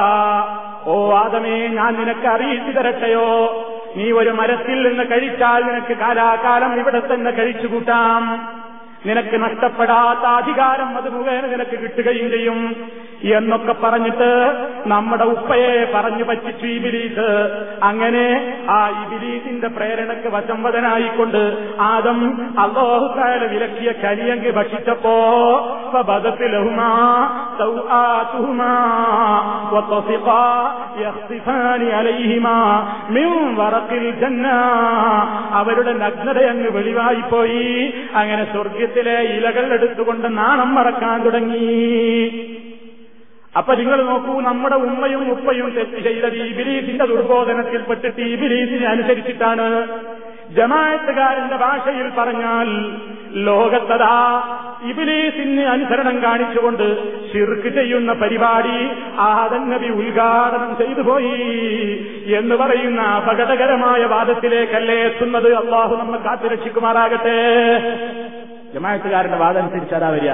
ഓ ആദമേ ഞാൻ നിനക്ക് അറിയിച്ചു തരട്ടെയോ നീ ഒരു മരത്തിൽ നിന്ന് കഴിച്ചാൽ നിനക്ക് കാലാകാലം ഇവിടെ തന്നെ കഴിച്ചു കൂട്ടാം നിനക്ക് നഷ്ടപ്പെടാത്ത അധികാരം അത് മുഖേന നിനക്ക് കിട്ടുകയും ചെയ്യും എന്നൊക്കെ പറഞ്ഞിട്ട് നമ്മുടെ ഉപ്പയെ പറഞ്ഞു പറ്റിച്ചു ഇബിലീസ് അങ്ങനെ ആ ഇബിലീസിന്റെ പ്രേരണക്ക് വശംവദനായിക്കൊണ്ട് ആദം അള്ളോഹുക്കാല വിലക്കിയ കരിയങ്ക് ഭക്ഷിച്ചപ്പോ ബദത്തിലഹുമാ സൗആതുഹുമാ വതഫിഖാ യഖ്സിഫാനി അലൈഹിമാ മിൻ വറഖിൽ ജന്ന അവരുടെ നഗ്നത അങ്ങ് വെളിവായി പോയി അങ്ങനെ സ്വർഗത്തിലെ ഇലകൾ എടുത്തുകൊണ്ട് നാണം മറക്കാൻ തുടങ്ങി അപ്പൊ നിങ്ങൾ നോക്കൂ നമ്മുടെ ഉമ്മയും ഉപ്പയും തെറ്റ് ചെയ്തത് ഇബിലീസിന്റെ ദുർബോധനത്തിൽപ്പെട്ടിട്ട് ഇബിലീസിനെ അനുസരിച്ചിട്ടാണ് ജമായത്തുകാരന്റെ ഭാഷയിൽ പറഞ്ഞാൽ ലോകത്തതാ ഇബിലീസിന് അനുസരണം കാണിച്ചുകൊണ്ട് ഷിർക്ക് ചെയ്യുന്ന പരിപാടി ആദൻ നബി ഉദ്ഘാടനം ചെയ്തു പോയി എന്ന് പറയുന്ന അപകടകരമായ വാദത്തിലേക്കല്ലേ എത്തുന്നത് അള്ളാഹു നമ്മെ കാത്തുരക്ഷിക്കുമാറാകട്ടെ ജമായത്തുകാരന്റെ വാദം അനുസരിച്ചാതാ വരിക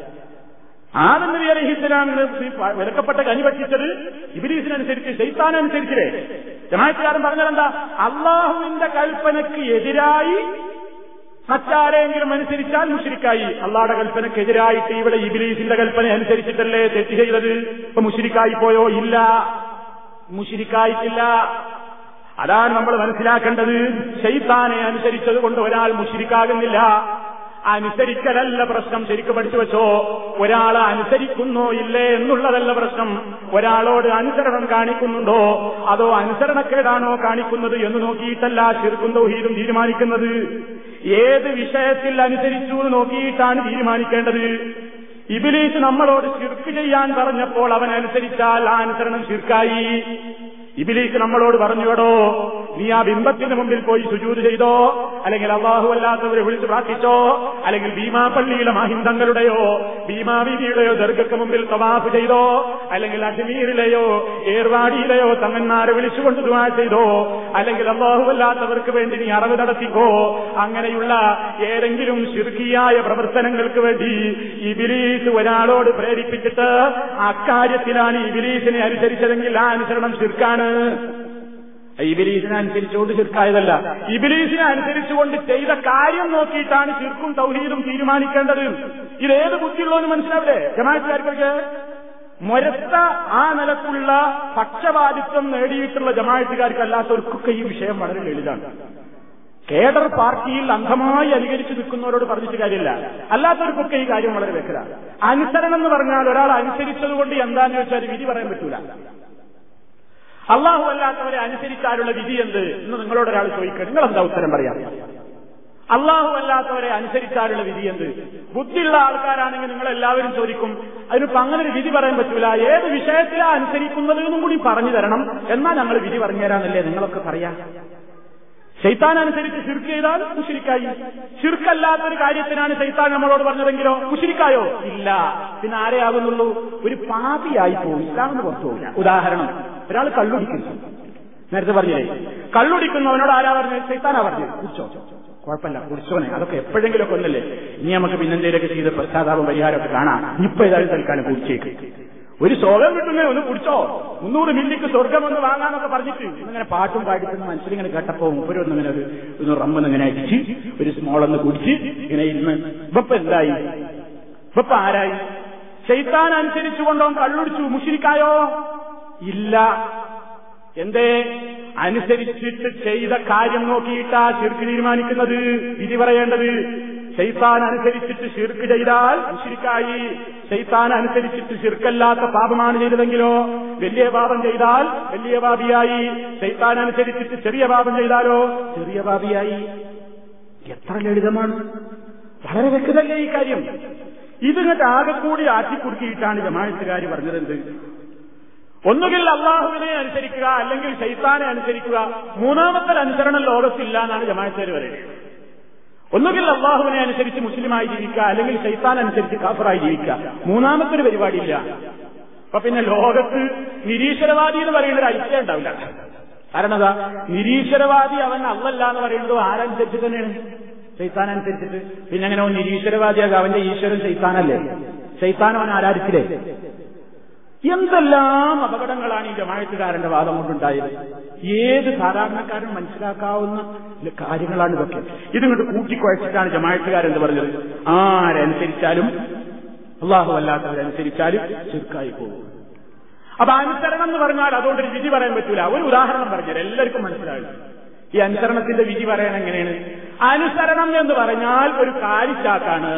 ആദം നബി അലൈഹി ഇസ്ലാമിന് വിലക്കപ്പെട്ട കനി ഭക്ഷിച്ചത് ഇബിലീസിനനുസരിച്ച് ശൈത്താനനുസരിച്ചില്ലേ ജമായത്തുകാരൻ പറഞ്ഞതെന്താ അള്ളാഹുവിന്റെ കൽപ്പനയ്ക്ക് എതിരായി മറ്റാരെങ്കിലും അനുസരിച്ചാൽ മുഷിരിക്കായി അള്ളാഹുടെ കൽപ്പനയ്ക്ക് എതിരായിട്ട് ഇവിടെ ഇബിലീസിന്റെ കൽപ്പന അനുസരിച്ചിട്ടല്ലേ തെറ്റ് ചെയ്തത് ഇപ്പൊ മുഷിരിക്കായി പോയോ ഇല്ല മുഷിരിക്കായിട്ടില്ല അതാണ് നമ്മൾ മനസ്സിലാക്കേണ്ടത് ശൈത്താനെ അനുസരിച്ചത് കൊണ്ട് ഒരാൾ മുഷിരിക്കാകുന്നില്ല അനുസരിക്കലല്ല പ്രശ്നം ശരിക്കും പഠിച്ചു വെച്ചോ ഒരാളെ അനുസരിക്കുന്നോ ഇല്ലേ എന്നുള്ളതല്ല പ്രശ്നം ഒരാളോട് അനുസരണം കാണിക്കുന്നുണ്ടോ അതോ അനുസരണക്കേടാണോ കാണിക്കുന്നത് എന്ന് നോക്കിയിട്ടല്ല ശിർക്കും തൗഹീദും തീരുമാനിക്കുന്നത് ഏത് വിഷയത്തിൽ അനുസരിച്ചു എന്ന് നോക്കിയിട്ടാണ് തീരുമാനിക്കേണ്ടത് ഇബിലീസ് നമ്മളോട് ശിർക്ക് ചെയ്യാൻ പറഞ്ഞപ്പോൾ അവൻ അനുസരിച്ചാൽ ആ അനുസരണം ശിർക്കായി ഇബിലീസ് നമ്മളോട് പറഞ്ഞുവടോ നീ ആ ബിംബത്തിന് മുമ്പിൽ പോയി സുജൂത് ചെയ്തോ അല്ലെങ്കിൽ അള്ളാഹു അല്ലാത്തവരെ വിളിച്ചു പ്രാർത്ഥിച്ചോ അല്ലെങ്കിൽ ഭീമാപള്ളിയിലെ മാഹിന്ദങ്ങളുടെയോ ഭീമാബീവിയുടെയോ ദർഗക്ക് മുമ്പിൽ തവാഫ് ചെയ്തോ അല്ലെങ്കിൽ അജ്മീറിലെയോ ഏർവാടിയിലെയോ തങ്ങന്മാരെ വിളിച്ചുകൊണ്ട് ദുവാ ചെയ്തോ അല്ലെങ്കിൽ അള്ളാഹു അല്ലാത്തവർക്ക് വേണ്ടി നീ അറിവ് നടത്തിക്കോ അങ്ങനെയുള്ള ഏതെങ്കിലും ശിർക്കിയായ പ്രവർത്തനങ്ങൾക്ക് വേണ്ടി ഇബിലീസ് ഒരാളോട് പ്രേരിപ്പിച്ചിട്ട് അക്കാര്യത്തിലാണ് ഇബിലീസിനെ അനുസരിച്ചതെങ്കിൽ ആ അനുസരണം ശിർക്കാണ് ഇബിലീസിനെ അനുസരിച്ചുകൊണ്ട് ശിർക്കായതല്ല ഇബിലീസിനെ അനുസരിച്ചുകൊണ്ട് ചെയ്ത കാര്യം നോക്കിയിട്ടാണ് ശിർക്കും തൗഹീദും തീരുമാനിക്കേണ്ടത് ഇതേത് ബുദ്ധിയുള്ളവന് മനസ്സിലാവില്ലേ ജമാഅത്തുകാർക്കൊക്കെ മൊരത്ത ആ നിലക്കുള്ള പക്ഷപാതിത്വം നേടിയിട്ടുള്ള ജമാഅത്തുകാർക്ക് അല്ലാത്തവർക്കൊക്കെ ഈ വിഷയം വളരെ ലളിതാണ് കേഡർ പാർട്ടിയിൽ അന്ധമായി അനുകരിച്ചു നിൽക്കുന്നവരോട് പറഞ്ഞിട്ട് കാര്യമില്ല അല്ലാത്തവർക്കൊക്കെ ഈ കാര്യം വളരെ വ്യക്തമാണ് അനുസരണം എന്ന് പറഞ്ഞാൽ ഒരാൾ അനുസരിച്ചതുകൊണ്ട് എന്താന്ന് വെച്ചാൽ വിധി പറയാൻ പറ്റൂല അള്ളാഹു അല്ലാത്തവരെ അനുസരിച്ചാലുള്ള വിധി എന്ത് എന്ന് നിങ്ങളോട് ഒരാൾ ചോദിക്കുക നിങ്ങൾ എന്താ ഉത്തരം പറയാം അള്ളാഹു അല്ലാത്തവരെ അനുസരിച്ചാലുള്ള വിധി എന്ത് ബുദ്ധിയുള്ള ആൾക്കാരാണെങ്കിൽ നിങ്ങൾ എല്ലാവരും ചോദിക്കും അതിനിപ്പോ അങ്ങനെ ഒരു വിധി പറയാൻ പറ്റൂല ഏത് വിഷയത്തിലാ അനുസരിക്കുന്നത് എന്നും കൂടി പറഞ്ഞു തരണം എന്നാൽ ഞങ്ങൾ വിധി പറഞ്ഞു തരാന്നല്ലേ നിങ്ങളൊക്കെ പറയാം ശൈത്താൻ അനുസരിച്ച് ശിർക്ക് ചെയ്താൽ മുഷിരിക്കായി ശിർക്കല്ലാത്തൊരു കാര്യത്തിനാണ് ശൈത്താൻ നമ്മളോട് പറഞ്ഞതെങ്കിലോ മുഷിരിക്കായോ ഇല്ല പിന്നെ ആരെയാകുന്നുള്ളൂ ഒരു പാപിയായി പോകും ഇസ്ലാമിന് പുറത്തു പോകില്ല ഉദാഹരണം ഒരാൾ കള്ളുടിക്കുന്നു നേരത്തെ പറഞ്ഞില്ലേ കള്ളുടിക്കുന്നവനോട് ആരാ പറഞ്ഞത് ശൈത്താനാ പറഞ്ഞത് കുടിച്ചോ കുഴപ്പമില്ല കുടിച്ചോനെ അതൊക്കെ എപ്പോഴെങ്കിലുമൊക്കെ ഒന്നല്ലേ ഇനി നമുക്ക് പിന്നെന്തേലൊക്കെ ചെയ്ത് പശ്ചാത്താപം പരിഹാരമൊക്കെ കാണാം ഇപ്പൊ ഏതായാലും തൽക്കാലം കുടിച്ചേക്ക് ഒരു സ്വർഗം കിട്ടുന്നേ ഒന്ന് കുടിച്ചോ മുന്നൂറ് മില്ലിക്ക് സ്വർഗം ഒന്ന് വാങ്ങാന്നൊക്കെ പറഞ്ഞിട്ട് ഇങ്ങനെ പാട്ടും പാടിക്കുന്ന മനസ്സിലിങ്ങനെ കേട്ടപ്പോ മുപ്പരൊന്നും ഇങ്ങനെ ഒരു ഒന്ന് റമ്മൊന്ന് ഇങ്ങനെ അടിച്ച് ഒരു സ്മോളൊന്ന് കുടിച്ച് ഇങ്ങനെ ഇരുന്ന് ഇപ്പൊ എന്തായി ഇപ്പൊ ആരായി ശൈത്താൻ അനുസരിച്ചുകൊണ്ടോ കള്ളുടിച്ചു മുഷിരിക്കായോ ഇല്ല എന്തേ അനുസരിച്ചിട്ട് ചെയ്ത കാര്യം നോക്കിയിട്ടാ ശിർക്ക് തീരുമാനിക്കുന്നത് വിധി പറയേണ്ടത് ശൈത്താൻ അനുസരിച്ചിട്ട് ശിർക്ക് ചെയ്താൽ ശിരിക്കായി ശൈത്താൻ അനുസരിച്ചിട്ട് ശിർക്കല്ലാത്ത പാപമാണ് ചെയ്തതെങ്കിലോ വലിയ പാപം ചെയ്താൽ വലിയ പാപിയായി ശൈത്താൻ അനുസരിച്ചിട്ട് ചെറിയ പാപം ചെയ്താലോ ചെറിയ പാപിയായി എത്ര ലളിതമാണ് വളരെ വ്യക്തതല്ലേ ഈ കാര്യം ഇതിങ്ങട്ട് ആകെ കൂടി ആറ്റിക്കുറുക്കിയിട്ടാണ് ജമാഴത്തുകാർ പറഞ്ഞതെന്ത് ഒന്നുകിൽ അള്ളാഹുവിനെ അനുസരിക്കുക അല്ലെങ്കിൽ ശൈത്താനെ അനുസരിക്കുക മൂന്നാമത്തെ അനുസരണം ലോകത്തില്ല എന്നാണ് ജമാഴത്തേര് പറയുന്നത് ഒന്നുകിൽ അള്ളാഹുവിനെ അനുസരിച്ച് മുസ്ലിമായി ജീവിക്കുക അല്ലെങ്കിൽ ശൈത്താൻ അനുസരിച്ച് കാഫറായി ജീവിക്കുക മൂന്നാമത്തെ ഒരു പരിപാടിയില്ല അപ്പൊ പിന്നെ ലോകത്ത് നിരീശ്വരവാദി എന്ന് പറയുന്ന ഒരു ഐക്യം ഉണ്ടാവില്ല കാരണം എന്താ നിരീശ്വരവാദി അവൻ അല്ലല്ല എന്ന് പറയുന്നത് ആരനുസരിച്ച് തന്നെയാണ് ശൈത്താൻ അനുസരിച്ചിട്ട് പിന്നെ അങ്ങനെ അവൻ നിരീശ്വരവാദിയാകുക അവന്റെ ഈശ്വരൻ ശൈത്താനല്ലേ ശൈത്താൻ അവൻ ആരാധിച്ചില്ലേ എന്തെല്ലാം അപകടങ്ങളാണ് ഈ ജമായത്തുകാരന്റെ വാദം കൊണ്ടുണ്ടായത് ഏത് സാധാരണക്കാരനും മനസ്സിലാക്കാവുന്ന കാര്യങ്ങളാണ് ഇതൊക്കെ ഇതിങ്ങോട്ട് കൂട്ടിക്കുഴച്ചിട്ടാണ് ജമായത്തുകാരെന്ത് പറഞ്ഞത് ആരനുസരിച്ചാലും അള്ളാഹു അല്ലാത്തവരനുസരിച്ചാലും ചെറുക്കായി പോകും അപ്പൊ അനുസരണം എന്ന് പറഞ്ഞാൽ അതുകൊണ്ടൊരു വിധി പറയാൻ പറ്റൂല ഒരു ഉദാഹരണം പറഞ്ഞാൽ എല്ലാവർക്കും മനസ്സിലാകും ഈ അനുസരണത്തിന്റെ വിധി പറയാൻ എങ്ങനെയാണ് അനുസരണം എന്ന് പറഞ്ഞാൽ ഒരു കാലിച്ചാക്കാണ്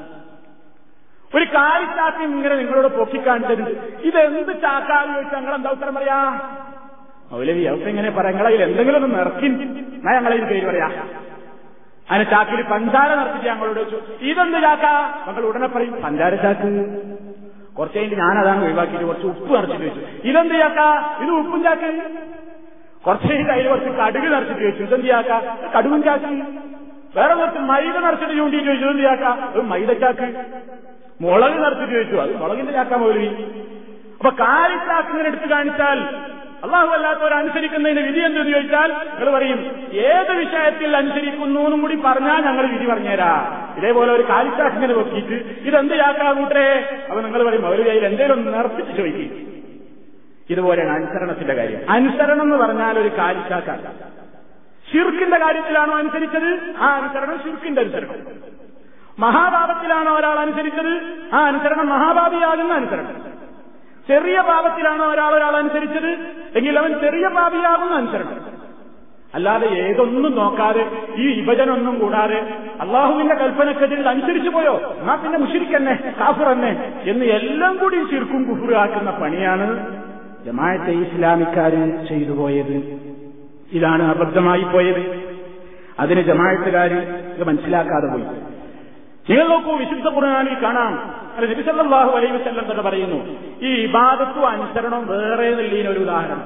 ഒരു കാലിച്ചാക്കി ഇങ്ങനെ നിങ്ങളോട് പൊക്കിക്കാണിച്ചത് ഇതെന്ത് ചാക്കാന്ന് ചോദിച്ചാൽ നിങ്ങൾ എന്താ ഉത്തരം പറയാ മൗലവി അവർക്ക് ഇങ്ങനെ പറയാം നിങ്ങളതിൽ എന്തെങ്കിലും ഒന്ന് നിറക്കി ഞാൻ ഞങ്ങളതിന് പേര് പറയാ അതിന് ചാക്കിൽ പഞ്ചാര നിറച്ചിട്ട് ഞങ്ങളോട് വെച്ചു ഇതെന്ത് ചാക്ക മക്കൾ ഉടനെ പറയും പഞ്ചാര ചാക്ക് കുറച്ച് കഴിഞ്ഞ് ഞാനതാണ് ഒഴിവാക്കിയിട്ട് കുറച്ച് ഉപ്പ് നിറച്ചിട്ട് വെച്ചു ഇതെന്ത് ചാക്ക ഇത് ഉപ്പും ചാക്ക് കുറച്ച് കഴിഞ്ഞ് അതിൽ കുറച്ച് കടുക് നിറച്ചിട്ട് വെച്ചു ഇതെന്ത് ചാക്ക കടുകും ചാക്ക് വേറെ കുറച്ച് മൈദ നിറച്ചിട്ട് ചൂണ്ടിയിട്ട് വെച്ചു ഇതെന്ത് ചാക്ക അത് മൈദ ചാക്ക് മുളക് നിറച്ചിട്ട് ചോദിച്ചു അത് മുളകിന്റെ ചാക്കാൻ മൗലവി അപ്പൊ കാലിച്ചാക്ക് ഇങ്ങനെ എടുത്തു കാണിച്ചാൽ അള്ളാഹു അല്ലാത്തവർ അനുസരിക്കുന്നതിന് വിധി എന്തെന്ന് ചോദിച്ചാൽ നിങ്ങൾ പറയും ഏത് വിഷയത്തിൽ അനുസരിക്കുന്നു എന്നും കൂടി പറഞ്ഞാൽ ഞങ്ങൾ വിധി പറഞ്ഞുതരാ ഇതേപോലെ ഒരു കാലിച്ചാക്ക് ഇങ്ങനെ നോക്കിയിട്ട് ഇതെന്ത് ചാക്കാ കൂട്ടേ അപ്പൊ നിങ്ങൾ പറയും മൗലവി അതിൽ എന്തെങ്കിലും ഒന്ന് നിറപ്പിച്ച് ചോദിക്കും ഇതുപോലെയാണ് അനുസരണത്തിന്റെ കാര്യം അനുസരണം എന്ന് പറഞ്ഞാൽ ഒരു കാലിച്ചാക്കല്ല ഷിർക്കിന്റെ കാര്യത്തിലാണോ അനുസരിച്ചത് ആ അനുസരണം ഷിർക്കിന്റെ അനുസരണം മഹാപാപത്തിലാണോ ഒരാൾ അനുസരിച്ചത് ആ അനുസരണം മഹാപാപിയാകുന്ന അനുസരണം ചെറിയ പാപത്തിലാണോ ഒരാൾ ഒരാൾ അനുസരിച്ചത് എങ്കിൽ അവൻ ചെറിയ പാപിയാകുന്ന അനുസരണം അല്ലാതെ ഏതൊന്നും നോക്കാതെ ഈ വിഭജനമൊന്നും കൂടാതെ അള്ളാഹുവിന്റെ കൽപ്പനക്കെതിരിൽ അനുസരിച്ചു പോയോ എന്നാ പിന്നെ മുഷിരിക്കന്നെ കാഫർ തന്നെ എന്ന് എല്ലാം കൂടി ചുരുക്കും കുഫുറാക്കുന്ന പണിയാണ് ജമാഅത്തെ ഇസ്ലാമിക്കാര് ചെയ്തു പോയത് ഇതാണ് അബദ്ധമായി പോയത് അതിന് ജമാഅത്തുകാര് ഇത് മനസ്സിലാക്കാതെ പോയി നിങ്ങൾ നോക്കൂ വിശുദ്ധ ഖുർആാനിൽ കാണാം അല്ല നബിസല്ലാഹു അലൈഹി വസല്ലം തന്നെ പറയുന്നു ഈ ഇബാദത്തും അനുസരണവും വേറെ നെല്ലിന് ഒരു ഉദാഹരണം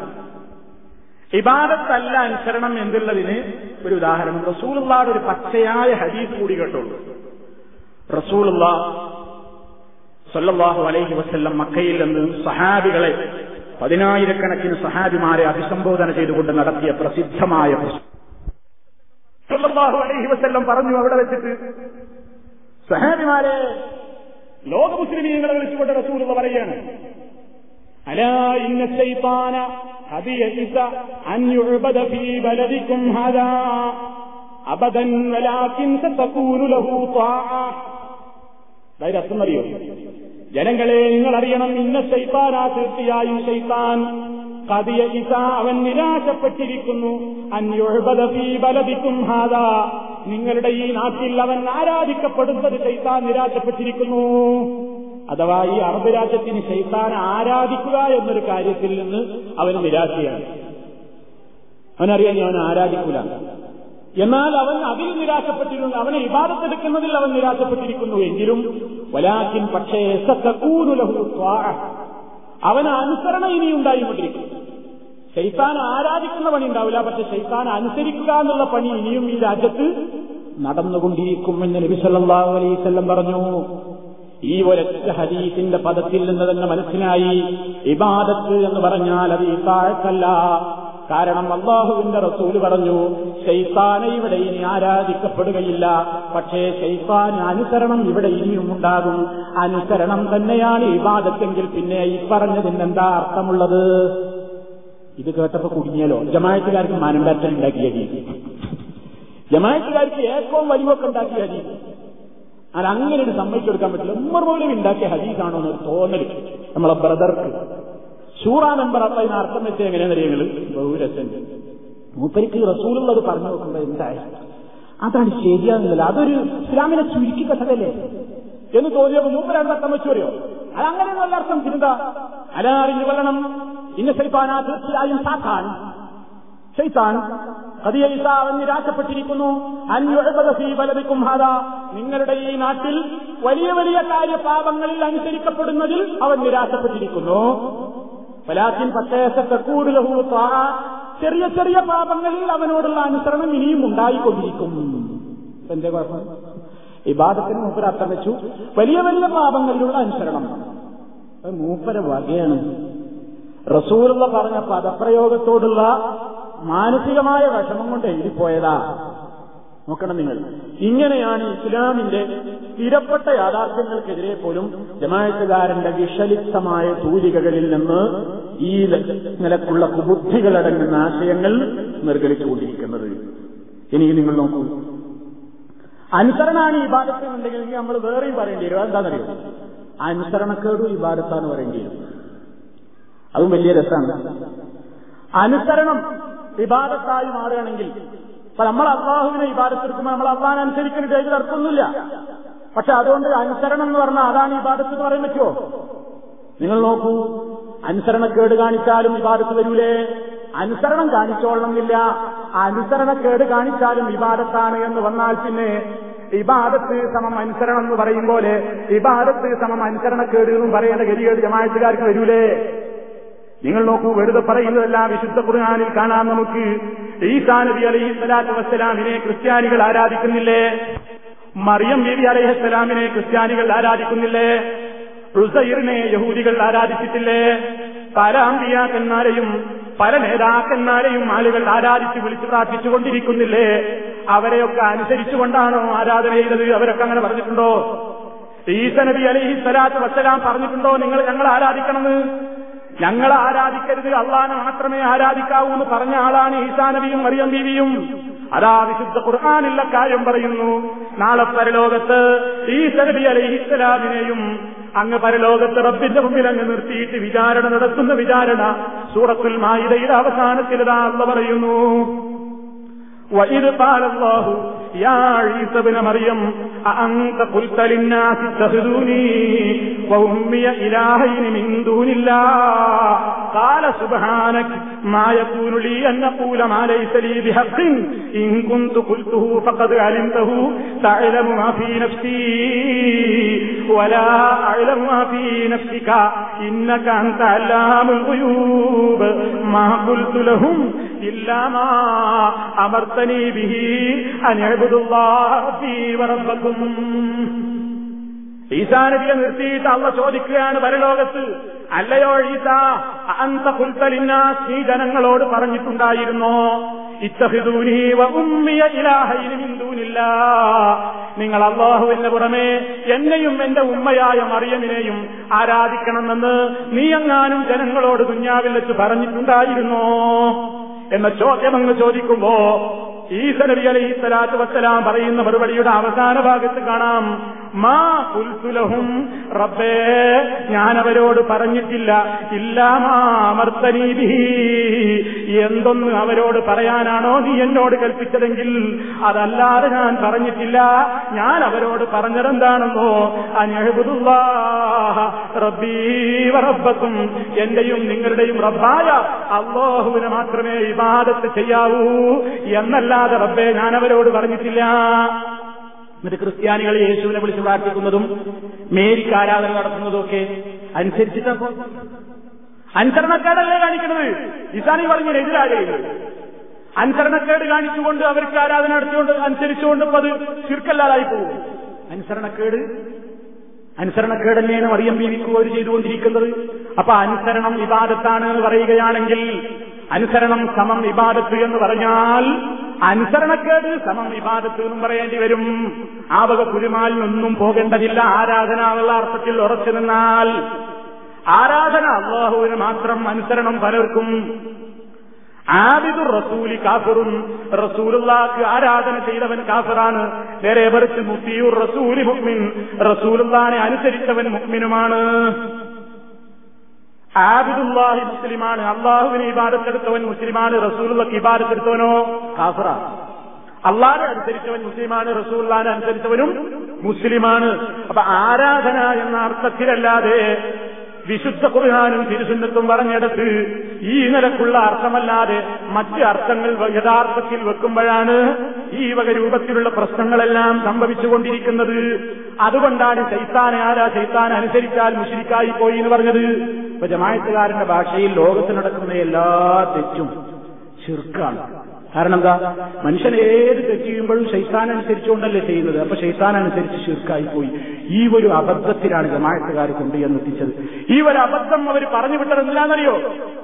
ഇബാദത്തല്ല അനുസരണം എന്തുള്ളതിന് ഒരു ഉദാഹരണം റസൂലുള്ളാടെ ഒരു പച്ചയായ ഹദീസ് കൂടി കേട്ടോളൂ റസൂലുള്ള സല്ലല്ലാഹു അലൈഹി വസല്ലം മക്കയിൽ നിന്ന് സഹാബികളെ പതിനായിരക്കണക്കിന് സഹാബിമാരെ അഭിസംബോധന ചെയ്തുകൊണ്ട് നടത്തിയ പ്രസിദ്ധമായ സല്ലല്ലാഹു അലൈഹി വസല്ലം പറഞ്ഞു അവിടെ വെച്ചിട്ട് സഹാബിമാരെ ലോക മുസ്ലിമീങ്ങളെ വിളിച്ചുകൊണ്ട് റസൂലുള്ള പറയുകയാണ് അലാ ഇന്ന ശൈത്താന ഹദിയഇസ അൻ യുഅബദ ഫീ ബലദികും ഹദാ അബദൻ വലാകിൻ സതകൂനു ലഹു ത്വാഅ അതായത് അർത്ഥം അറിയോ ജനങ്ങളെ നിങ്ങൾ അറിയണം ഇന്ന ശൈത്താനാ തീർച്ചയായും ശൈത്താൻ കതിയ ഇസ അവൻ നിരാശപ്പെട്ടിരിക്കുന്നു അന്യൊഴുപതീ ഹാദാ നിങ്ങളുടെ ഈ നാട്ടിൽ അവൻ ആരാധിക്കപ്പെടുന്നത് ശൈത്താൻ നിരാശപ്പെട്ടിരിക്കുന്നു അഥവാ ഈ അറബ് രാജ്യത്തിന് ശൈത്താൻ ആരാധിക്കുക എന്നൊരു കാര്യത്തിൽ നിന്ന് അവന് നിരാശയാണ് അവനറിയാൻ അവൻ ആരാധിക്കൂല എന്നാൽ അവൻ അതിൽ നിരാശപ്പെട്ടിരുന്നു അവനെ ഇബാദത്തെടുക്കുന്നതിൽ അവൻ നിരാശപ്പെട്ടിരിക്കുന്നു എങ്കിലും വലാക്കിൻ പക്ഷേ അവന് അനുസരണ ഇനി ഉണ്ടായിക്കൊണ്ടിരിക്കും ശൈത്താൻ ആരാധിക്കുന്ന പണി ഉണ്ടാവില്ല പക്ഷെ ശൈത്താൻ അനുസരിക്കുക എന്നുള്ള പണി ഇനിയും ഈ രാജ്യത്ത് നടന്നുകൊണ്ടിരിക്കും എന്ന് നബി സല്ലല്ലാഹു അലൈഹി വസല്ലം പറഞ്ഞു ഈ ഒരൊറ്റ ഹദീസിന്റെ പദത്തിൽ നിന്ന് തന്നെ മനസ്സിലായി ഇബാദത്ത് എന്ന് പറഞ്ഞാൽ അത് ഈ താഴത്തല്ല കാരണം അള്ളാഹുവിന്റെ റസൂല് പറഞ്ഞു ശൈത്താനെ ഇവിടെ ഇനി ആരാധിക്കപ്പെടുകയില്ല പക്ഷേ ശൈത്താൻ അനുസരണം ഇവിടെ ഇനിയും ഉണ്ടാകും അനുസരണം തന്നെയാണ് ഇബാദത്തെങ്കിൽ പിന്നെ ഈ പറഞ്ഞതിന് എന്താ അർത്ഥമുള്ളത് ഇത് കേട്ടപ്പോ കുടുങ്ങിയാലോ ജമായത്തുകാർക്ക് മാനമ്പാറ്റൽ ഉണ്ടാക്കിയ രീതി ജമായത്തുകാർക്ക് ഏറ്റവും വലിവൊക്കെ ഉണ്ടാക്കിയ ഹദീസ് അത് അങ്ങനെ ഒരു സമ്മതിച്ചെടുക്കാൻ പറ്റില്ല ഉമ്മർ മൗലവി ഉണ്ടാക്കിയ ഹദീസാണോ എന്നൊരു തോന്നൽ നമ്മളെ ബ്രദർക്ക് ഷൂറ നമ്പർ അപ്പൊ ഇതിന് അർത്ഥം വെച്ച് എങ്ങനെയാണെന്ന് അറിയങ്ങൾ ബഹുരസൻ മൂപ്പരിക്ക് റസൂലുള്ളത് പറഞ്ഞു നോക്കുമ്പോ എന്തായി അതാണ് ശരിയാകുന്നില്ല അതൊരു ഇസ്ലാമിനെ ചുരുക്കി കഥകല്ലേ എന്ന് തോന്നിയപ്പോ മൂപ്പര് അർത്ഥം വെച്ചു പറയോ അത് അങ്ങനെയൊന്നും അർത്ഥം ചിന്ത അലാറിഞ്ഞു കൊല്ലണം ഇന്ന ശൈത്താനാ തീർച്ചയായും സാക്കാൻ ഷെയ്ത്താൻ കതിയൈസ അവൻ നിരാശപ്പെട്ടിരിക്കുന്നു അന്യുഴപതീബലതിക്കും ഹാദ നിങ്ങളുടെ ഈ നാട്ടിൽ വലിയ വലിയ കാര്യപാപങ്ങളിൽ അനുസരിക്കപ്പെടുന്നതിൽ അവൻ നിരാശപ്പെട്ടിരിക്കുന്നു പലാത്തിൻ പത്തേസത്തെ കൂടുതലഹൂ ചെറിയ ചെറിയ പാപങ്ങളിൽ അവനോടുള്ള അനുസരണം ഇനിയും ഉണ്ടായിക്കൊണ്ടിരിക്കും എന്റെ കുഴപ്പം ഇബാദത്തിന് മൂപ്പര അർത്ഥം വെച്ചു വലിയ വലിയ പാപങ്ങളിലുള്ള അനുസരണം അത് മൂപ്പര വകയാണ് റസൂലുള്ള പറഞ്ഞ പദപ്രയോഗത്തോടുള്ള മാനസികമായ വിഷമം കൊണ്ട് എഴുതിപ്പോയതാ നോക്കണം നിങ്ങൾ ഇങ്ങനെയാണ് ഇസ്ലാമിന്റെ സ്ഥിരപ്പെട്ട യാഥാർത്ഥ്യങ്ങൾക്കെതിരെ പോലും ജമായത്തുകാരന്റെ വിഷലിപ്തമായ സൂചികകളിൽ നിന്ന് ഈ നിലക്കുള്ള കുബുദ്ധികളടങ്ങുന്ന ആശയങ്ങൾ നിർഗളിച്ചുകൊണ്ടിരിക്കുന്നത് ഇനി നിങ്ങൾ നോക്കൂ അനുസരണമാണ് ഈ ബാധത്തിനുണ്ടെങ്കിൽ നമ്മൾ വേറെയും പറയേണ്ടി വരും എന്താണെന്നറിയോ അനുസരണക്കേടും ഈ ബാധത്താണ് പറയേണ്ടി വരും അതും വലിയ രസമാണ് അനുസരണം വിവാദത്തായി മാറുകയാണെങ്കിൽ അപ്പൊ നമ്മൾ അള്ളാഹുവിനെ വിവാദത്തെടുക്കുമ്പോൾ നമ്മൾ അള്ളാഹിനെ അനുസരിക്കുന്ന ചെയ്ത് തർക്കമൊന്നുമില്ല പക്ഷെ അതുകൊണ്ട് അനുസരണം എന്ന് പറഞ്ഞാൽ അതാണ് വിവാദത്ത് എന്ന് പറയാൻ പറ്റുമോ നിങ്ങൾ നോക്കൂ അനുസരണക്കേട് കാണിച്ചാലും വിവാദത്ത് വരൂലേ അനുസരണം കാണിച്ചോളണമെന്നില്ല അനുസരണക്കേട് കാണിച്ചാലും വിവാദത്താണ് എന്ന് വന്നാൽ പിന്നെ ഇബാദത്ത് സമം അനുസരണം എന്ന് പറയും പോലെ ഇബാദത്ത് സമം അനുസരണക്കേട് എന്നും പറയേണ്ട ഗതികേട് ജമായത്തുകാർക്ക് വരൂലേ നിങ്ങൾ നോക്കൂ വെറുതെ പറയുന്നതല്ല വിശുദ്ധ ഖുർആാനിൽ കാണാം നമുക്ക് ഈസാ നബി അലൈഹി സ്വലാത്തു വസ്സലാമിനെ ക്രിസ്ത്യാനികൾ ആരാധിക്കുന്നില്ലേ മറിയം ബിബി അലൈഹിസ്സലാമിനെ ക്രിസ്ത്യാനികൾ ആരാധിക്കുന്നില്ലേ റുസൈറിനെ യഹൂദികൾ ആരാധിച്ചിട്ടില്ലേ പല അമ്പിയാക്കന്മാരെയും പല നേതാക്കന്മാരെയും ആളുകൾ ആരാധിച്ച് വിളിച്ചു പ്രാർത്ഥിച്ചുകൊണ്ടിരിക്കുന്നില്ലേ അവരെയൊക്കെ അനുസരിച്ചുകൊണ്ടാണോ ആരാധന ചെയ്തത് അവരൊക്കെ അങ്ങനെ പറഞ്ഞിട്ടുണ്ടോ ഈസ നബി അലൈഹി സ്വലാത്ത് വസ്സലാം പറഞ്ഞിട്ടുണ്ടോ നിങ്ങൾ ഞങ്ങൾ ആരാധിക്കണമെന്ന് ഞങ്ങൾ ആരാധിക്കരുത് അള്ളാനെ മാത്രമേ ആരാധിക്കാവൂ എന്ന് പറഞ്ഞ ആളാണ് ഈസാ നബിയും മറിയം ബീവിയും അതാ വിശുദ്ധ ഖുർആാനുള്ള കാര്യം പറയുന്നു നാളെ പരലോകത്ത് ഈസ നബി അലൈഹിസ്സലാമിനെയും അങ്ങ് പരലോകത്ത് റബ്ബിന്റെ മുമ്പിൽ അങ്ങ് നിർത്തിയിട്ട് വിചാരണ നടത്തുന്ന വിചാരണ സൂറത്തുൽ മായിദയുടെ അവസാനത്തിൽ ഇതാ അള്ള പറയുന്നു وإذ قال الله يا عيسى ابن مريم أأنت قلت للناس اتخذوني وأمي إلهين من دون الله قال سبحانك ما يكون لي أن أقول ما ليس لي بحق إن كنت قلته فقد علمته تعلم ما في نفسي ولا أعلم ما في نفسك إنك أنت علام الغيوب ما قلت لهم إلا ما أمرتني به أن اعبدوا الله ربي وربكم ഈസാ നബിയെ നിർത്തിയിട്ട് അള്ള ചോദിക്കുകയാണ് പരലോകത്ത് അല്ലയോ ഈസ അന്ത പുൽത്തലിന്നാസ് നീ ജനങ്ങളോട് പറഞ്ഞിട്ടുണ്ടായിരുന്നോ ഇത്തഹിദൂനി ഉമ്മിയ ഇലാഹയിലുമിന്തൂനില്ല നിങ്ങൾ അള്ളാഹുവിന്റെ പുറമെ എന്നെയും എന്റെ ഉമ്മയായ മറിയമിനെയും ആരാധിക്കണമെന്ന് നീ എങ്ങാനും ജനങ്ങളോട് കുഞ്ഞാവിൽ വെച്ച് പറഞ്ഞിട്ടുണ്ടായിരുന്നോ എന്ന ചോദ്യം അങ്ങ് ചോദിക്കുമ്പോ ഈസ നബി അലൈഹി സ്വലാത്തു വസ്സലാം പറയുന്ന മറുപടിയുടെ അവസാന ഭാഗത്ത് കാണാം മാ കുൽസുലഹും റബ്ബേ ഞാൻ അവരോട് പറഞ്ഞിട്ടില്ല ഇല്ലാമാമർത്തനീബി എന്തൊന്ന് അവരോട് പറയാനാണോ നീ എന്നോട് കൽപ്പിച്ചതെങ്കിൽ അതല്ലാതെ ഞാൻ പറഞ്ഞിട്ടില്ല ഞാൻ അവരോട് പറഞ്ഞതെന്താണെന്നോ റബ്ബീ റബ്ബക്കും എന്റെയും നിങ്ങളുടെയും റബ്ബായ അള്ളാഹുവിനെ മാത്രമേ ഇബാദത്ത് ചെയ്യാവൂ എന്നല്ലാതെ റബ്ബേ ഞാൻ അവരോട് പറഞ്ഞിട്ടില്ല എന്നിട്ട് ക്രിസ്ത്യാനികൾ യേശുവിനെ വിളിച്ച് പ്രാർത്ഥിക്കുന്നതും മേരിക്ക് ആരാധന നടത്തുന്നതും ഒക്കെ അനുസരിച്ചിട്ടപ്പോ അനുസരണക്കേടല്ലേ കാണിക്കുന്നത് ഇസാനി പറഞ്ഞതിന് എതിരാകുന്നത് അനുസരണക്കേട് കാണിച്ചുകൊണ്ട് അവർക്ക് ആരാധന നടത്തിക്കൊണ്ട് അനുസരിച്ചുകൊണ്ട് അത് ചുരുക്കല്ലാതായി പോകും അനുസരണക്കേട് അനുസരണക്കേട് തന്നെയാണ് മറിയം ബീവിക്ക് അവർ ചെയ്തുകൊണ്ടിരിക്കുന്നത് അപ്പൊ അനുസരണം വിവാദത്താണ് എന്ന് പറയുകയാണെങ്കിൽ അനുസരണം സമം വിവാദത്ത് എന്ന് പറഞ്ഞാൽ അനുസരണക്കേട് സമം വിവാദത്ത് എന്നും പറയേണ്ടി വരും ആ വക കുരുമാലിനൊന്നും പോകേണ്ടതില്ല ആരാധന എന്നുള്ള അർത്ഥത്തിൽ ഉറച്ചു നിന്നാൽ ആരാധന അള്ളാഹുവിന് മാത്രം അനുസരണം പലർക്കും ആബിദുർ റസൂലി കാഫിറും റസൂലുള്ളാക്ക് ആരാധന ചെയ്തവൻ കാഫിറാണ് നേരെ മറിച്ച് മുത്തിയൂർ റസൂലി മുക്മിൻ റസൂലുള്ളാനെ അനുസരിച്ചവൻ മുക്മിനുമാണ് ആബിദുല്ലാഹി മുസ്ലിമാണ് അള്ളാഹുവിനെ ഇബാദത്തെടുത്തവൻ മുസ്ലിമാണ് റസൂലുള്ളക്ക് ഇബാദത്തെടുത്തവനോ കാഫിറ അള്ളാഹെ അനുസരിച്ചവൻ മുസ്ലിമാണ് റസൂല്ലാനെ അനുസരിച്ചവനും മുസ്ലിമാണ് അപ്പൊ ആരാധന എന്ന അർത്ഥത്തിലല്ലാതെ വിശുദ്ധ ഖുർആാനും തിരുസുന്നത്തും പറഞ്ഞെടുത്ത് ഈ നിലക്കുള്ള അർത്ഥമല്ലാതെ മറ്റ് അർത്ഥങ്ങൾ യഥാർത്ഥത്തിൽ വെക്കുമ്പോഴാണ് ഈ വക രൂപത്തിലുള്ള പ്രശ്നങ്ങളെല്ലാം സംഭവിച്ചുകൊണ്ടിരിക്കുന്നത് അതുകൊണ്ടാണ് ചൈത്താനെ ആരാ ചൈത്താൻ അനുസരിച്ചാൽ മുഷിരിക്കായി പോയി എന്ന് പറഞ്ഞത് ഇപ്പൊ ജമായത്തുകാരന്റെ ഭാഷയിൽ ലോകത്ത് നടക്കുന്ന എല്ലാ തെറ്റും ചെറുക്കാണ് കാരണം എന്താ മനുഷ്യൻ ഏത് തെറ്റ് ചെയ്യുമ്പോഴും ശൈത്താൻ അനുസരിച്ചുകൊണ്ടല്ലേ ചെയ്യുന്നത് അപ്പൊ ശൈത്താൻ അനുസരിച്ച് ശിർക്കായി പോയി ഈ ഒരു അബദ്ധത്തിലാണ് ജമായത്തുകാർ കൊണ്ടുചെന്നെത്തിച്ചത് ഈ ഒരു അബദ്ധം അവർ പറഞ്ഞു വിട്ടത് എന്തിനാണെന്നറിയോ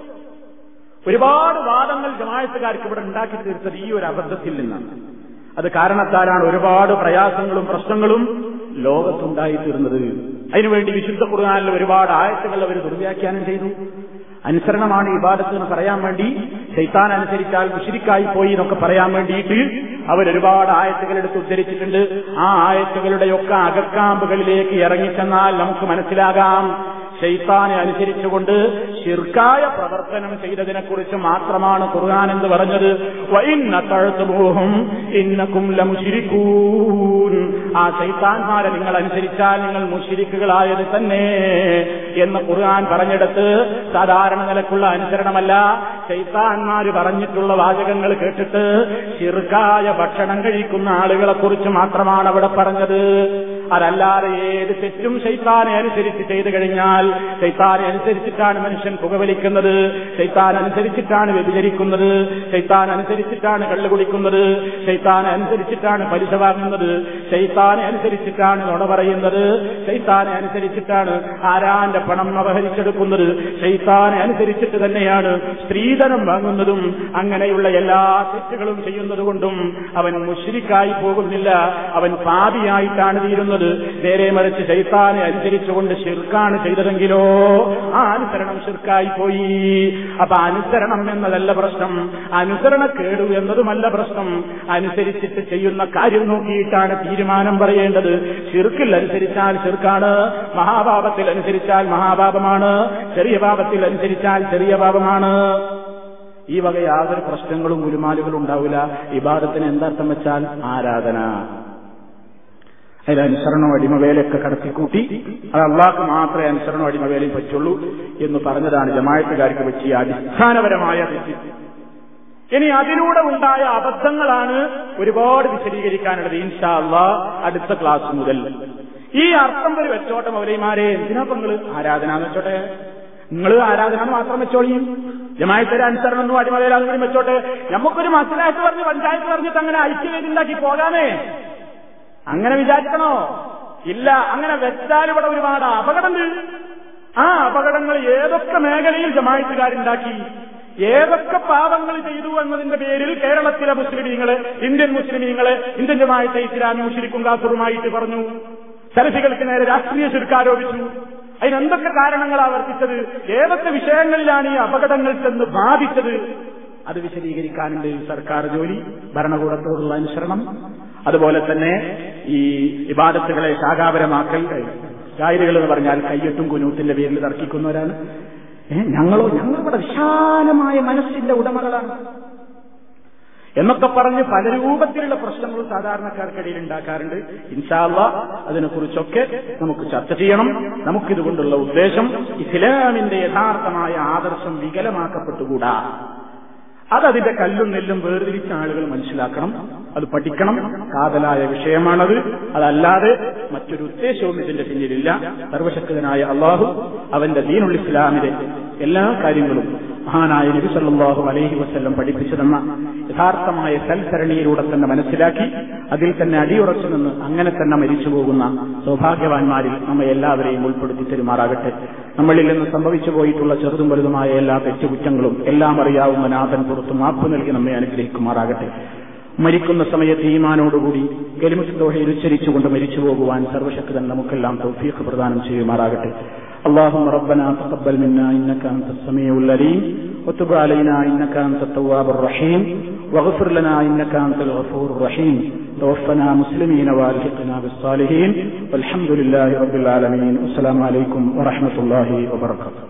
ഒരുപാട് വാദങ്ങൾ ജമായത്തുകാർക്ക് ഇവിടെ ഉണ്ടാക്കി തീർത്തത് ഈ ഒരു അബദ്ധത്തിൽ നിന്നാണ് അത് കാരണത്താലാണ് ഒരുപാട് പ്രയാസങ്ങളും പ്രശ്നങ്ങളും ലോകത്തുണ്ടായി തീർന്നത് അതിനുവേണ്ടി വിശുദ്ധ ഖുർആാനിൽ ഒരുപാട് ആയത്തുകൾ അവർ ദുർവ്യാഖ്യാനം ചെയ്തു അനുസരണമാണ് ഇബാദത്ത് എന്ന് പറയാൻ വേണ്ടി ശൈത്താൻ അനുസരിച്ചാൽ മുഷിരിക്കായി പോയി എന്നൊക്കെ പറയാൻ വേണ്ടിയിട്ട് അവരൊരുപാട് ആയത്തുകൾ എടുത്ത് ഉദ്ധരിച്ചിട്ടുണ്ട് ആ ആയത്തുകളുടെയൊക്കെ അകക്കാമ്പുകളിലേക്ക് ഇറങ്ങിച്ചെന്നാൽ നമുക്ക് മനസ്സിലാകാം ശൈത്താനെ അനുസരിച്ചുകൊണ്ട് ശിർക്കായ പ്രവർത്തനം ചെയ്തതിനെക്കുറിച്ച് മാത്രമാണ് ഖുർആൻ എന്ന് പറഞ്ഞത് വൈന്നത്തഴുത്തുപോഹും ഇന്നക്കും ലമുശിരിക്കൂൻ ആ ശൈത്താൻമാരെ നിങ്ങൾ അനുസരിച്ചാൽ നിങ്ങൾ മുഷിരിക്കുകളായത് തന്നെ എന്ന് ഖുർആൻ പറഞ്ഞെടുത്ത് സാധാരണ നിലക്കുള്ള അനുസരണമല്ല ശൈത്താൻമാര് പറഞ്ഞിട്ടുള്ള വാചകങ്ങൾ കേട്ടിട്ട് ശിർക്കായ ഭക്ഷണം കഴിക്കുന്ന ആളുകളെ കുറിച്ച് മാത്രമാണ് അവിടെ പറഞ്ഞത് അതല്ലാതെ ഏത് തെറ്റും ശൈത്താനെ അനുസരിച്ച് ചെയ്തു കഴിഞ്ഞാൽ ശൈത്താനെ അനുസരിച്ചിട്ടാണ് മനുഷ്യൻ പുകവലിക്കുന്നത് ശൈത്താൻ അനുസരിച്ചിട്ടാണ് വ്യഭിചരിക്കുന്നത് ശൈത്താൻ അനുസരിച്ചിട്ടാണ് കള്ളു കുടിക്കുന്നത് ശൈത്താനെ അനുസരിച്ചിട്ടാണ് പലിശ വാങ്ങുന്നത് ശൈത്താനെ അനുസരിച്ചിട്ടാണ് നുണ പറയുന്നത് ശൈത്താനെ അനുസരിച്ചിട്ടാണ് ആരാന്റെ പണം അപഹരിച്ചെടുക്കുന്നത് ശൈത്താനെ അനുസരിച്ചിട്ട് തന്നെയാണ് സ്ത്രീധനം വാങ്ങുന്നതും അങ്ങനെയുള്ള എല്ലാ തെറ്റുകളും ചെയ്യുന്നത് കൊണ്ടും അവൻ മുഷിരിക്കായി പോകുന്നില്ല അവൻ പാപിയായിട്ടാണ് തീരുന്നത് നേരെ മറിച്ച് ശൈത്താനെ അനുസരിച്ചുകൊണ്ട് ഷിർക്കാണ് ചെയ്തതെങ്കിലോ ആ അനുസരണം ഷിർക്കായി പോയി അപ്പൊ അനുസരണം എന്നതല്ല പ്രശ്നം അനുസരണക്കേടു എന്നതുമല്ല പ്രശ്നം അനുസരിച്ചിട്ട് ചെയ്യുന്ന കാര്യം നോക്കിയിട്ടാണ് തീരുമാനം പറയേണ്ടത് ഷിർക്കിൽ അനുസരിച്ചാൽ ഷിർക്കാണ് മഹാപാപത്തിൽ അനുസരിച്ചാൽ മഹാപാപമാണ് ചെറിയ പാപത്തിൽ അനുസരിച്ചാൽ ചെറിയ പാപമാണ് ഈ വക യാതൊരു പ്രശ്നങ്ങളും ഗുരുമാലുകളും ഉണ്ടാവില്ല ഇബാദത്തിന് എന്തർത്ഥം വെച്ചാൽ ആരാധന അതിൽ അനുസരണവും അടിമവേലയൊക്കെ കടത്തിക്കൂട്ടി അത് അള്ളാഹ്ക്ക് മാത്രമേ അനുസരണവും അടിമവേലയും പറ്റുള്ളൂ എന്ന് പറഞ്ഞതാണ് ജമായത്തുകാർക്ക് പറ്റിയ അടിസ്ഥാനപരമായ തെറ്റ് ഇനി അതിലൂടെ ഉണ്ടായ അബദ്ധങ്ങളാണ് ഒരുപാട് വിശദീകരിക്കാനുള്ളത് ഇൻഷാ അള്ളാ അടുത്ത ക്ലാസ് മുതൽ ഈ അർത്ഥം ഒരു വെച്ചോട്ടെ മൗലൈമാരെ എന്തിനാ നിങ്ങൾ ആരാധന എന്ന് വെച്ചോട്ടെ നിങ്ങൾ ആരാധന മാത്രം വെച്ചോളിയും ജമായത്തൊരു അനുസരണം ഒന്നും അടിമവേലാന്നും കൂടി വെച്ചോട്ടെ നമുക്കൊരു മസലായിട്ട് പറഞ്ഞ് പഞ്ചായത്ത് പറഞ്ഞിട്ട് അങ്ങനെ ഐക്യവേദിണ്ടാക്കി പോകാമേ അങ്ങനെ വിചാരിക്കണോ ഇല്ല അങ്ങനെ വെച്ചാൽ ഇവിടെ ഒരുപാട് അപകടമുണ്ട് ആ അപകടങ്ങൾ ഏതൊക്കെ മേഖലയിൽ ജമായത്തുകാരുണ്ടാക്കി ഏതൊക്കെ പാവങ്ങൾ ചെയ്തു എന്നതിന്റെ പേരിൽ കേരളത്തിലെ മുസ്ലിമീങ്ങള് ഇന്ത്യൻ മുസ്ലിമീങ്ങള് ഇന്ത്യൻ ജമായത്തെ ഇസ്ലാമി മുഷിരിക്കും കാസറുമായിട്ട് പറഞ്ഞു സെൽഫികൾക്ക് നേരെ രാഷ്ട്രീയ ചുരുക്കാരോപിച്ചു അതിനെന്തൊക്കെ കാരണങ്ങൾ ആവർത്തിച്ചത് ഏതൊക്കെ വിഷയങ്ങളിലാണ് ഈ അപകടങ്ങൾ ചെന്ന് ബാധിച്ചത് അത് വിശദീകരിക്കാനുണ്ട് സർക്കാർ ജോലി ഭരണകൂടത്തോടുള്ള അനുസരണം അതുപോലെ തന്നെ ഈ ഇബാദത്തുകളെ ശാഖാപരമാക്കൽ ജാഹിലുകൾ എന്ന് പറഞ്ഞാൽ കയ്യെട്ടും കുനൂത്തിന്റെ പേരിൽ തർക്കിക്കുന്നവരാണ് ഏ ഞങ്ങളോ ഞങ്ങളിവിടെ വിശാലമായ മനസ്സിന്റെ ഉടമകളാണ് എന്നൊക്കെ പറഞ്ഞ് പല രൂപത്തിലുള്ള പ്രശ്നങ്ങൾ സാധാരണക്കാർക്കിടയിൽ ഉണ്ടാക്കാറുണ്ട് ഇൻഷാല്ല അതിനെക്കുറിച്ചൊക്കെ നമുക്ക് ചർച്ച ചെയ്യണം നമുക്കിതുകൊണ്ടുള്ള ഉദ്ദേശം ഇസ്ലാമിന്റെ യഥാർത്ഥമായ ആദർശം വികലമാക്കപ്പെട്ടുകൂടാ അതതിന്റെ കല്ലും നെല്ലും വേർതിരിച്ച ആളുകൾ മനസ്സിലാക്കണം അത് പഠിക്കണം കാതലായ വിഷയമാണത് അതല്ലാതെ മറ്റൊരു ഉദ്ദേശവും ഇതിന്റെ പിന്നിലില്ല സർവശക്തനായ അള്ളാഹു അവന്റെ ദീനുൽ ഇസ്ലാമിലെ എല്ലാ കാര്യങ്ങളും മഹാനായ നബി സല്ലല്ലാഹു അലൈഹി വസല്ലം പഠിപ്പിച്ചു തന്ന യഥാർത്ഥമായ സൽസരണിയിലൂടെ തന്നെ മനസ്സിലാക്കി അതിൽ തന്നെ അടിയുറച്ചു നിന്ന് അങ്ങനെ തന്നെ മരിച്ചു പോകുന്ന സൗഭാഗ്യവാന്മാരിൽ നമ്മെ എല്ലാവരെയും ഉൾപ്പെടുത്തി തരുമാറാകട്ടെ നമ്മളിൽ നിന്ന് സംഭവിച്ചു പോയിട്ടുള്ള ചെറുതും വലുതുമായ എല്ലാ തെറ്റുകുറ്റങ്ങളും എല്ലാം അറിയാവുന്ന നാഥൻ പുറത്ത് മാപ്പ് നൽകി നമ്മെ അനുഗ്രഹിക്കുമാറാകട്ടെ മരിക്കുന്ന സമയത്ത് ഈമാനോടുകൂടി കെലിമുത്തോഹയിൽ ഉച്ചരിച്ചുകൊണ്ട് മരിച്ചു പോകുവാൻ സർവശക്തൻ നമുക്കെല്ലാം തൗഫീഖ് പ്രദാനം ചെയ്യുമാറാകട്ടെ اللهم ربنا تقبل منا انك انت السميع العليم وتب علينا انك انت التواب الرحيم واغفر لنا انك انت الغفور الرحيم توفنا مسلمين والحقنا بالصالحين والحمد لله رب العالمين والسلام عليكم ورحمه الله وبركاته